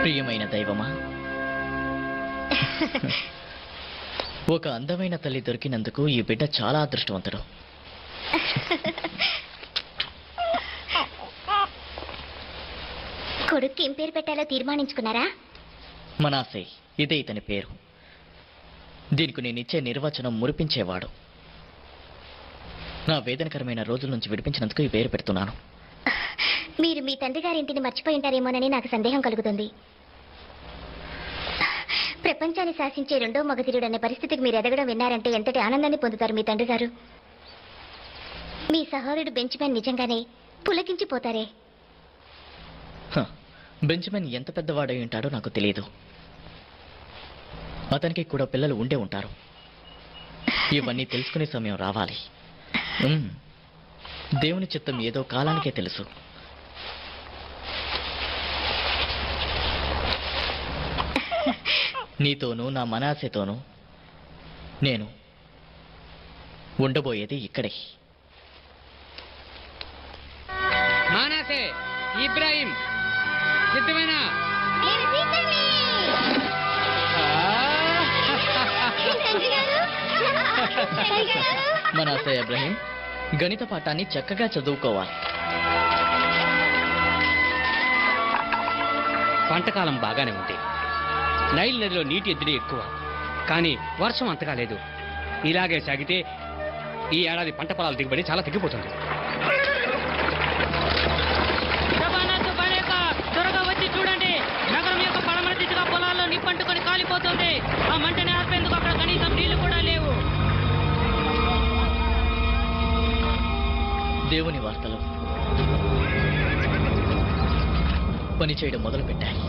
ప్రియమైన దైవమా ఒక అందమైన తల్లి దొరికినందుకు ఈ బిడ్డ చాలా అదృష్టవంతుడు కొడుక్కి ఏం పేరు పెట్టాలో తీర్మానించుకున్నారా మనాసే ఇదే ఇతని పేరు దీనికి నేనిచ్చే నిర్వచనం మురిపించేవాడు నా వేదనకరమైన రోజుల నుంచి విడిపించినందుకు ఈ పేరు పెడుతున్నాను మీరు మీ తండ్రి గారి ఇంటిని మర్చిపోయి నాకు సందేహం కలుగుతుంది ప్రపంచాన్ని శాసించే రెండో మగధీరుడు అనే పరిస్థితికి మీరు ఎదగడం విన్నారంటే ఎంతటి ఆనందాన్ని పొందుతారు మీ తండ్రి గారు మీ సహోదరుడు బెంచ్మెన్ నిజంగానే పులకించిపోతారే హ, బెంజమిన్ ఎంత పెద్దవాడై ఉంటాడో నాకు తెలియదు అతనికి కూడా పిల్లలు ఉండే ఉంటారు ఇవన్నీ తెలుసుకునే సమయం రావాలి ఉమ్, దేవుని చిత్తం ఏదో కాలానికే తెలుసు నీతోనూ నా మనాసెతోనూ నేను ఉండబోయేది ఇక్కడే మానాసే ఇబ్రాహిం సిద్ధమేనా మనాసే ఇబ్రహీం గణిత పాఠాన్ని చక్కగా చదువుకోవాలి పంటకాలం బాగానే ఉంది నైల్ నదిలో నీటి ఎద్దడి ఎక్కువ కానీ వర్షం అంతగా లేదు ఇలాగే సాగితే ఈ ఏడాది పంట పొలాల దిగుబడి చాలా తగ్గిపోతుంది ప్రభానాథ్ బడేక త్వరగా వచ్చి చూడండి నగరం యొక్క పడమర దిశగా పొలాల్లో నిప్పంటుకొని కాలిపోతుంది ఆ మంటని ఆర్పేందుకు అక్కడ కనీసం నీళ్లు కూడా లేవు దేవుని వార్తలు పని చేయడం మొదలు పెట్టాయి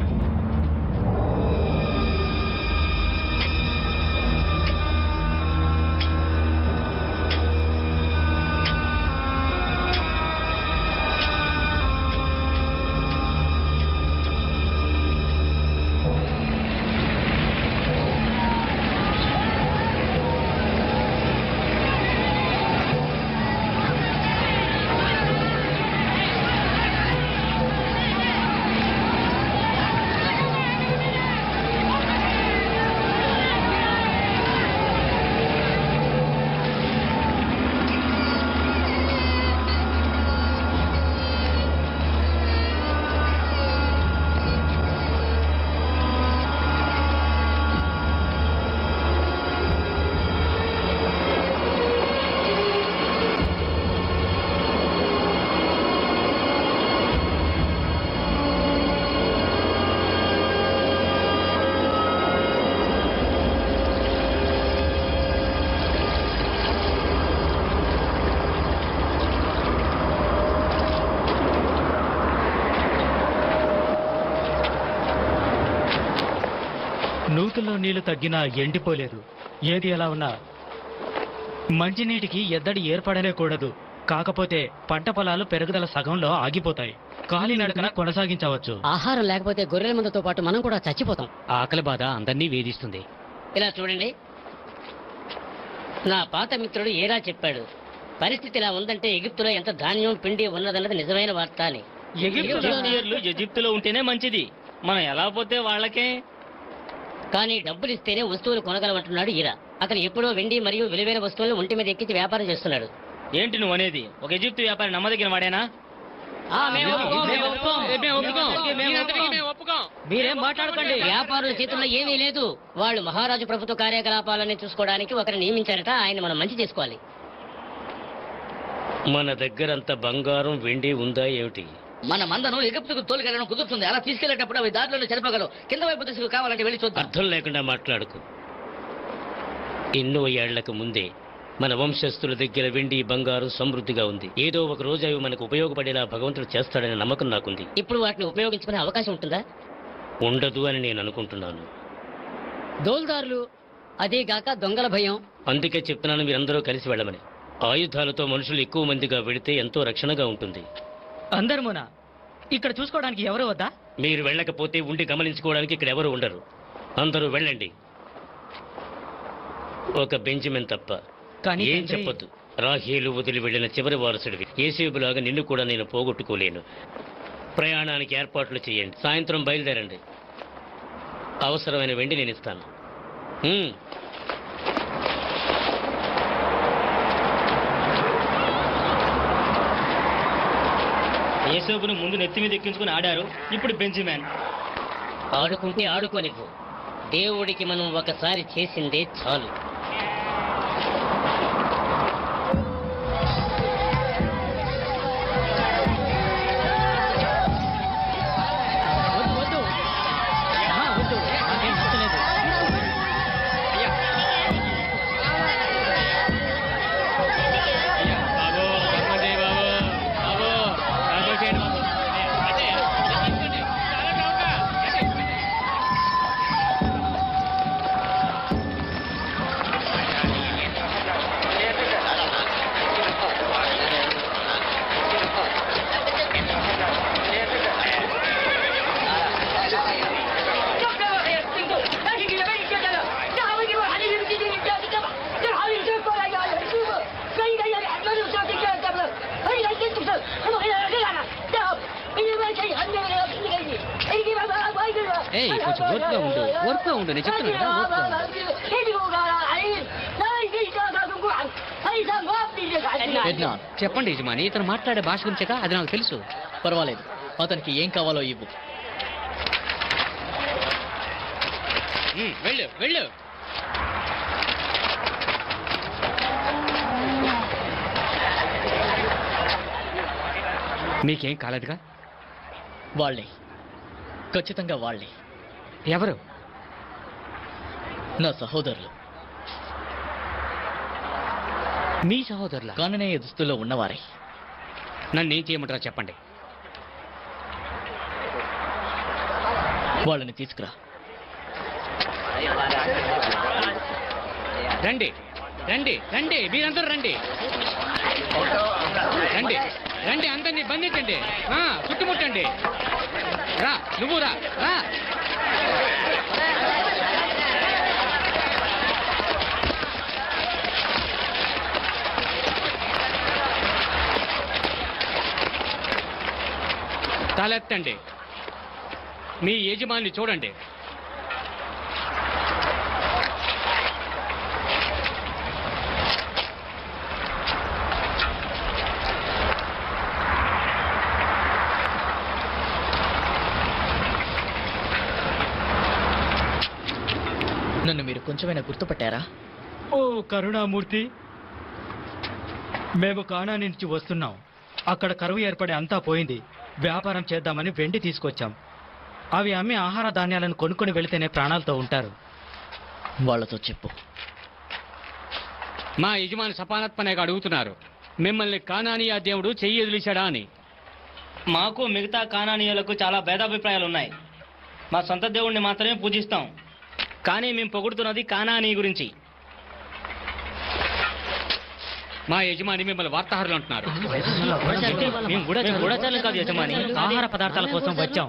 నూతుల్లో నీళ్లు తగ్గినా ఎండిపోలేదు ఏది ఎలా ఉన్నా మంచినీటికి ఎద్దడి ఏర్పడలేకూడదు కాకపోతే పంట పొలాలు పెరుగుదల సగంలో ఆగిపోతాయి కాలినడకన కొనసాగించవచ్చు ఆహారం లేకపోతే గొర్రెల మందతో పాటు మనం కూడా చచ్చిపోతాం ఆకలి బాధ అందరినీ వేధిస్తుంది ఇలా చూడండి నా పాత మిత్రుడు ఏరా చెప్పాడు పరిస్థితి ఇలా ఉందంటే ఎగిప్తులో ఎంత ధాన్యం పిండి ఉన్నదన్నది నిజమైన వార్త అని ఈజిప్షియన్లు ఎజిప్తులో ఉంటేనే మంచిది మనం ఎలా పోతే వాళ్ళకే కానీ డబ్బులు ఇస్తేనే వస్తువులు కొనగలమంటున్నాడు ఈరా అతను ఎప్పుడో వెండి మరియు విలువైన వస్తువులను ఒంటి మీద ఎక్కించి వ్యాపారం చేస్తున్నాడు ఏంటి నువ్వు అనేది ఒక ఎజిప్తు వ్యాపారి నమ్మదగిన వాడేనా ఆ, మేము ఒప్పుకోం, మేము ఒప్పుకోం. మేము ఒప్పుకోం. మేము ఒప్పుకోం. మీరేం మాట్లాడకండి వ్యాపారుల చేతుల్లో ఏమీ లేదు వాళ్ళు మహారాజు ప్రభుత్వ కార్యకలాపాలని చూసుకోవడానికి ఒకరిని నియమించారట ఆయన మనం మంచి చేసుకోవాలి మన దగ్గరంత బంగారం వెండి ఉందా ఏమిటి మన మందను ఎగుప్తుకు తోలుకెళ్ళడం కుదురుతుంది అలా తీసుకెళ్లేటప్పుడు అవి దారిలోనే చనిపోగలవు కింద వైపు దిశకు కావాలంటే వెళ్ళి చూద్దాం అర్థం లేకుండా మాట్లాడుకు ఎన్నో ఏళ్లకు ముందే మన వంశస్థుల దగ్గర వెండి బంగారం సమృద్ధిగా ఉంది ఏదో ఒక రోజు అవి మనకు ఉపయోగపడేలా భగవంతుడు చేస్తాడనే నమ్మకం నాకుంది ఇప్పుడు వాటిని ఉపయోగించుకునే అవకాశం ఉంటుందా ఉండదు అని నేను అనుకుంటున్నాను దోల్దారులు అదే గాక దొంగల భయం అందుకే చెప్తున్నాను మీరందరూ కలిసి వెళ్ళమని ఆయుధాలతో మనుషులు ఎక్కువ మందిగా వెళితే ఎంతో రక్షణగా ఉంటుంది అందరమునా ఇక్కడ చూసుకోవడానికి ఎవరు వద్దా మీరు వెళ్ళకపోతే ఉండి గమనించుకోవడానికి ఇక్కడ ఎవరు ఉండరు అందరూ వెళ్ళండి ఒక బెంజమిన్ తప్ప కానీ ఏం తండ్రి- చెప్పొద్దు రాహేలు వదిలి వెళ్ళిన చివరి వారసుడివి ఏసేబులాగా నిన్ను కూడా నేను పోగొట్టుకోలేను ప్రయాణానికి ఏర్పాట్లు చేయండి సాయంత్రం బయలుదేరండి అవసరమైన వెండి నేను ఇస్తాను ఉమ్. యేసోపును ముందు నెత్తి మీద ఎక్కించుకుని ఆడారు ఇప్పుడు బెంజిమెన్ ఆడుకుంటే ఆడుకోనివ్వు దేవుడికి మనం ఒకసారి చేసిందే చాలు వద్దు వద్దు ఆహా, వద్దు నాకేం నచ్చలేదు బాబు ధర్మండి బాబు బాబు రాజు చేయండి బాబు అంటే, తీసుకోండి. చాలా చౌక. ఏయ్, కొంచెం ఓర్పుగా ఉండు. ఓర్పుగా ఉండు. నేను చెప్తున్నా కదా, ఓర్పుగా ఎడ్నా చెప్పండి యజమాని ఇతను మాట్లాడే భాష గురించే అది నాకు తెలుసు పర్వాలేదు అతనికి ఏం కావాలో ఇవ్వు ఉమ్, వెళ్ళు వెళ్ళు మీకేం కాలేదుగా వాళ్ళే ఖచ్చితంగా వాళ్ళే ఎవరు నా సహోదరులు మీ సహోదరుల కాననేయ దుస్తుల్లో ఉన్నవారే నన్ను ఏం చేయమంటారో చెప్పండి వాళ్ళని తీసుకురా రండి రండి రండి మీరందరూ రండి రండి రండి అందరినీ బంధించండి ఆ, చుట్టుముట్టండి రా నువ్వు రా రా తలెత్తండి మీ యజమాని చూడండి నన్ను మీరు కొంచెమైనా గుర్తుపట్టారా ఓ కరుణామూర్తి మేము కానా నుంచి వస్తున్నాం అక్కడ కరువు ఏర్పడి అంతా పోయింది వ్యాపారం చేద్దామని వెండి తీసుకొచ్చాం అవి అమ్మి ఆహార ధాన్యాలను కొనుక్కొని వెళితేనే ప్రాణాలతో ఉంటారు వాళ్ళతో చెప్పు మా యజమాని సపానత్మనేగా అడుగుతున్నారు మిమ్మల్ని కానానియా దేవుడు చెయ్యి ఎదిలిశాడా అని మాకు మిగతా కానానీయులకు చాలా భేదాభిప్రాయాలు ఉన్నాయి మా సొంత దేవుణ్ణి మాత్రమే పూజిస్తాం కానీ మేము పొగుడుతున్నది కానానీ గురించి మా యజమాని మిమ్మల్ని వార్తాహరులు అంటున్నారు మేము గూఢచారులు గూఢచారులు కాదు యజమాని ఆహార పదార్థాల కోసం వచ్చాం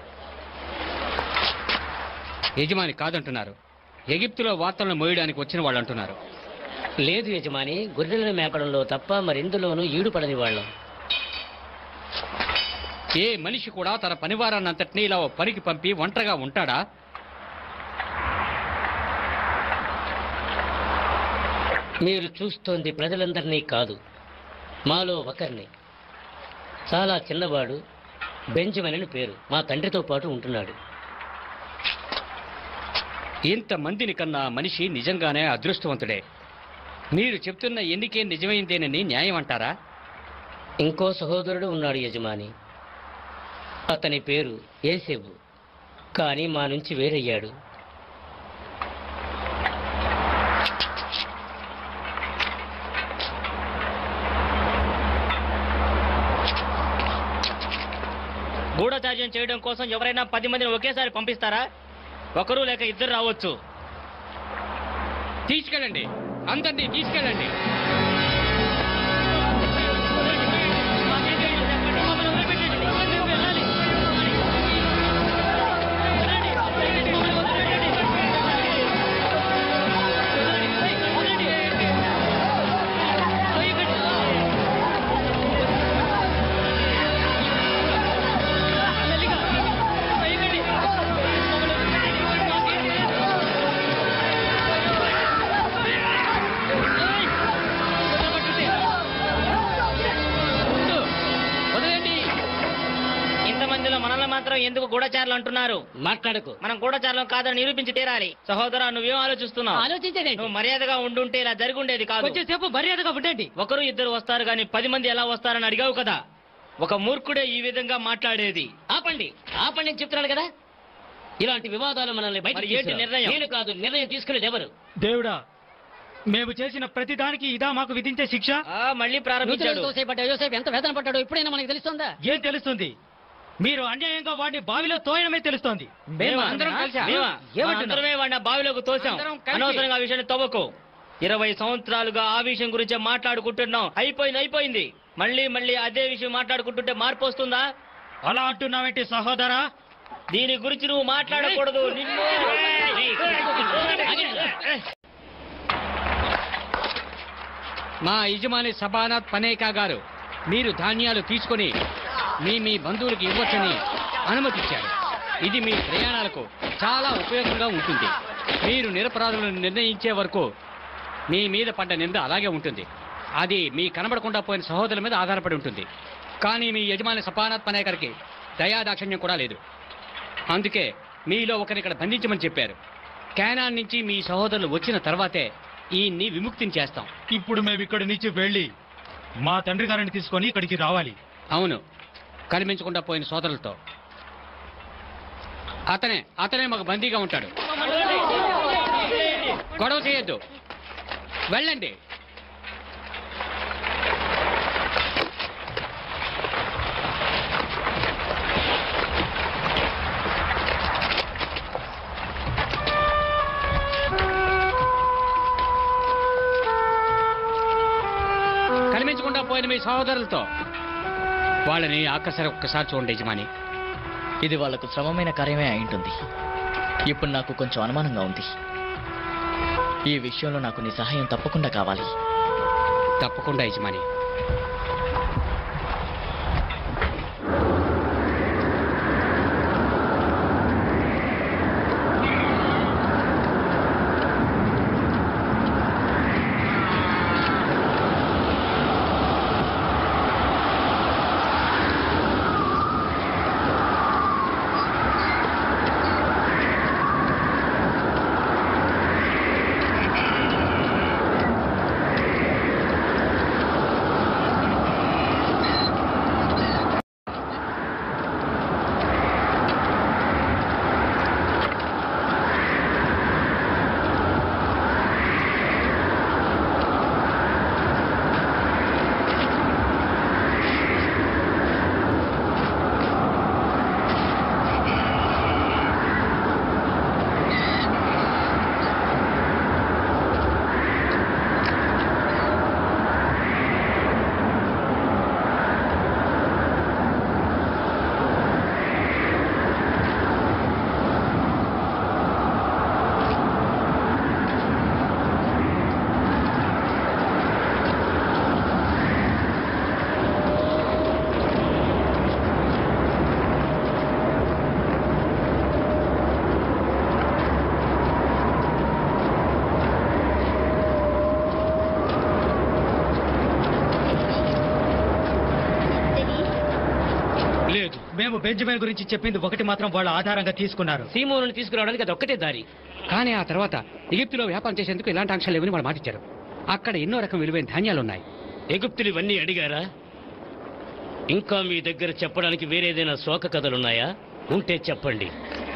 యజమాని కాదంటున్నారు ఎగిప్తులో వార్తలను మోయడానికి వచ్చిన వాళ్ళు అంటున్నారు లేదు యజమాని గొర్రెలను మేపడంలో తప్ప మరెందులోనూ ఈడుపడని వాళ్ళం ఏ మనిషి కూడా తన పనివారాన్నంతటినీ ఇలా ఓ పనికి పంపి ఒంటరిగా ఉంటాడా మీరు చూస్తోంది ప్రజలందరినీ కాదు మాలో ఒకరిని చాలా చిన్నవాడు బెంజమిన్ అని పేరు మా తండ్రితో పాటు ఉంటున్నాడు ఇంత మందిని కన్నా మనిషి నిజంగానే అదృష్టవంతుడే మీరు చెప్తున్న ఎన్నికే నిజమైందేనని న్యాయం అంటారా ఇంకో సహోదరుడు ఉన్నాడు యజమాని అతని పేరు ఏసేబు కానీ మా నుంచి వేరయ్యాడు గూఢచార్యం చేయడం కోసం ఎవరైనా పది మందిని ఒకేసారి పంపిస్తారా ఒకరు లేక ఇద్దరు రావచ్చు తీసుకెళ్ళండి అందరినీ తీసుకెళ్ళండి వెళ్ళండి మీరందరూ ఎందుకు గూఢచారులు అంటున్నారు మాట్లాడకు మనం గూఢచారులం కాదని నిరూపించి తీరాలి సహోదరా నువ్వేం ఆలోచిస్తున్నావు ఆలోచించేదేంటి నువ్వు మర్యాదగా ఉండుంటే ఇలా జరిగి ఉండేది కాదు కొంచెంసేపు మర్యాదగా ఉండండి ఒకరు ఇద్దరు వస్తారు కానీ పది మంది ఎలా వస్తారని అడిగావు కదా ఒక మూర్ఖుడే ఈ విధంగా మాట్లాడేది ఆపండి ఆపండి అని చెప్తున్నాను కదా ఇలాంటి వివాదాలు మనల్ని బయట మరి ఏంటి నిర్ణయం? నేను కాదు నిర్ణయం తీసుకునేది ఎవరు దేవుడా మేము చేసిన ప్రతి దానికి ఇదా మాకు విధించే శిక్ష ఆ, మళ్ళీ ప్రారంభించాడు యోసేపు పడ్డాడు యోసేపు ఎంత వేదన పడ్డాడో ఇప్పుడైనా మనకి తెలుస్తుందా ఏం తెలుస్తుంది మీరు అన్యాయంగా వాడిని బావిలో తోయడమే తెలుస్తోంది మేమా? అందరం కలిసా? మేమా? ఏమంటున్నావు? అందరమే వాడిని ఆ బావిలోకి తోసాం అందరం కలిసి. అనవసరంగా ఆ విషయాన్ని తవ్వకు ఇరవై సంవత్సరాలుగా ఆ విషయం గురించే మాట్లాడుకుంటున్నాం అయిపోయింది అయిపోయింది మళ్ళీ మళ్ళీ అదే విషయం మాట్లాడుకుంటుంటే మార్పు వస్తుందా అలా అంటున్నావేంటి సహోదరా దీని గురించి నువ్వు మాట్లాడకూడదు నిన్ను మా యజమాని సబానాథ్ పనేకా గారు మీరు ధాన్యాలు తీసుకొని మీ మీ బంధువులకు ఇవ్వచ్చని అనుమతిచ్చారు ఇది మీ ప్రయాణాలకు చాలా ఉపయోగంగా ఉంటుంది మీరు నిరపరాధులను నిర్ణయించే వరకు మీ మీద పడ్డ నింద అలాగే ఉంటుంది అది మీ కనబడకుండా పోయిన సహోదరుల మీద ఆధారపడి ఉంటుంది కానీ మీ యజమాని సపానాథ్ పనేకర్కి దయాదాక్షిణ్యం కూడా లేదు అందుకే మీలో ఒకరిని ఇక్కడ బంధించమని చెప్పారు క్యానాన్ నుంచి మీ సహోదరులు వచ్చిన తర్వాతే ఈయన్ని విముక్తిని చేస్తాం ఇప్పుడు మేము ఇక్కడి నుంచి వెళ్ళి మా తండ్రి గారిని తీసుకొని ఇక్కడికి రావాలి అవును కనిపించకుండా పోయిన సోదరులతో అతనే అతనే మాకు బందీగా ఉంటాడు గొడవ చేయొద్దు వెళ్ళండి కనిపించకుండా పోయిన మీ సహోదరులతో వాళ్ళని ఆకర్షణ ఒక్కసారి చూడండి యజమాని ఇది వాళ్లకు శ్రమమైన కార్యమే అయి ఉంటుంది ఇప్పుడు నాకు కొంచెం అనుమానంగా ఉంది ఈ విషయంలో నాకు నీ సహాయం తప్పకుండా కావాలి తప్పకుండా యజమాని లేదు మేము బెంజమిన్ గురించి చెప్పింది ఒకటి మాత్రం వాళ్ళ ఆధారంగా తీసుకున్నారు సీమోను తీసుకురావడానికి అది ఒక్కటే దారి కానీ ఆ తర్వాత ఎగిప్తులో వ్యాపారం చేసేందుకు ఇలాంటి ఆంక్షలు లేవని వాళ్ళు మాటిచ్చారు అక్కడ ఎన్నో రకం విలువైన ధాన్యాలు ఉన్నాయి ఎగుప్తులు ఇవన్నీ అడిగారా ఇంకా మీ దగ్గర చెప్పడానికి వేరేదైనా శోక కథలున్నాయా ఉంటే చెప్పండి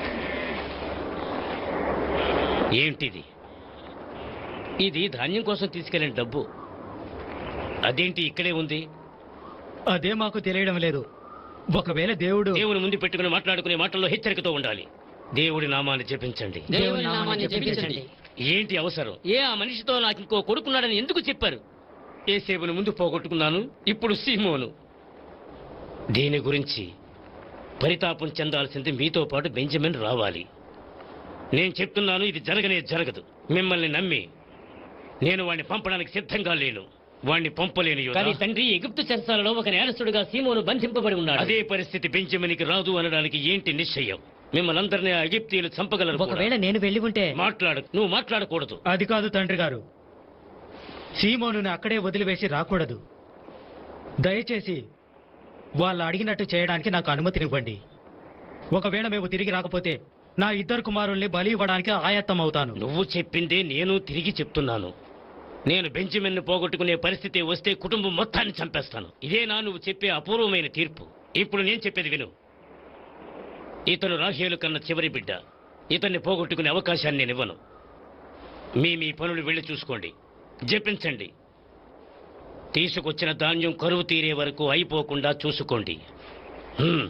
ఏంటిది ఇది ధాన్యం కోసం తీసుకెళ్లిన డబ్బు అదేంటి ఇక్కడే ఉంది అదే మాకు తెలియడం లేదు ఒకవేళ దేవుడు దేవుని ముందు పెట్టుకుని మాట్లాడుకునే మాటల్లో హెచ్చరికతో ఉండాలి దేవుడి నామాన్ని జపించండి దేవుని నామాన్ని జపించండి ఏంటి అవసరం ఏ ఆ మనిషితో నాకు ఇంకో కొడుకున్నాడని ఎందుకు చెప్పారు ఏ సేవను ముందు పోగొట్టుకున్నాను ఇప్పుడు సీమోను దీని గురించి పరితాపం చెందాల్సింది మీతో పాటు బెంజమిన్ రావాలి నేను చెప్తున్నాను ఇది జరగనే జరగదు మిమ్మల్ని నమ్మి నేను వాణ్ణి పంపడానికి సిద్ధంగా లేను వాణ్ణి పంపలేను యోధా. కానీ తండ్రి ఎగిప్తు చెరసాలలో ఒక నేరస్తుడుగా సీమోను బంధింపబడి ఉన్నాడు అదే పరిస్థితి బెంజమిన్కి రాదు అనడానికి ఏంటి నిశ్చయం మిమ్మల్ని అందరినీ ఆ ఎగిప్తీయులు చంపగలరు కూడా. ఒకవేళ నేను వెళ్ళి ఉంటే మాట్లాడు నువ్వు మాట్లాడకూడదు అది కాదు తండ్రి గారు సీమోనుని అక్కడే వదిలివేసి రాకూడదు దయచేసి వాళ్ళు అడిగినట్టు చేయడానికి నాకు అనుమతినివ్వండి ఒకవేళ మేము తిరిగి రాకపోతే నా ఇద్దరు కుమారుల్ని బలి ఇవ్వడానికి ఆయత్తం అవుతాను నువ్వు చెప్పిందే నేను తిరిగి చెప్తున్నాను నేను బెంజమిన్ పోగొట్టుకునే పరిస్థితి వస్తే కుటుంబం మొత్తాన్ని చంపేస్తాను ఇదేనా నువ్వు చెప్పే అపూర్వమైన తీర్పు ఇప్పుడు నేను చెప్పేది విను ఇతను రాహేలు కన్న చివరి బిడ్డ ఇతన్ని పోగొట్టుకునే అవకాశాన్ని నేను ఇవ్వను మీ మీ పనులు వెళ్ళి చూసుకోండి జపించండి తీసుకొచ్చిన ధాన్యం కరువు తీరే వరకు అయిపోకుండా చూసుకోండి హ్మ్.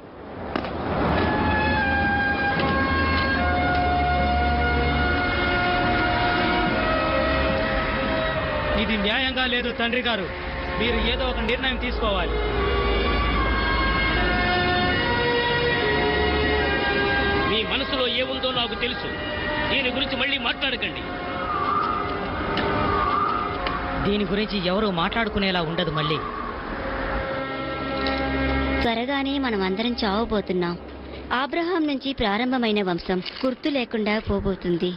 ఇది న్యాయంగా లేదు తండ్రి గారు మీరు ఏదో ఒక నిర్ణయం తీసుకోవాలి మీ మనసులో ఏముందో నాకు తెలుసు దీని గురించి మళ్ళీ మాట్లాడకండి దీని గురించి ఎవరు మాట్లాడుకునేలా ఉండదు మళ్ళీ త్వరగానే మనం అందరం చావబోతున్నాం ఆబ్రహాం నుంచి ప్రారంభమైన వంశం గుర్తు లేకుండా పోబోతుంది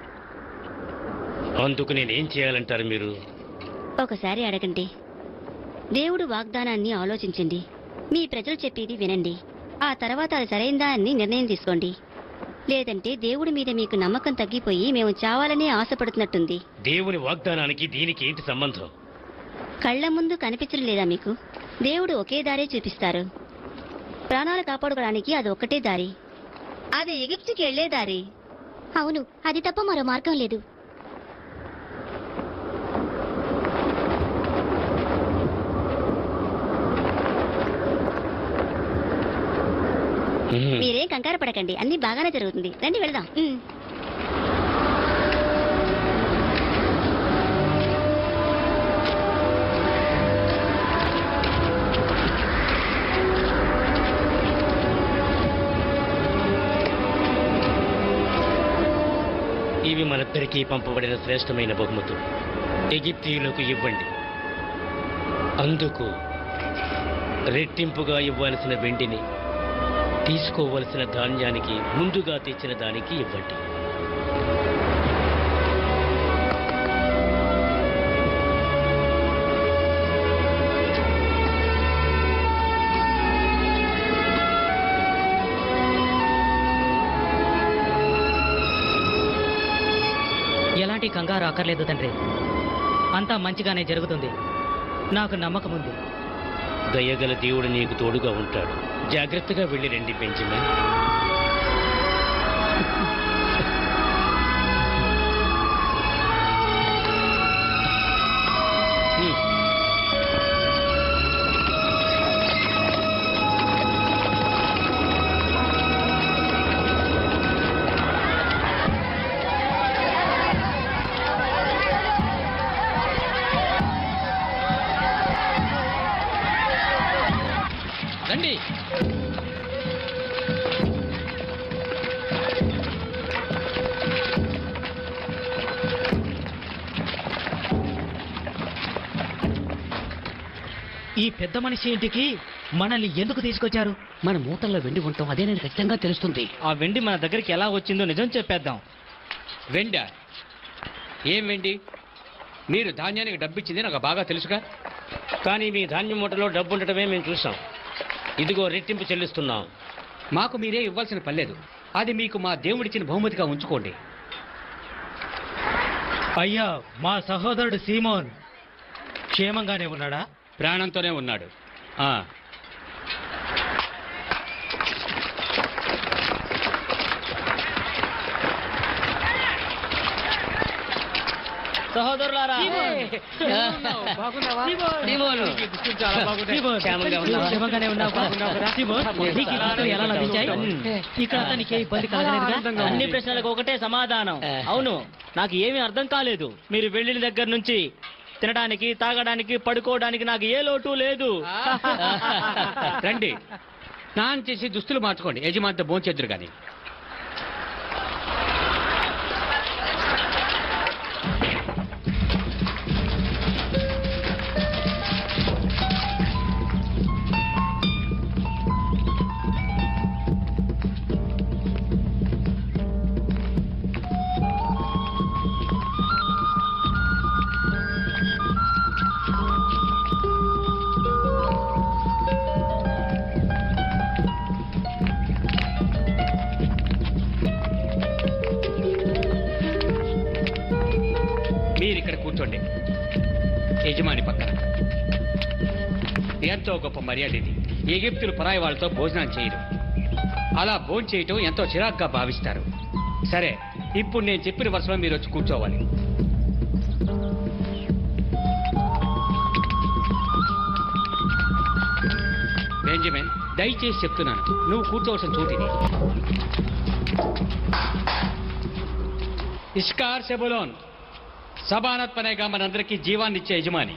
అందుకు నేనేం చేయాలంటారు మీరు ఒకసారి అడగండి దేవుడు వాగ్దానాన్ని ఆలోచించండి మీ ప్రజలు చెప్పేది వినండి ఆ తర్వాత అది సరైందా అని నిర్ణయం తీసుకోండి లేదంటే దేవుడి మీద మీకు నమ్మకం తగ్గిపోయి మేము చావాలని ఆశపడుతున్నట్టుంది దేవుని వాగ్దానానికి దీనికి ఏంటి సంబంధం కళ్ళ ముందు కనిపించడం లేదా మీకు దేవుడు ఒకే దారే చూపిస్తారు ప్రాణాలు కాపాడుకోవడానికి అది ఒక్కటే దారి అది ఎగిప్తుకి వెళ్లే దారి అవును అది తప్ప మరో మార్గం లేదు మీరేం కంగారు పడకండి అన్ని బాగానే జరుగుతుంది రండి వెళదాం ఉమ్. ఇవి మనిద్దరికీ పంపబడిన శ్రేష్టమైన బహుమతులు ఎగిప్తీయులకు ఇవ్వండి అందుకు రెట్టింపుగా ఇవ్వాల్సిన వెండిని తీసుకోవలసిన ధాన్యానికి ముందుగా తెచ్చిన దానికి ఇవ్వండి ఎలాంటి కంగారు అక్కర్లేదు తండ్రి అంతా మంచిగానే జరుగుతుంది నాకు నమ్మకం ఉంది దయగల దేవుడు నీకు తోడుగా ఉంటాడు జాగ్రత్తగా వెళ్ళి రండి బెంజమిన్ హ్మ్. రండి ఈ పెద్ద మనిషి ఇంటికి మనల్ని ఎందుకు తీసుకొచ్చారు మన మూటల్లో వెండి ఉంటాం అదే నేను ఖచ్చితంగా తెలుస్తుంది ఆ వెండి మన దగ్గరికి ఎలా వచ్చిందో నిజం చెప్పేద్దాం వెండా ఏం వెండి మీరు ధాన్యానికి డబ్బిచ్చింది నాకు బాగా తెలుసుగా కానీ మీ ధాన్యం మూటలో డబ్బు ఉండటమే మేము చూసాం ఇదిగో రెట్టింపు చెల్లిస్తున్నాం మాకు మీరే ఇవ్వాల్సిన పర్లేదు అది మీకు మా దేవుడిచ్చిన బహుమతిగా ఉంచుకోండి అయ్యా మా సహోదరుడు సీమోన్ క్షేమంగానే ఉన్నాడా ప్రాణంతోనే ఉన్నాడు ఆ సహోదరులారా క్షేమంగా ఉన్నావా? క్షేమంగానే ఉన్నావు కదా? శివోన్, నీకు ఈ వస్తువులు ఎలా లభించాయి ఇక్కడ అంతా నీకే ఇబ్బంది కలగలేదుగా అన్ని ప్రశ్నలకు ఒకటే సమాధానం అవును నాకు ఏమీ అర్థం కాలేదు మీరు వెళ్ళిన దగ్గర నుంచి తినడానికి తాగడానికి పడుకోవడానికి నాకు ఏ లోటు లేదు రండి స్నానం చేసి దుస్తులు మార్చుకోండి యజమానితో భోంచేద్దరు కానీ యజమాని పక్కన ఎంతో గొప్ప మర్యాద ఇది ఎగిప్తులు పరాయి వాళ్ళతో భోజనం చేయరు అలా భోజనం చేయటం ఎంతో చిరాగ్గా భావిస్తారు సరే ఇప్పుడు నేను చెప్పిన వరుసలో మీరు వచ్చి కూర్చోవాలి బెంజమిన్ దయచేసి చెప్తున్నాను నువ్వు కూర్చోవలసిన చోటిది ఇష్కార్ సెబులోన్ సబానత్ పనేగా మనందరికీ జీవాన్నిచ్చే యజమాని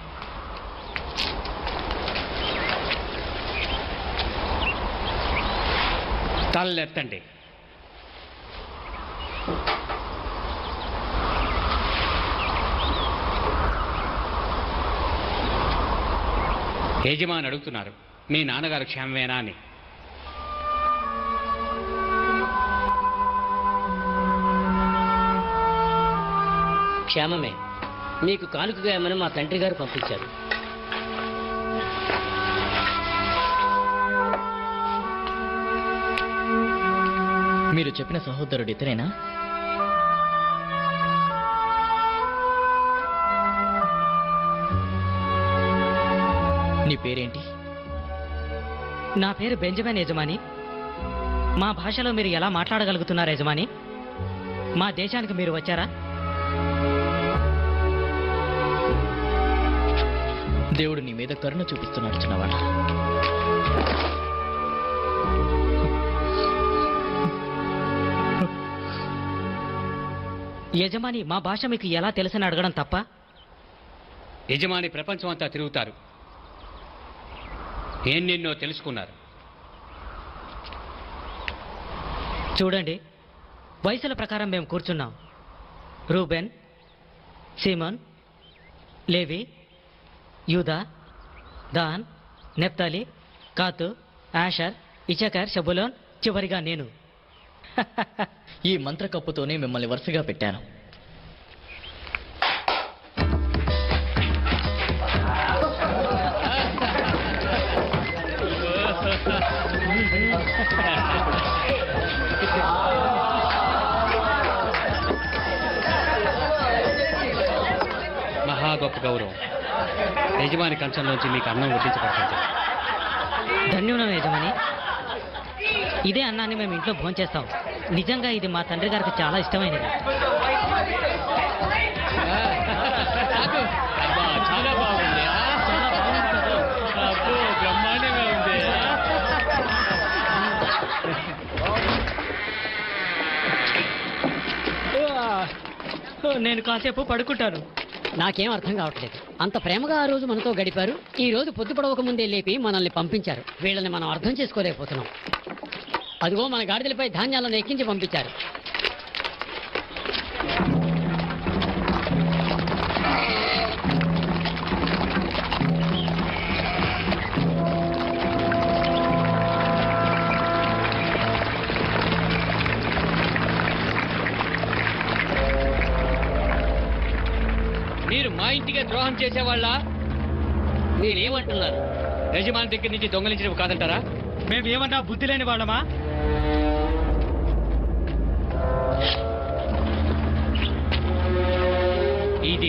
తల్లెత్తండి యజమాని అడుగుతున్నారు మీ నాన్నగారు క్షేమమేనా అని క్షేమమే మీకు కానుకగా ఏమని మా తండ్రి గారు పంపించారు మీరు చెప్పిన సహోదరుడు ఇతనేనా నీ పేరేంటి నా పేరు బెంజమిన్ యజమాని మా భాషలో మీరు ఎలా మాట్లాడగలుగుతున్నారు యజమాని మా దేశానికి మీరు వచ్చారా దేవుడు నీ మీద కరుణ చూపిస్తున్నాడు చిన్నవాడ యజమాని మా భాష మీకు ఎలా తెలుసని అడగడం తప్ప యజమాని ప్రపంచం అంతా తిరుగుతారు ఎన్నెన్నో తెలుసుకున్నారు చూడండి వయసుల ప్రకారం మేము కూర్చున్నాం రూబెన్ సీమన్ లేవి యూదా దాన్ నెప్తాలి కాతు ఆషర్ ఇచకర్ షబులోన్ చివరిగా నేను ఈ మంత్ర కప్పుతోనే మిమ్మల్ని వరుసగా పెట్టాను మహా గొప్ప గౌరవం యజమాని కంచంలోంచి మీకు అన్నం వడ్డించబడుతుంది ధన్యులం యజమాని ఇదే అన్నాన్ని మేము ఇంట్లో భోంచేస్తాం నిజంగా ఇది మా తండ్రి గారికి చాలా ఇష్టమైనది అబ్బా, చాలా బాగుంది ఆ? అబ్బో, బ్రహ్మాండంగా ఉంది ఆ? నేను కాసేపు పడుకుంటాను నాకేం అర్థం కావట్లేదు అంత ప్రేమగా ఆ రోజు మనతో గడిపారు ఈ రోజు పొద్దు పడవక ముందే లేపి మనల్ని పంపించారు వీళ్ళని మనం అర్థం చేసుకోలేకపోతున్నాం అదిగో మన గాడిదలపై ధాన్యాలను ఎక్కించి పంపించారు మీరు మా ఇంటికే ద్రోహం చేసేవాళ్ళ మీరేమంటున్నారు యజమాని దగ్గర నుంచి దొంగలించడం కాదంటారా మేము ఏమన్నా బుద్ధి లేని వాళ్ళమా ఇది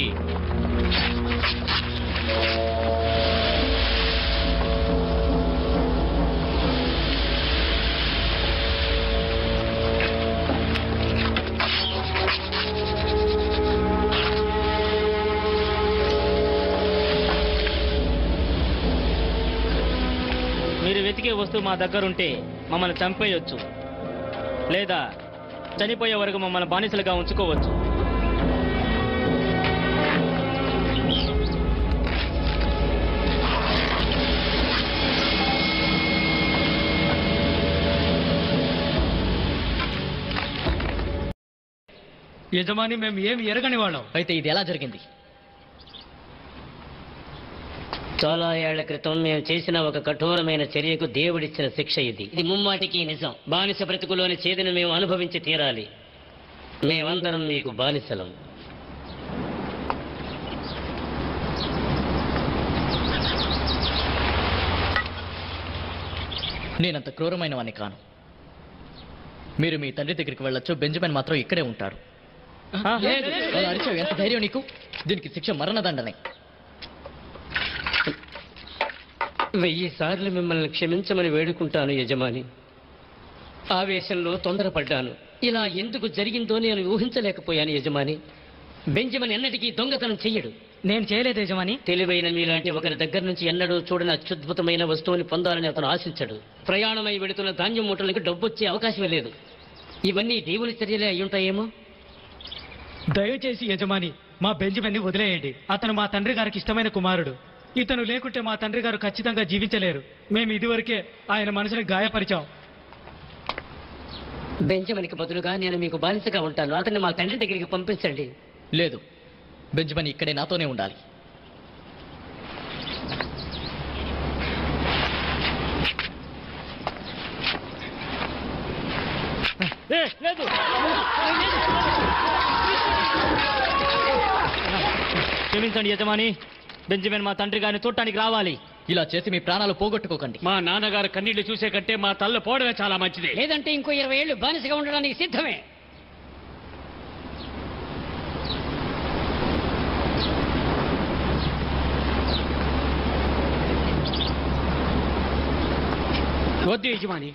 మీరు వెతికే వస్తువు మా దగ్గరుంటే మమ్మల్ని చంపేయొచ్చు లేదా చనిపోయే వరకు మమ్మల్ని బానిసలుగా ఉంచుకోవచ్చు యజమాని మేము ఏమి ఎరగని వాళ్ళం అయితే ఇది ఎలా జరిగింది చాలా ఏళ్ల క్రితం మేము చేసిన ఒక కఠోరమైన చర్యకు దేవుడిచ్చిన శిక్ష ఇది ఇది ముమ్మాటికి నిజం బానిస బ్రతుకులోని చేదును మేము అనుభవించి తీరాలి మేమందరం మీకు బానిసలం నేనంత క్రూరమైన వాణ్ణి కాను మీరు మీ తండ్రి దగ్గరికి వెళ్ళొచ్చు బెంజమిన్ మాత్రం ఇక్కడే ఉంటాడు అలా అరిచావు ఎంత ధైర్యం నీకు దీనికి శిక్ష మరణదండనే వెయ్యి సార్లు మిమ్మల్ని క్షమించమని వేడుకుంటాను యజమాని ఆవేశంలో తొందరపడ్డాను ఇలా ఎందుకు జరిగిందో నేను ఊహించలేకపోయాను యజమాని బెంజమిన్ ఎన్నటికీ దొంగతనం చెయ్యడు నేను చేయలేదు యజమాని తెలివైన మీలాంటి ఒకరి దగ్గర నుంచి ఎన్నడూ చూడని అత్యద్భుతమైన వస్తువుని పొందాలని అతను ఆశించడు ప్రయాణమై వెడుతున్న ధాన్యం మూటలకు డబ్బొచ్చే అవకాశమే లేదు ఇవన్నీ దేవుని చర్యలే అయ్యుంటాయేమో దయచేసి యజమాని మా బెంజమిన్ని వదిలేయండి అతను మా తండ్రి గారికి ఇష్టమైన కుమారుడు ఇతను లేకుంటే మా తండ్రి గారు ఖచ్చితంగా జీవించలేరు మేము ఇదివరకే ఆయన మనసుని గాయపరిచాం బెంజమిన్కి బదులుగా నేను మీకు బానిసగా ఉంటాను అతన్ని మా తండ్రి దగ్గరికి పంపించండి లేదు బెంజమిన్ ఇక్కడే నాతోనే ఉండాలి లేదు క్షమించండి యజమాని బెంజమిన్ మా తండ్రి గారిని చూడటానికి రావాలి ఇలా చేసి మీ ప్రాణాలు పోగొట్టుకోకండి మా నాన్నగారు కన్నీళ్లు చూసే కంటే మా తల్ల పోవడమే చాలా మంచిది లేదంటే ఇంకో ఇరవై ఏళ్ళు బానిసగా ఉండడానికి సిద్ధమే వద్దు యజమాని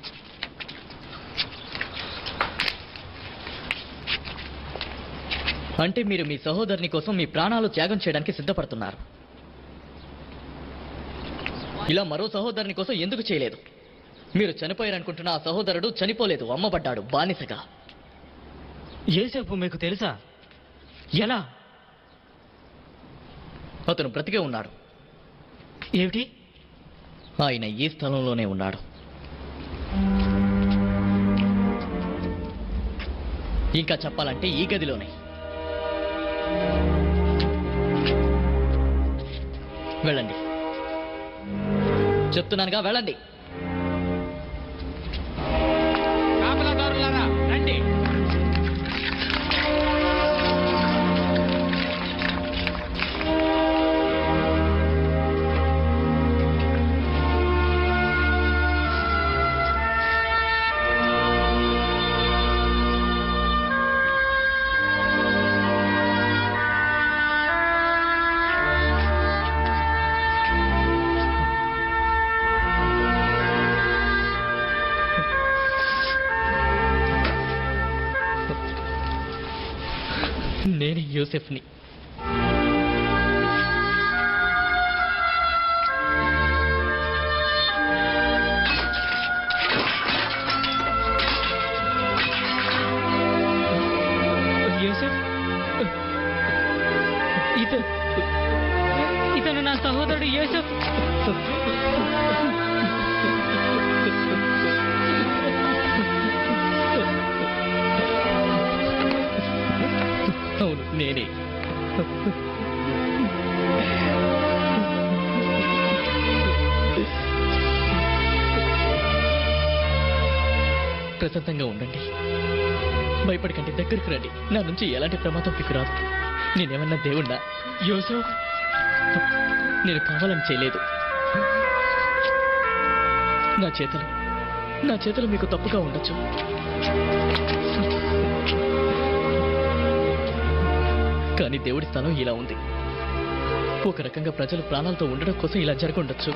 అంటే మీరు మీ సహోదరుని కోసం మీ ప్రాణాలు త్యాగం చేయడానికి సిద్ధపడుతున్నారు ఇలా మరో సహోదరుని కోసం ఎందుకు చేయలేదు మీరు చనిపోయారనుకుంటున్న ఆ సహోదరుడు చనిపోలేదు అమ్మబడ్డాడు బానిసగా ఏసేపు మీకు తెలుసా ఎలా అతను బ్రతికే ఉన్నాడు ఏమిటి ఆయన ఈ స్థలంలోనే ఉన్నాడు ఇంకా చెప్పాలంటే ఈ గదిలోనే వెళ్ళండి చెప్తున్నానుగా వెళ్ళండి కాపలాదారులారా రండి నేను యూసెఫ్ని యూసఫ్ ఇతను ఇతను నా సహోదరుడు యూసఫ్ అవును నేనే ప్రశాంతంగా ఉండండి భయపడకండి దగ్గరికి రండి నా నుంచి ఎలాంటి ప్రమాదం మీకు రాదు నేనేమన్నా దేవుణ్ణా యోసఫ్ నేను కావాలని చేయలేదు నా చేతులు నా చేతులు మీకు తప్పుగా ఉండొచ్చు కానీ దేవుడి స్థలం ఇలా ఉంది ఒక రకంగా ప్రజలు ప్రాణాలతో ఉండడం కోసం ఇలా జరగundొచ్చు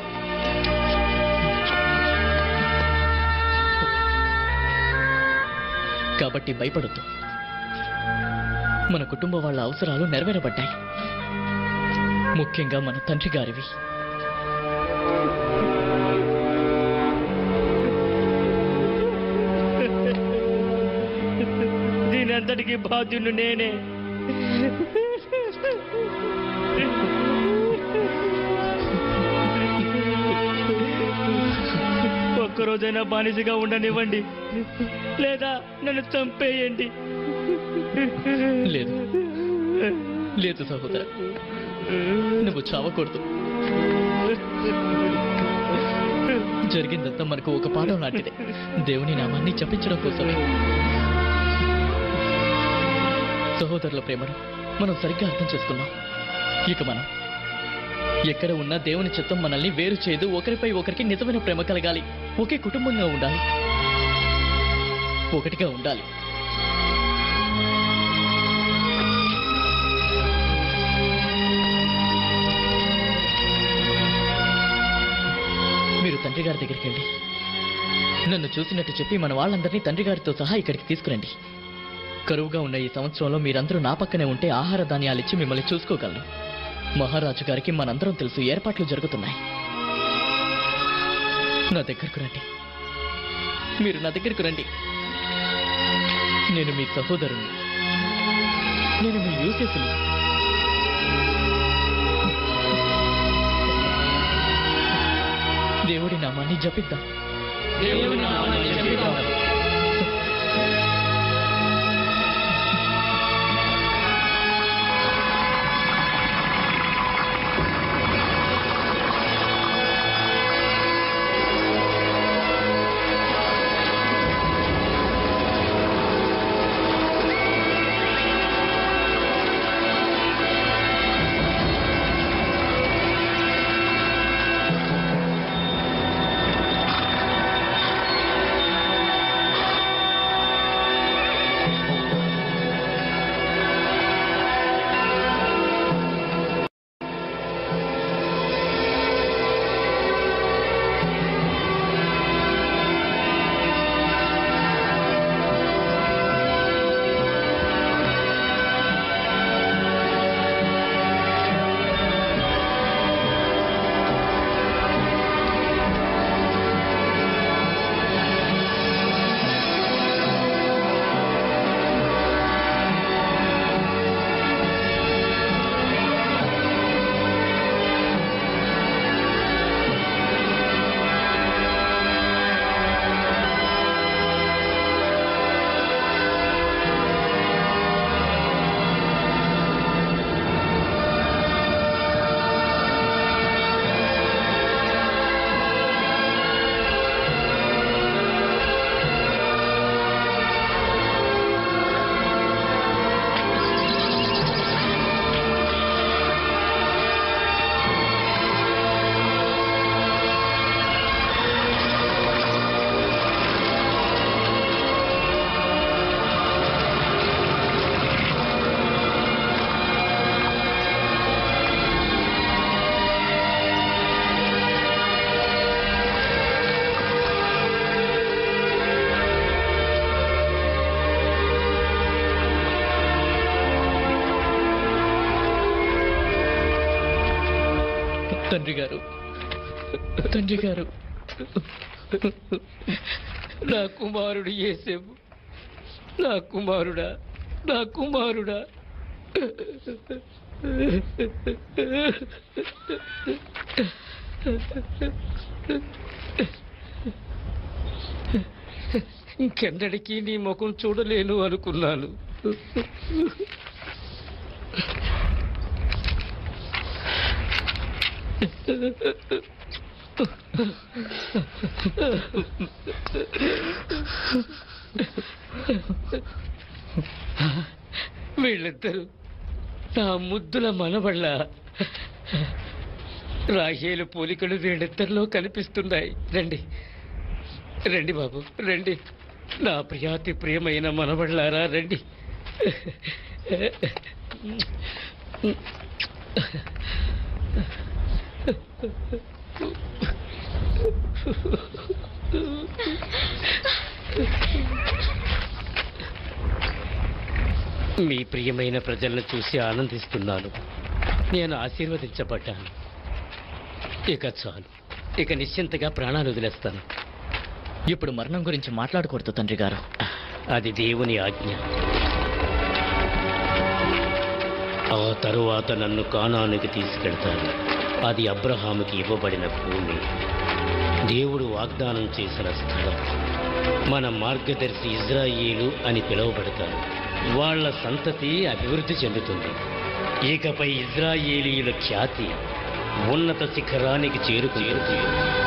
కాబట్టి భయపడొద్దు మన కుటుంబ వాళ్ళ అవసరాలు నెరవేరబడ్డాయి ముఖ్యంగా మన తండ్రి గారివి దీని అంతటికి బాధ్యుడు నేనే ఒక్కరోజైనా బానిసగా ఉండనివ్వండి లేదా నన్ను చంపేయండి లేదు లేదు సహోదర నువ్వు చావకూడదు జరిగిందంతా మనకు ఒక పాఠం లాంటిదే దేవుని నామాన్ని జపించడం కోసమే సహోదరుల ప్రేమను మనం సరిగ్గా అర్థం చేసుకున్నాం ఇక మనం ఎక్కడ ఉన్నా దేవుని చిత్తం మనల్ని వేరు చేయదు ఒకరిపై ఒకరికి నిజమైన ప్రేమ కలగాలి ఒకే కుటుంబంగా ఉండాలి ఒకటిగా ఉండాలి తండ్రి గారి దగ్గరికి వెళ్ళి నన్ను చూసినట్టు చెప్పి మన వాళ్ళందరినీ తండ్రి గారితో సహా ఇక్కడికి తీసుకురండి కరువుగా ఉన్న ఈ సంవత్సరంలో మీరందరూ నా పక్కనే ఉంటే ఆహార ధాన్యాలిచ్చి మిమ్మల్ని చూసుకోగలను మహారాజు గారికి మనందరం తెలుసు ఏర్పాట్లు జరుగుతున్నాయి నా దగ్గరకు రండి మీరు నా దగ్గరకు రండి నేను మీ సహోదరుని నేను మీ యూసేఫ్ని దేవుడి నామాన్ని జపిద్దాం దేవుడి నామాన్ని జపిద్దాం తండ్రి గారు తండ్రి గారు నా కుమారుడు ఏసేపు నా కుమారుడా నా కుమారుడా ఇంకెన్నడికి నీ ముఖం చూడలేను అనుకున్నాను వీళ్ళిద్దరూ నా ముద్దుల మనబళ్ళ రాహేలు పోలికలు వీళ్ళిద్దరిలో కనిపిస్తున్నాయి రండి రండి బాబు రండి నా ప్రియాతి ప్రియమైన మనబళ్ళారా రండి మీ ప్రియమైన ప్రజలను చూసి ఆనందిస్తున్నాను నేను ఆశీర్వదించబడ్డాను ఇక చాలు ఇక నిశ్చింతగా ప్రాణాలు వదిలేస్తాను ఇప్పుడు మరణం గురించి మాట్లాడకూడదు తండ్రి గారు అది దేవుని ఆజ్ఞ ఆ తరువాత నన్ను కానానికి తీసుకెళ్తాను అది అబ్రహాముకి ఇవ్వబడిన భూమి దేవుడు వాగ్దానం చేసిన స్థలం మన మార్గదర్శి ఇజ్రాయేలు అని పిలువబడతారు వాళ్ళ సంతతి అభివృద్ధి చెందుతుంది ఇకపై ఇజ్రాయేలీయుల ఖ్యాతి ఉన్నత శిఖరానికి చేరుకుంటుంది